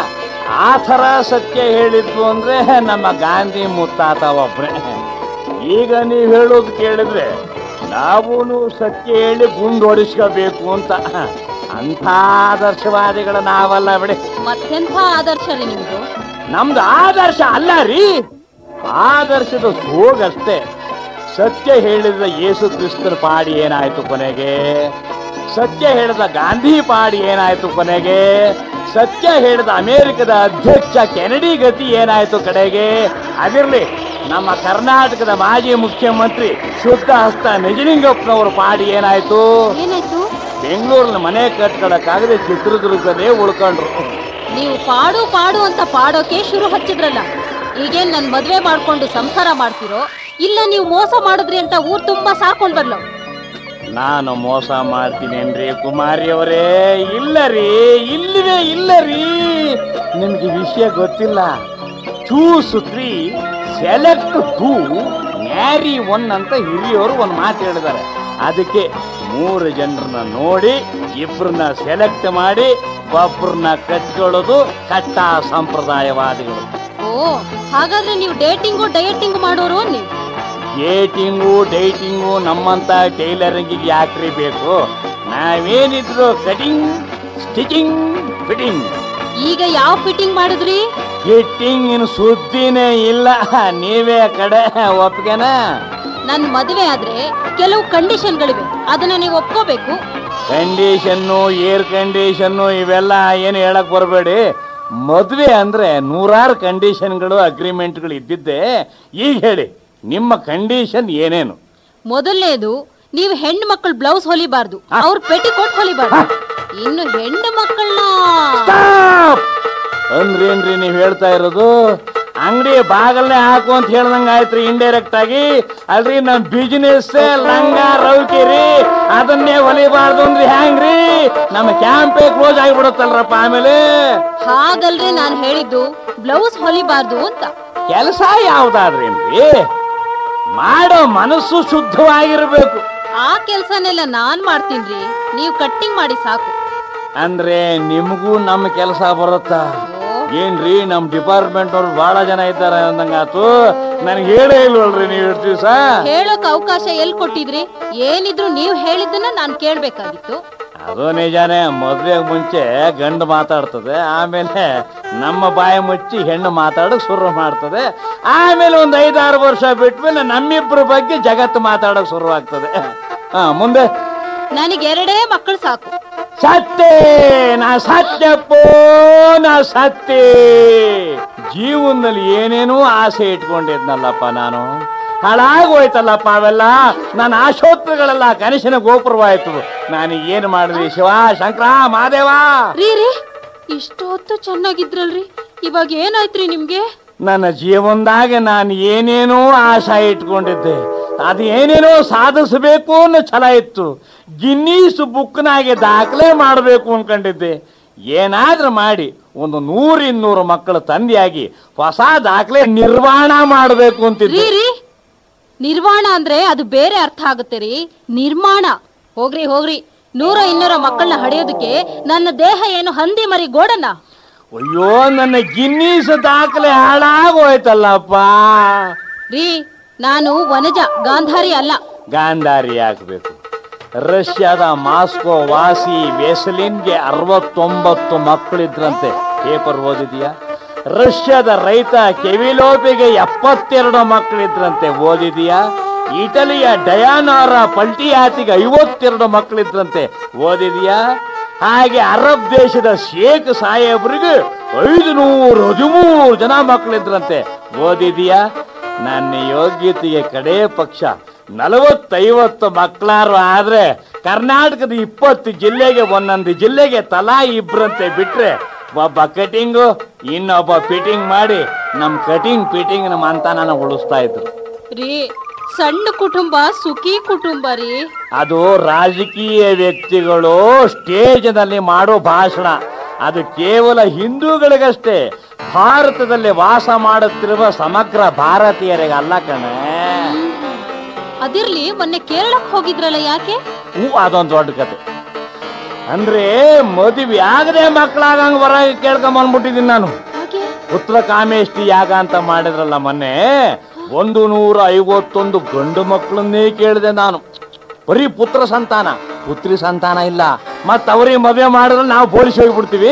ಆ ಥರ ಸತ್ಯ ಹೇಳಿದ್ದು ಅಂದ್ರೆ ನಮ್ಮ ಗಾಂಧಿ ಮುತ್ತಾತ ಒಬ್ರೆ ಈಗ ನೀವು ಹೇಳೋದು ಕೇಳಿದ್ರೆ ನಾವೂನು ಸತ್ಯ ಹೇಳಿ ಗುಂಡು ಹೊಡಿಸ್ಕೋಬೇಕು ಅಂತ ಅಂಥ ಆದರ್ಶವಾದಿಗಳ ನಾವಲ್ಲ ಬಿಡಿ ಮತ್ತೆಂಥ ಆದರ್ಶ ರೀ ನಿಮ್ದು ನಮ್ದು ಆದರ್ಶ ಅಲ್ಲ ರೀ ಆದರ್ಶದ ಸೋಗಷ್ಟೇ ಸತ್ಯ ಹೇಳಿದ ಯೇಸು ಕ್ರಿಸ್ತನ ಪಾಡಿ ಏನಾಯ್ತು ಕೊನೆಗೆ ಸತ್ಯ ಹೇಳಿದ ಗಾಂಧಿ ಪಾಡಿ ಏನಾಯ್ತು ಕೊನೆಗೆ ಸತ್ಯ ಹೇಳಿದ ಅಮೆರಿಕದ ಅಧ್ಯಕ್ಷ ಕೆನಡಿ ಗತಿ ಏನಾಯ್ತು ಕಡೆಗೆ ಅದಿರ್ಲಿ ನಮ್ಮ ಕರ್ನಾಟಕದ ಮಾಜಿ ಮುಖ್ಯಮಂತ್ರಿ ಶುದ್ಧ ಹಸ್ತ ನಿಜಲಿಂಗಪ್ಪನವರ ಪಾಡಿ ಏನಾಯ್ತು ಏನಾಯ್ತು ಬೆಂಗಳೂರಿನ ಮನೆ ಕಟ್ಕೊಳಕ್ಕಾಗದೆ ಚಿತ್ರದುರ್ಗದಲ್ಲೇ ಉಳ್ಕೊಂಡ್ರು ನೀವು ಪಾಡು ಪಾಡು ಅಂತ ಪಾಡೋಕೆ ಶುರು ಹಚ್ಚಿದ್ರಲ್ಲ ಈಗೇನ್ ನನ್ ಮದ್ವೆ ಮಾಡ್ಕೊಂಡು ಸಂಸಾರ ಮಾಡ್ತಿರೋ ಇಲ್ಲ ನೀವು ಮೋಸ ಮಾಡಿದ್ರಿ ಅಂತ ಊರ್ ತುಂಬಾ ಸಾಕೊಂಡ್ ಬರ್ಲೋ ನಾನು ಮೋಸ ಮಾಡ್ತೀನೇನ್ರಿ ಕುಮಾರಿ ಅವರೇ ಇಲ್ಲ ರೀ ಇಲ್ಲವೇ ಇಲ್ಲ ರೀ ನಿಮ್ಗೆ ವಿಷಯ ಗೊತ್ತಿಲ್ಲ choose three select two marry one ಅಂತ ಹಿರಿಯವರು ಒಂದು ಮಾತು ಹೇಳಿದ್ದಾರೆ ಅದಕ್ಕೆ ಮೂರು ಜನರನ್ನ ನೋಡಿ ಇಬ್ಬರನ್ನ ಸೆಲೆಕ್ಟ್ ಮಾಡಿ ಒಬ್ಬರನ್ನ ಕಟ್ಕೊಳ್ಳೋದು ಕಟ್ಟ ಸಂಪ್ರದಾಯವಾದಿಗಳು ಓ ಹಾಗಾದ್ರೆ ನೀವು ಡೇಟಿಂಗು ಡಯಟಿಂಗ್ ಮಾಡೋರು ನೀವು ಡೇಟಿಂಗು ಡೇಟಿಂಗು ನಮ್ಮಂತ ಟೈಲರಿಂಗಿಗೆ ಯಾಕ್ರಿ ಬೇಕು ನಾವೇನಿದ್ರು ಕಟಿಂಗ್ ಸ್ಟಿಚಿಂಗ್ ಫಿಟ್ಟಿಂಗ್ ಈಗ ಯಾವ ಫಿಟ್ಟಿಂಗ್ ಮಾಡಿದ್ರಿ ಫಿಟ್ಟಿಂಗ್ ಇನ್ ಸುದ್ದಿನೇ ಇಲ್ಲ ನೀವೇ ಕಡೆ ಒಪ್ಗೆನಾ ನನ್ ಮದ್ವೆ ಆದ್ರೆ ಕೆಲವು ಕಂಡೀಷನ್ಗಳಿವೆ ಅದನ್ನ ನೀವು ಒಪ್ಕೋಬೇಕು ಕಂಡೀಷನ್ನು ಏರ್ ಕಂಡೀಷನ್ನು ಇವೆಲ್ಲ ಏನು ಹೇಳಕ್ ಬರಬೇಡಿ ಮದುವೆ ಅಂದ್ರೆ ನೂರಾರು ಕಂಡೀಷನ್ಗಳು ಅಗ್ರಿಮೆಂಟ್ಗಳು ಇದ್ದಿದ್ದೆ ಈಗ ಹೇಳಿ ನಿಮ್ಮ ಕಂಡೀಷನ್ ಏನೇನು ಮೊದಲನೇದು ನೀವು ಹೆಣ್ಣು ಮಕ್ಕಳು ಬ್ಲೌಸ್ ಹೊಲಿಬಾರ್ದು ಅವ್ರ ಪೆಟಿಕೋಟ್ ಹೊಲಿಬಾರ್ದು ಇನ್ನು ಹೆಣ್ಣು ಮಕ್ಕಳನ್ನ ಸ್ಟಾಪ್ ಅಂದ್ರೇನ್ರಿ ನೀವ್ ಹೇಳ್ತಾ ಇರೋದು ಅಂಗಡಿ ಬಾಗಲ್ನೇ ಹಾಕು ಅಂತ ಹೇಳ್ದಂಗ ಆಯ್ತ್ರಿ ಇಂಡೈರೆಕ್ಟ್ ಆಗಿ ಅಲ್ರಿ ನಮ್ ಬಿಸಿನೆಸ್ ಲಂಗ ರೌಕಿರಿ ಅದನ್ನೇ ಹೊಲಿಬಾರ್ದು ಅಂದ್ರಿ ಹ್ಯಾಂಗ್ರಿ ನಮ್ಮ ಕ್ಯಾಂಪೇ ಕ್ಲೋಸ್ ಆಗಿಬಿಡುತ್ತಲ್ರಪ್ಪ ಆಮೇಲೆ ಹಾಗಲ್ರಿ ನಾನ್ ಹೇಳಿದ್ದು ಬ್ಲೌಸ್ ಹೊಲಿಬಾರ್ದು ಅಂತ ಕೆಲಸ ಯಾವ್ದಾದ್ರೇನ್ರಿ ಮಾಡೋ ಮನಸ್ಸು ಶುದ್ಧವಾಗಿರ್ಬೇಕು ಆ ಕೆಲ್ಸನೆಲ್ಲ ನಾನ್ ಮಾಡ್ತೀನ್ರಿ ನೀವು ಕಟ್ಟಿಂಗ್ ಮಾಡಿ ಸಾಕು ಅಂದ್ರೆ ನಿಮಗೂ ನಮ್ಮ ಕೆಲಸ ಬರುತ್ತಾ ಏನ್ರಿ ನಮ್ ಡಿಪಾರ್ಟ್ಮೆಂಟ್ ಅವ್ರು ಬಹಳ ಜನ ಇದ್ದಾರೆ ಅಂದಂಗಾತು ನನ್ಗೆ ಹೇಳೇ ಇಲ್ವಲ್ರಿ ನೀವು ಎಷ್ಟು ದಿವಸ ಹೇಳೋಕ್ ಅವಕಾಶ ಎಲ್ ಕೊಟ್ಟಿದ್ರಿ ಏನಿದ್ರು ನೀವು ಹೇಳಿದ್ದನ್ನ ನಾನ್ ಕೇಳ್ಬೇಕಾಗಿತ್ತು ಅದು ನಿಜಾನೇ ಮದ್ವೆಗೆ ಮುಂಚೆ ಗಂಡು ಮಾತಾಡ್ತದೆ ಆಮೇಲೆ ನಮ್ಮ ಬಾಯಿ ಮುಚ್ಚಿ ಹೆಣ್ಣು ಮಾತಾಡಕ್ ಶುರು ಮಾಡ್ತದೆ ಆಮೇಲೆ ಒಂದು ಐದಾರು ವರ್ಷ ಬಿಟ್ಮೇಲೆ ನಮ್ಮಿಬ್ಬರ ಬಗ್ಗೆ ಜಗತ್ತು ಮಾತಾಡಕ್ ಶುರುವಾಗ್ತದೆ ಹಾ ಮುಂದೆ ನನಗೆ ಎರಡೇ ಮಕ್ಕಳು ಸಾಕು ಸತ್ತೆ ನಾ ಸತ್ಯಪ್ಪೋ ನಾ ಸತ್ತೆ ಜೀವನದಲ್ಲಿ ಏನೇನೋ ಆಸೆ ಇಟ್ಕೊಂಡಿದ್ನಲ್ಲಪ್ಪ ನಾನು ಹಾಳಾಗೋಯ್ತಲ್ಲಪ್ಪ ಅವೆಲ್ಲ ನನ್ನ ಆಶೋತ್ತರಗಳೆಲ್ಲ ಕನಸಿನ ಗೋಪುರವಾಯ್ತು ನಾನು ಏನು ಮಾಡಿದ್ವಿ ಶಿವ ಶಂಕರ ಮಾದೇವ ರೀ ರೀ ಇಷ್ಟು ಹೊತ್ತು ಚೆನ್ನಾಗಿದ್ರಲ್ರಿ ಇವಾಗ ಏನಾಯ್ತ್ರಿ ನಿಮ್ಗೆ ನನ್ನ ಜೀವನದಾಗ ನಾನು ಏನೇನೋ ಆಶಾ ಇಟ್ಕೊಂಡಿದ್ದೆ ಅದು ಏನೇನೋ ಸಾಧಿಸಬೇಕು ಅನ್ನೋ ಛಲ ಇತ್ತು ಗಿನ್ನೀಸ್ ಬುಕ್ನಾಗೆ ದಾಖಲೆ ಮಾಡಬೇಕು ಅನ್ಕೊಂಡಿದ್ದೆ ಏನಾದ್ರೂ ಮಾಡಿ ಒಂದು ನೂರಿನ್ನೂರು ಮಕ್ಕಳ ತಂದೆಯಾಗಿ ಹೊಸ ದಾಖಲೆ ನಿರ್ವಾಣ ಮಾಡಬೇಕು ರೀ ಅಂತಿದ್ದೆ ರೀ ನಿರ್ವಾಣ ಅಂದ್ರೆ ಅದು ಬೇರೆ ಅರ್ಥ ಆಗುತ್ತೆ ರೀ ನಿರ್ಮಾಣ ಹೋಗ್ರಿ ಹೋಗ್ರಿ ನೂರ ಇನ್ನೂರ ಮಕ್ಕಳನ್ನ ಹಡೆಯೋದಕ್ಕೆ ನನ್ನ ದೇಹ ಏನು ಹಂದಿ ಮರಿ ಗೋಡನ್ನ ಅಯ್ಯೋ ನನ್ನ ಗಿನ್ನೀಸ್ ದಾಖಲೆ ಹಾಳಾಗೋಯ್ತಲ್ಲಪ್ಪ ರೀ ನಾನು ವನಜ ಗಾಂಧಾರಿ ಅಲ್ಲ ಗಾಂಧಾರಿ ಆಗ್ಬೇಕು ರಷ್ಯಾದ ಮಾಸ್ಕೋ ವಾಸಿ ವೆಸಲಿನ್ಗೆ ಅರವತ್ತೊಂಬತ್ತು ಮಕ್ಕಳಿದ್ರಂತೆ ಪೇಪರ್ ಓದಿದೀಯಾ ರಷ್ಯಾದ ರೈತ ಕೆವಿಲೋಪಿಗೆ ಎಪ್ಪತ್ತೆರಡು ಮಕ್ಕಳಿದ್ರಂತೆ ಓದಿದೀಯಾ ಇಟಲಿಯ ಡಯಾನಾರ ಪಲ್ಟಿಯಾತಿಗೆ ಐವತ್ತೆರಡು ಮಕ್ಕಳಿದ್ರಂತೆ ಓದಿದೀಯಾ ಹಾಗೆ ಅರಬ್ ದೇಶದ ಶೇಖ್ ಸಾಹೇಬ್ರಿಗೆ ಐದು ನೂರ ಹದಿಮೂರು ಜನ ಮಕ್ಕಳಿದ್ರಂತೆ ಓದಿದೀಯಾ ನನ್ನ ಯೋಗ್ಯತೆಗೆ ಕಡೇ ಪಕ್ಷ ನಲವತ್ತೈವತ್ತು ಮಕ್ಕಳಾರು ಆದ್ರೆ ಕರ್ನಾಟಕದ ಇಪ್ಪತ್ತು ಜಿಲ್ಲೆಗೆ ಒಂದೊಂದು ಜಿಲ್ಲೆಗೆ ತಲಾ ಇಬ್ರಂತೆ ಬಿಟ್ರೆ ಒಬ್ಬ ಕಟಿಂಗು ಇನ್ನೊಬ್ಬ ಫಿಟ್ಟಿಂಗ್ ಮಾಡಿ ನಮ್ ಕಟಿಂಗ್ ಫಿಟ್ಟಿಂಗ್ ನಮ್ಮ ಅಂತ ನಾನು ಉಳಿಸ್ತಾ ಇದ್ರು ರೀ ಸಣ್ಣ ಕುಟುಂಬ ಸುಖಿ ಕುಟುಂಬ ರೀ ಅದು ರಾಜಕೀಯ ವ್ಯಕ್ತಿಗಳು ಸ್ಟೇಜ್ನಲ್ಲಿ ಮಾಡೋ ಭಾಷಣ ಅದು ಕೇವಲ ಹಿಂದೂಗಳಿಗಷ್ಟೇ ಭಾರತದಲ್ಲಿ ವಾಸ ಮಾಡುತ್ತಿರುವ ಸಮಗ್ರ ಭಾರತೀಯರಿಗೆ ಅಲ್ಲ ಕಣೆ ಅದಿರ್ಲಿ ಮೊನ್ನೆ ಕೇರಳಕ್ಕೆ ಹೋಗಿದ್ರಲ್ಲ ಯಾಕೆ ಹ್ಞೂ ಅದೊಂದು ದೊಡ್ಡ ಕತೆ ಅಂದ್ರೆ ಮದುವೆ ಆಗದೆ ಮಕ್ಕಳಾಗಂಗ್ ಹೊರಗೆ ಕೇಳ್ಕೊಂಬಂದ್ಬಿಟ್ಟಿದ್ದೀನಿ ನಾನು ಹಾಗೆ ಪುತ್ರ ಕಾಮೇಷ್ಟಿ ಯಾಗ ಅಂತ ಮಾಡಿದ್ರಲ್ಲ ಮೊನ್ನೆ ಒಂದು ನೂರ ಐವತ್ತೊಂದು ಗಂಡು ಮಕ್ಕಳನ್ನೇ ಕೇಳಿದೆ ನಾನು ಬರೀ ಪುತ್ರ ಸಂತಾನ ಪುತ್ರಿ ಸಂತಾನ ಇಲ್ಲ ಮತ್ತ ಅವ್ರಿಗೆ ಮದುವೆ ಮಾಡಿದ್ರೆ ನಾವು ಪೊಲೀಸ್ ಹೋಗ್ಬಿಡ್ತೀವಿ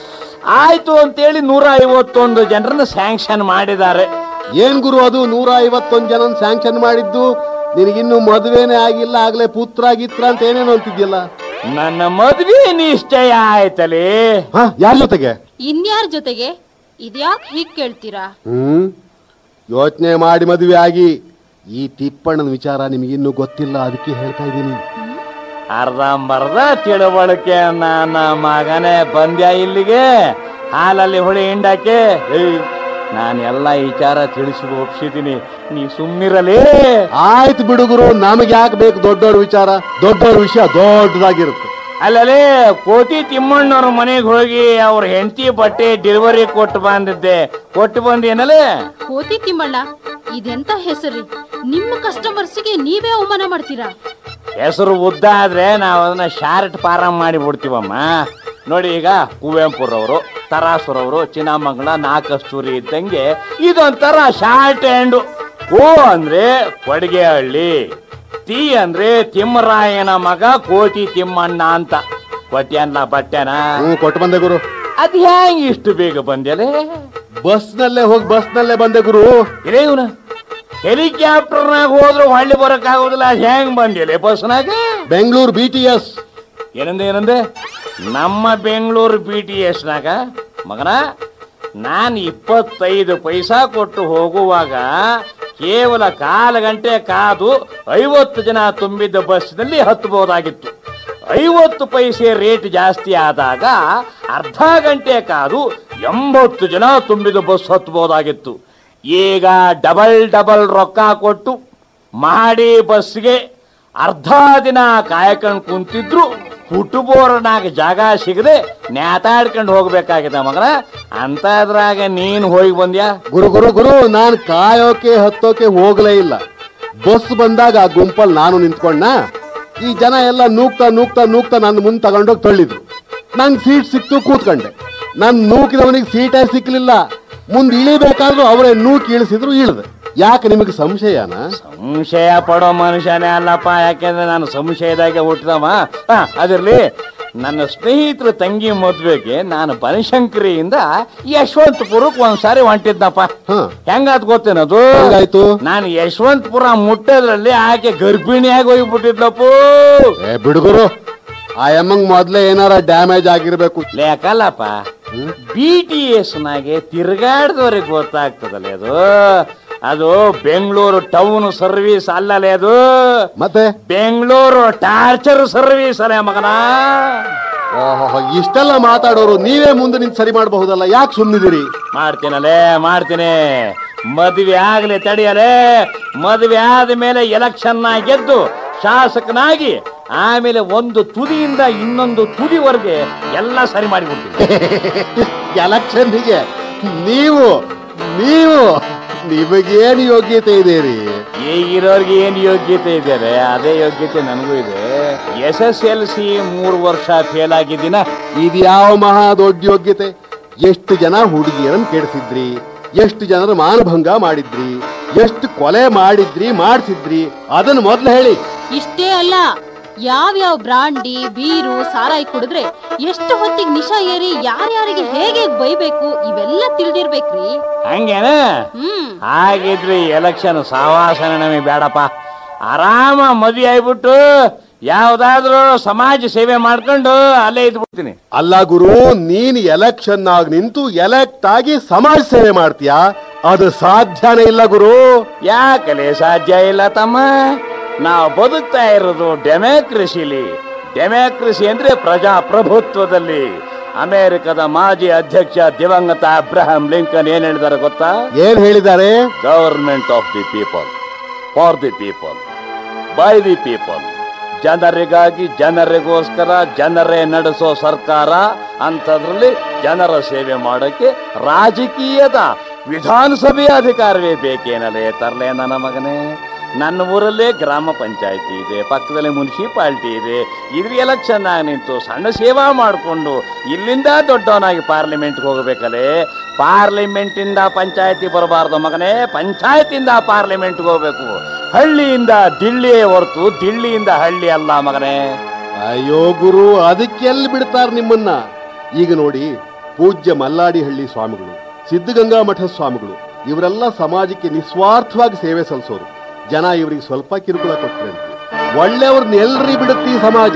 ಆಯ್ತು ಅಂತೇಳಿ ನೂರ ಐವತ್ತೊಂದು ಜನರನ್ನ ಸ್ಯಾಂಕ್ಷನ್ ಮಾಡಿದ್ದಾರೆ ಏನ್ ಗುರು ಅದು ನೂರ ಐವತ್ತೊಂದು ಜನ ಸ್ಯಾಂಕ್ಷನ್ ಮಾಡಿದ್ದು ನಿನಗಿನ್ನು ಮದುವೆನೇ ಆಗಿಲ್ಲ ಆಗ್ಲೇ ಪುತ್ರ ಗಿತ್ರ ಅಂತ ಏನೇನೋ ಅಂತಿದ್ಯಲ್ಲ ನನ್ನ ಮದ್ವೆ ನಿಶ್ಚಯ ಆಯ್ತಲೇ ಹಾ ಯಾರ ಜೊತೆಗೆ ಇನ್ಯಾರ ಜೊತೆಗೆ ಇದ್ಯಾಕ್ ಹೀಗ್ ಕೇಳ್ತೀರಾ ಹ್ಮ್ ಯೋಚನೆ ಮಾಡಿ ಮದುವೆ ಆಗಿ ಈ ತಿಪ್ಪಣ್ಣನ ವಿಚಾರ ನಿಮಗಿನ್ನೂ ಗೊತ್ತಿಲ್ಲ ಅದಕ್ಕೆ ಹೇಳ್ತಾ ಇದ್ದೀನಿ ಅರ್ಧಂಬರ್ಧ ತಿಳುವಳಿಕೆ ನನ್ನ ಮಗನೇ ಬಂದ್ಯಾ ಇಲ್ಲಿಗೆ ಹಾಲಲ್ಲಿ ಹುಳಿ ಹಿಂಡಕ್ಕೆ ಏಯ್ ನಾನು ಎಲ್ಲ ವಿಚಾರ ತಿಳಿಸಿ ಒಪ್ಸಿದ್ದೀನಿ ನೀ ಸುಮ್ಮನಿರಲಿ ಆಯ್ತು ಬಿಡುಗರು ನಮಗೆ ಯಾಕೆ ಬೇಕು ದೊಡ್ಡವ್ರ ವಿಚಾರ ದೊಡ್ಡವ್ರ ವಿಷಯ ದೊಡ್ಡದಾಗಿರುತ್ತೆ ಅಲ್ಲಲ್ಲಿ ಕೋತಿ ತಿಮ್ಮಣ್ಣವ್ರ ಮನೆಗೆ ಹೋಗಿ ಅವ್ರ ಹೆಂಡತಿ ಬಟ್ಟೆ ಡೆಲಿವರಿ ಕೊಟ್ಟು ಬಂದಿದ್ದೆ ಕೊಟ್ಟು ಬಂದೇನಲ್ಲೇ ಕೋತಿ ತಿಮ್ಮಣ್ಣ ಇದೆಂತ ಹೆಸರು ನಿಮ್ಮ ಕಸ್ಟಮರ್ಸ್ಗೆ ನೀವೇ ಅವಮಾನ ಮಾಡ್ತೀರಾ ಹೆಸರು ಉದ್ದ ಆದ್ರೆ ನಾವು ಅದನ್ನ ಶಾರ್ಟ್ ಪಾರಂ ಮಾಡಿ ಬಿಡ್ತೀವಮ್ಮ ನೋಡಿ ಈಗ ಕುವೆಂಪುರವರು ತರಾಸುರವರು ಚಿನ್ನಮಂಗಲ ನಾಕಸ್ತೂರಿ ಇದ್ದಂಗೆ ಇದೊಂಥರ ಶಾರ್ಟ್ ಹ್ಯಾಂಡ್ ಓ ಅಂದ್ರೆ ಕೊಡಗೆಹಳ್ಳಿ ತಿ ಅಂದ್ರೆ ತಿಮ್ಮರಾಯನ ಮಗ ಕೋಟಿ ತಿಮ್ಮಣ್ಣ ಅಂತ ಕೊಟ್ಯಾನ್ಲ ಬಟ್ಟೆನ ಹ್ಮ್ ಕೊಟ್ಟು ಬಂದೆ ಗುರು ಅದ್ ಹೆಂಗ್ ಇಷ್ಟು ಬೇಗ ಬಂದ್ಯಲೇ ಬಸ್ನಲ್ಲೇ ಹೋಗಿ ಬಸ್ನಲ್ಲೇ ಬಂದೆ ಗುರು ಇರೇ ಇವನ ಹೆಲಿಕಾಪ್ಟರ್ನಾಗ ಹೋದ್ರು ಹೊಳ್ಳಿ ಬರಕ್ ಆಗೋದಿಲ್ಲ ಅದ್ ಹೆಂಗ್ ಬಂದ್ಯಲೇ ಬಸ್ನಾಗ ಬೆಂಗಳೂರು ಬಿ ಟಿ ಎಸ್ ಏನಂದೆ ಏನಂದೆ ನಮ್ಮ ಬೆಂಗಳೂರು ಬಿ ಟಿ ಎಸ್ನಾಗ ಮಗನ ನಾನು ಇಪ್ಪತ್ತೈದು ಪೈಸಾ ಕೊಟ್ಟು ಹೋಗುವಾಗ ಕೇವಲ ಕಾಲು ಗಂಟೆ ಕಾದು ಐವತ್ತು ಜನ ತುಂಬಿದ್ದ ಬಸ್ನಲ್ಲಿ ಹತ್ತಬಹುದಾಗಿತ್ತು ಐವತ್ತು ಪೈಸೆ ರೇಟ್ ಜಾಸ್ತಿ ಆದಾಗ ಅರ್ಧ ಗಂಟೆ ಕಾದು ಎಂಬತ್ತು ಜನ ತುಂಬಿದ ಬಸ್ ಹತ್ತಬಹುದಾಗಿತ್ತು ಈಗ ಡಬಲ್ ಡಬಲ್ ರೊಕ್ಕ ಕೊಟ್ಟು ಮಾಡಿ ಬಸ್ಗೆ ಅರ್ಧ ದಿನ ಕಾಯ್ಕೊಂಡು ಕುಂತಿದ್ರು ಹುಟ್ಟುಬೋರ್ನಾಗ ಜಾಗ ಸಿಗದೆ ನ್ಯಾತಾಡ್ಕೊಂಡು ಹೋಗ್ಬೇಕಾಗಿದೆ ಮಗನ ಅಂತದ್ರಾಗ ನೀನ್ ಹೋಗಿ ಬಂದ್ಯಾ ಗುರು ಗುರು ಗುರು ನಾನು ಕಾಯೋಕೆ ಹತ್ತೋಕೆ ಹೋಗ್ಲೇ ಇಲ್ಲ ಬಸ್ ಬಂದಾಗ ಆ ಗುಂಪಲ್ಲಿ ನಾನು ನಿಂತ್ಕೊಂಡ ಈ ಜನ ಎಲ್ಲ ನೂಕ್ತಾ ನೂಕ್ತಾ ನೂಕ್ತಾ ನನ್ನ ಮುಂದೆ ತಗೊಂಡೋಗಿ ತಳ್ಳಿದ್ರು ನಂಗೆ ಸೀಟ್ ಸಿಕ್ತು ಕೂತ್ಕೊಂಡೆ ನಾನು ನೂಕಿದವನಿಗೆ ಸೀಟೇ ಸಿಕ್ಲಿಲ್ಲ ಮುಂದೆ ಇಳಿಬೇಕಾದ್ರೂ ಅವರೇ ನೂಕಿ ಇಳಿಸಿದ್ರು ಇಳಿದೆ ಯಾಕೆ ನಿಮಗೆ ಸಂಶಯನಾ ಸಂಶಯ ಪಡೋ ಮನುಷ್ಯನೇ ಅಲ್ಲಪ್ಪ ಯಾಕೆಂದ್ರೆ ನಾನು ಸಂಶಯದಾಗೆ ಹುಟ್ಟಿದವ ಹಾ ಅದಿರ್ಲಿ ನನ್ನ ಸ್ನೇಹಿತರ ತಂಗಿ ಮದ್ವೆಗೆ ನಾನು ಬನಶಂಕರಿಯಿಂದ ಯಶವಂತಪುರಕ್ಕೆ ಒಂದ್ಸಾರಿ ಹೊಂಟಿದ್ನಪ್ಪ ಹ. ಹೆಂಗಾತ್ ಗೊತ್ತೇನದು ಹೆಂಗಾಯ್ತು? ನಾನು ಯಶವಂತಪುರ ಮುಟ್ಟದ್ರಲ್ಲಿ ಆಕೆ ಗರ್ಭಿಣಿಯಾಗಿ ಹೋಗ್ಬಿಟ್ಟಿದ್ಲಪ್ಪು ಏ ಬಿಡುಗರು ಆ ಎಮ್ಮಂಗ್ ಮೊದ್ಲೇ ಏನಾರ ಡ್ಯಾಮೇಜ್ ಆಗಿರ್ಬೇಕು ಲೇಕಲ್ಲಪ್ಪ ಬಿ ಟಿ ಎಸ್ ನಾಗೆ ತಿರ್ಗಾಡ್ದವ್ರಿಗೆ ಗೊತ್ತಾಗ್ತದಲ್ಲ ಅದು ಅದು ಬೆಂಗಳೂರು ಟೌನ್ ಸರ್ವಿಸ್ ಅಲ್ಲಲೇ ಅದು ಮತ್ತೆ ಬೆಂಗಳೂರು ಟಾರ್ಚರ್ ಸರ್ವಿಸ್ ಅಲ್ಲೇ ಮಗನ ಓಹೋ ಇಷ್ಟೆಲ್ಲ ಮಾತಾಡೋರು ನೀವೇ ಮುಂದೆ ನಿಂತು ಸರಿ ಮಾಡಬಹುದಲ್ಲ ಯಾಕೆ ಸುಮ್ಮನಿದ್ದೀರಿ ಮಾಡ್ತೀನಲ್ಲೇ ಮಾಡ್ತೀನಿ ಮದುವೆ ಆಗ್ಲಿ ತಡಿಯಲೇ ಮದುವೆ ಆದ ಮೇಲೆ ಎಲೆಕ್ಷನ್ ಗೆದ್ದು ಶಾಸಕನಾಗಿ ಆಮೇಲೆ ಒಂದು ತುದಿಯಿಂದ ಇನ್ನೊಂದು ತುದಿವರೆಗೆ ಎಲ್ಲ ಸರಿ ಮಾಡಿಬಿಡ್ತೀನಿ ಎಲೆಕ್ಷನ್ನಿಗೆ ನೀವು ನೀವು ನಿಮಗೇನು ಯೋಗ್ಯತೆ ಇದೆ ರೀ ಈಗಿರೋರ್ಗೆ ಏನ್ ಯೋಗ್ಯತೆ ಇದ್ದಾರೆ ಅದೇ ಯೋಗ್ಯತೆ ನನಗೂ ಇದೆ ಎಸ್ ಎಸ್ ಎಲ್ ಸಿ ಮೂರು ವರ್ಷ ಫೇಲ್ ಆಗಿದ್ದೀನ ಇದ್ಯಾವ ಮಹಾ ದೊಡ್ಡ ಯೋಗ್ಯತೆ ಎಷ್ಟು ಜನ ಹುಡುಗಿಯರನ್ನು ಕೆಡಿಸಿದ್ರಿ ಎಷ್ಟು ಜನರ ಮಾನಭಂಗ ಮಾಡಿದ್ರಿ ಎಷ್ಟು ಕೊಲೆ ಮಾಡಿದ್ರಿ ಮಾಡಿಸಿದ್ರಿ ಅದನ್ನು ಮೊದ್ಲು ಹೇಳಿ ಇಷ್ಟೇ ಅಲ್ಲ ಯಾವ್ಯಾವ ಬ್ರಾಂಡಿ ಬೀರು ಸಾರಾಯಿ ಕುಡಿದ್ರೆ ಎಷ್ಟು ಹೊತ್ತಿಗೆ ನಿಶಾ ಏರಿ ಯಾರ್ಯಾರಿಗೆ ಹೇಗೆ ಬೈಬೇಕು ಇವೆಲ್ಲ ತಿಳಿದಿರ್ಬೇಕ್ರಿ ಹಂಗೇನ ಹ್ಮ್ ಹಾಗಿದ್ರೆ ಎಲೆಕ್ಷನ್ ಸಾವಾಸನ ನಮಗೆ ಬೇಡಪ್ಪ ಆರಾಮ ಮದುವೆ ಆಗ್ಬಿಟ್ಟು ಯಾವ್ದಾದ್ರೂ ಸಮಾಜ ಸೇವೆ ಮಾಡ್ಕೊಂಡು ಅಲ್ಲೇ ಇದ್ಬಿಡ್ತೀನಿ ಅಲ್ಲ ಗುರು ನೀನ್ ಎಲೆಕ್ಷನ್ ಆಗಿ ನಿಂತು ಎಲೆಕ್ಟ್ ಆಗಿ ಸಮಾಜ ಸೇವೆ ಮಾಡ್ತೀಯಾ ಅದು ಸಾಧ್ಯನೇ ಇಲ್ಲ ಗುರು ಯಾಕಲೆ ಸಾಧ್ಯ ಇಲ್ಲ ತಮ್ಮ ನಾವು ಬದುಕ್ತಾ ಇರೋದು ಡೆಮ್ಯಾಕ್ರಸಿಲಿ ಡೆಮ್ಯಾಕ್ರಸಿ ಅಂದ್ರೆ ಪ್ರಜಾಪ್ರಭುತ್ವದಲ್ಲಿ ಅಮೆರಿಕದ ಮಾಜಿ ಅಧ್ಯಕ್ಷ ದಿವಂಗತ ಅಬ್ರಹಾಂ ಲಿಂಕನ್ ಏನ್ ಹೇಳಿದಾರೆ ಗೊತ್ತಾ ಏನ್ ಹೇಳಿದ್ದಾರೆ government of the people for the people by the people ಜನರಿಗಾಗಿ ಜನರಿಗೋಸ್ಕರ ಜನರೇ ನಡೆಸೋ ಸರ್ಕಾರ ಅಂಥದ್ರಲ್ಲಿ ಜನರ ಸೇವೆ ಮಾಡೋಕ್ಕೆ ರಾಜಕೀಯದ ವಿಧಾನಸಭೆಯ ಅಧಿಕಾರವೇ ಬೇಕೇನಲೇ ತರಲೇ ನನ್ನ ಮಗನೇ ನನ್ನ ಊರಲ್ಲೇ ಗ್ರಾಮ ಪಂಚಾಯತಿ ಇದೆ ಪಕ್ಕದಲ್ಲೇ ಮುನ್ಸಿಪಾಲ್ಟಿ ಇದೆ ಇದ್ರ ಎಲೆಕ್ಷನ್ ಆಗಿ ನಿಂತು ಸಣ್ಣ ಸೇವಾ ಮಾಡಿಕೊಂಡು ಇಲ್ಲಿಂದ ದೊಡ್ಡವನಾಗಿ ಪಾರ್ಲಿಮೆಂಟ್ಗೆ ಹೋಗಬೇಕಲ್ಲೇ ಪಾರ್ಲಿಮೆಂಟಿಂದ ಪಂಚಾಯತಿ ಬರಬಾರ್ದು ಮಗನೇ ಪಂಚಾಯತಿಂದ ಪಾರ್ಲಿಮೆಂಟ್ಗೆ ಹೋಗ್ಬೇಕು ಹಳ್ಳಿಯಿಂದ ದಿಳ್ಳಿಯೇ ಹೊರತು ದಿಳ್ಳಿಯಿಂದ ಹಳ್ಳಿ ಅಲ್ಲ ಮಗನೇ ಅಯ್ಯೋ ಗುರು ಅದಕ್ಕೆಲ್ಲಿ ಬಿಡ್ತಾರ ನಿಮ್ಮನ್ನ ಈಗ ನೋಡಿ ಪೂಜ್ಯ ಮಲ್ಲಾಡಿಹಳ್ಳಿ ಸ್ವಾಮಿಗಳು ಸಿದ್ಧಗಂಗಾ ಮಠ ಸ್ವಾಮಿಗಳು ಇವರೆಲ್ಲ ಸಮಾಜಕ್ಕೆ ನಿಸ್ವಾರ್ಥವಾಗಿ ಸೇವೆ ಸಲ್ಲಿಸೋರು ಜನ ಇವರಿಗೆ ಸ್ವಲ್ಪ ಕಿರುಕುಳ ಕೊಟ್ರೆ ಒಳ್ಳೆಯವ್ರನ್ನ ಎಲ್ರಿ ಬಿಡುತ್ತೆ ಈ ಸಮಾಜ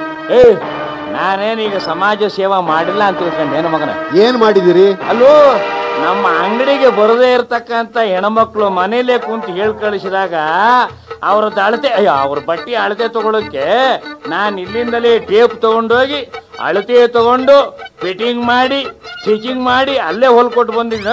ಏ ನಾನೇನೀಗ ಸಮಾಜ ಸೇವಾ ಮಾಡಿಲ್ಲ ಅಂತ ತಿಳ್ಕೊಂಡೇನು ಮಗನ ಏನ್ ಮಾಡಿದಿರಿ ಅಲ್ಲೋ ನಮ್ಮ ಅಂಗಡಿಗೆ ಬರದೇ ಇರತಕ್ಕಂತ ಹೆಣ್ಮಕ್ಳು ಮನೇಲೆ ಕುಂತು ಹೇಳ್ ಕಳಿಸಿದಾಗ ಅವ್ರದ್ದು ಅಳತೆ ಅಯ್ಯೋ ಅವ್ರ ಬಟ್ಟೆ ಅಳತೆ ತಗೊಳಕ್ಕೆ ನಾನು ಇಲ್ಲಿಂದಲೇ ಟೇಪ್ ತಗೊಂಡೋಗಿ ಅಳತೆ ತಗೊಂಡು ಫಿಟ್ಟಿಂಗ್ ಮಾಡಿ ಸ್ಟಿಚಿಂಗ್ ಮಾಡಿ ಅಲ್ಲೇ ಹೊಲ್ಕೊಟ್ಟು ಬಂದಿದ್ದು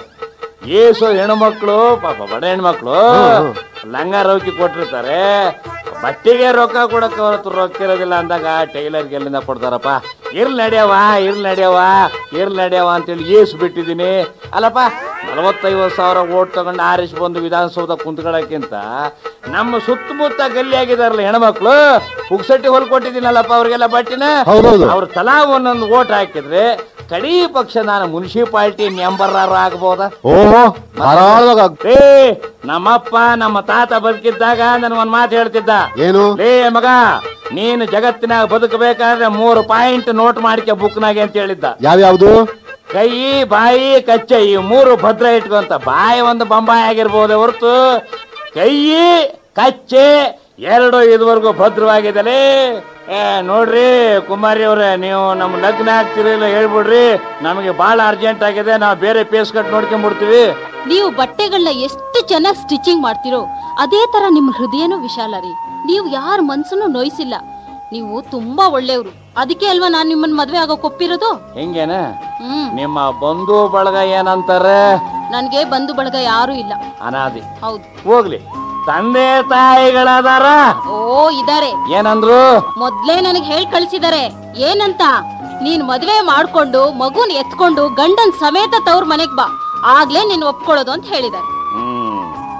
ಏಸು ಹೆಣ್ಮಕ್ಳು ಪಾಪ ಬಡ ಹೆಣ್ಮಕ್ಳು ಲಂಗ ರೌಕಿ ಕೊಟ್ಟಿರ್ತಾರೆ ಬಟ್ಟೆಗೆ ರೊಕ್ಕ ಕೊಡಕ್ಕೆ ಅವ್ರ ಹತ್ರ ರೊಕ್ಕ ಇರೋದಿಲ್ಲ ಅಂದಾಗ ಟೈಲರ್ಗೆ ಎಲ್ಲಿಂದ ಕೊಡ್ತಾರಪ್ಪ ಇರ್ಲಿ ನಡ್ಯವ ಇರ್ಲಿ ನಡ್ಯವ ಇರ್ಲಿ ನಡ್ಯವ ಅಂತೇಳಿ ಏಸು ಬಿಟ್ಟಿದ್ದೀನಿ ಅಲ್ಲಪ್ಪ ನಲವತ್ತೈವತ್ತು ಸಾವಿರ ಓಟ್ ತಗೊಂಡು ಆರಿಸಿ ಬಂದು ವಿಧಾನಸೌಧ ಕುಂತ್ಕೊಳ್ಳೋಕ್ಕಿಂತ ನಮ್ಮ ಸುತ್ತಮುತ್ತ ಗಲ್ಲಿ ಆಗಿದಾರಲ್ಲ ಹೆಣ್ಮಕ್ಳು ಪುಕ್ಸಟ್ಟಿ ಹೊಲ್ಕೊಟ್ಟಿದ್ದೀನಲ್ಲಪ್ಪ ಅವ್ರಿಗೆಲ್ಲ ಬಟ್ಟಿನ ಹೌದೌದು. ಅವ್ರ ತಲಾ ಒಂದೊಂದು ಓಟ್ ಹಾಕಿದ್ರೆ ಕಡೀ ಪಕ್ಷ ನಾನು ಮುನ್ಸಿಪಾಲ್ಟಿ ಮೆಂಬರ್ ಆಗ್ಬೋದಾ ಓಹೋ ಧಾರಾಳವಾಗಿ ಆಗ್- ಏ ನಮ್ಮಪ್ಪ ನಮ್ಮ ತಾತ ಬದುಕಿದ್ದಾಗ ನನ್ ಒಂದ್ ಮಾತು ಹೇಳ್ತಿದ್ದ ಏನು ಲೇ ಮಗ ನೀನು ಜಗತ್ತಿನಾಗ ಬದುಕಬೇಕಾದ್ರೆ ಮೂರು ಪಾಯಿಂಟ್ ನೋಟ್ ಮಾಡ್ಕೆ ಬುಕ್ನಾಗೆ ಅಂತ ಹೇಳಿದ್ದ ಯಾವ್ಯಾವ್ದು ಕೈ ಬಾಯಿ ಕಚ್ಚೆ ಈ ಮೂರು ಭದ್ರ ಇಟ್ಕೊಂತ ಬಾಯಿ ಒಂದು ಬೊಂಬಾಯಿ ಆಗಿರ್ಬೋದು ಹೊರತು ಕೈ ಕಚ್ಚೆ ಎರಡು ಇದುವರೆಗೂ ಭದ್ರವಾಗಿದಲೇ ಏ ನೋಡ್ರಿ ಕುಮಾರಿ ಅವ್ರೆ ನೀವು ನಮ್ಮ ಲಗ್ನ ಆಗ್ತಿರಲಿಲ್ಲ ಹೇಳ್ಬಿಡ್ರಿ ನಮಗೆ ಬಹಳ ಅರ್ಜೆಂಟ್ ಆಗಿದೆ ನಾವು ಬೇರೆ ಪೇಸ್ ಕಟ್ ನೋಡ್ಕೊಂಡ್ಬಿಡ್ತೀವಿ ನೀವು ಬಟ್ಟೆಗಳನ್ನ ಎಷ್ಟು ಚೆನ್ನಾಗಿ ಸ್ಟಿಚಿಂಗ್ ಮಾಡ್ತಿರೋ ಅದೇ ತರ ನಿಮ್ ಹೃದಯನೂ ವಿಶಾಲ ರೀ ನೀವು ಯಾರ ಮನ್ಸನ್ನು ನೋಯಿಸಿಲ್ಲ ನೀವು ತುಂಬಾ ಒಳ್ಳೆಯವರು ಅದಕ್ಕೆ ಅಲ್ವಾ ನಾನ್ ನಿಮ್ಮನ್ನ ಮದ್ವೆ ಆಗೋಕ್ ಒಪ್ಪಿರೋದು ಹೆಂಗೇನ ಹ್ಮ್ ನಿಮ್ಮ ಬಂಧು ಬಳಗ ಏನಂತಾರೆ ನನ್ಗೆ ಬಂಧು ಬಳಗ ಯಾರು ಇಲ್ಲ ಅನಾದಿ ಹೌದು ಹೋಗ್ಲಿ ತಂದೆ ತಾಯಿಗಳದಾರ ಓ ಇದಾರೆ ಏನಂದ್ರು ಮೊದ್ಲೇ ನನಗೆ ಹೇಳ್ ಕಳ್ಸಿದಾರೆ ಏನಂತ ನೀನ್ ಮದ್ವೆ ಮಾಡ್ಕೊಂಡು ಮಗುನ್ ಎತ್ಕೊಂಡು ಗಂಡನ್ ಸಮೇತ ತವ್ರ ಮನೆಗ್ ಬಾ ಆಗ್ಲೇ ನೀನ್ ಒಪ್ಕೊಳ್ಳೋದು ಅಂತ ಹೇಳಿದಾರೆ ಹ್ಮ್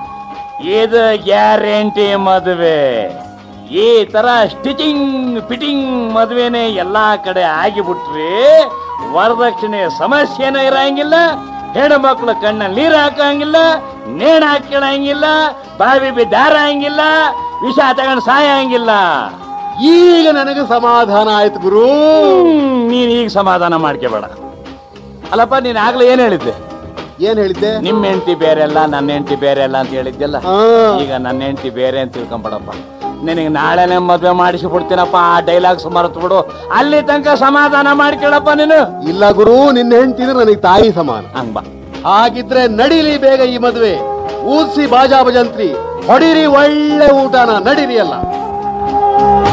ಇದು ಗ್ಯಾರಂಟಿ ಮದುವೆ ಈ ತರ ಸ್ಟಿಚಿಂಗ್ ಫಿಟ್ಟಿಂಗ್ ಮದುವೆನೆ ಎಲ್ಲಾ ಕಡೆ ಆಗಿಬಿಟ್ರಿ ವರದಕ್ಷಿಣೆ ಸಮಸ್ಯೆನೂ ಇರಂಗಿಲ್ಲ ಹೆಣ್ಮಕ್ಳು ಕಣ್ಣ ನೀರು ಹಾಕಂಗಿಲ್ಲ ನೇಣು ಹಾಕಿಳಂಗಿಲ್ಲ ಬಾವಿ ಬಿ ದಾರ ಹಂಗಿಲ್ಲ ವಿಷ ತಗೊಂಡು ಸಾಯಂಗಿಲ್ಲ ಈಗ ನನಗೆ ಸಮಾಧಾನ ಆಯ್ತು ಗುರು ಹ್ಮ್, ನೀನ್ ಈಗ ಸಮಾಧಾನ ಮಾಡ್ಕೋಬೇಡ ಅಲ್ಲಪ್ಪ ನೀನ್ ಆಗ್ಲೇ ಏನ್ ಹೇಳಿದ್ದೆ ಏನ್ ಹೇಳಿದ್ದೆ ನಿಮ್ ಹೆಂಡತಿ ಬೇರೆ ಅಲ್ಲ ನನ್ನ ಹೆಂಡತಿ ಬೇರೆ ಅಲ್ಲ ಅಂತ ಹೇಳಿದ್ದೆಲ್ಲ ಆ. ಈಗ ನನ್ನ ಹೆಂಡತಿ ಬೇರೆ ಅಂತ ತಿಳ್ಕೊಂಬಿಡಪ್ಪ ನಿನಗೆ ನಾಳೆನೆ ಮದ್ವೆ ಮಾಡಿಸಿ ಬಿಡ್ತೀನಪ್ಪ ಆ ಡೈಲಾಗ್ಸ್ ಮರೆತು ಬಿಡು ಅಲ್ಲಿ ತನಕ ಸಮಾಧಾನ ಮಾಡ್ಕೊಳಪ್ಪ ನೀನು ಇಲ್ಲ ಗುರು ನಿನ್ನ ಹೆಂಡ್ತಿದ್ರೆ ನನಗೆ ತಾಯಿ ಸಮಾನ ಹಂಗ್ ಬಾ ಹಾಗಿದ್ರೆ ನಡೀಲಿ ಬೇಗ ಈ ಮದುವೆ ಊದ್ಸಿ ಬಾಜಾ ಭಜಂತ್ರಿ ಹೊಡಿರಿ ಒಳ್ಳೆ ಊಟನ ನಡೀರಿ ಅಲ್ಲ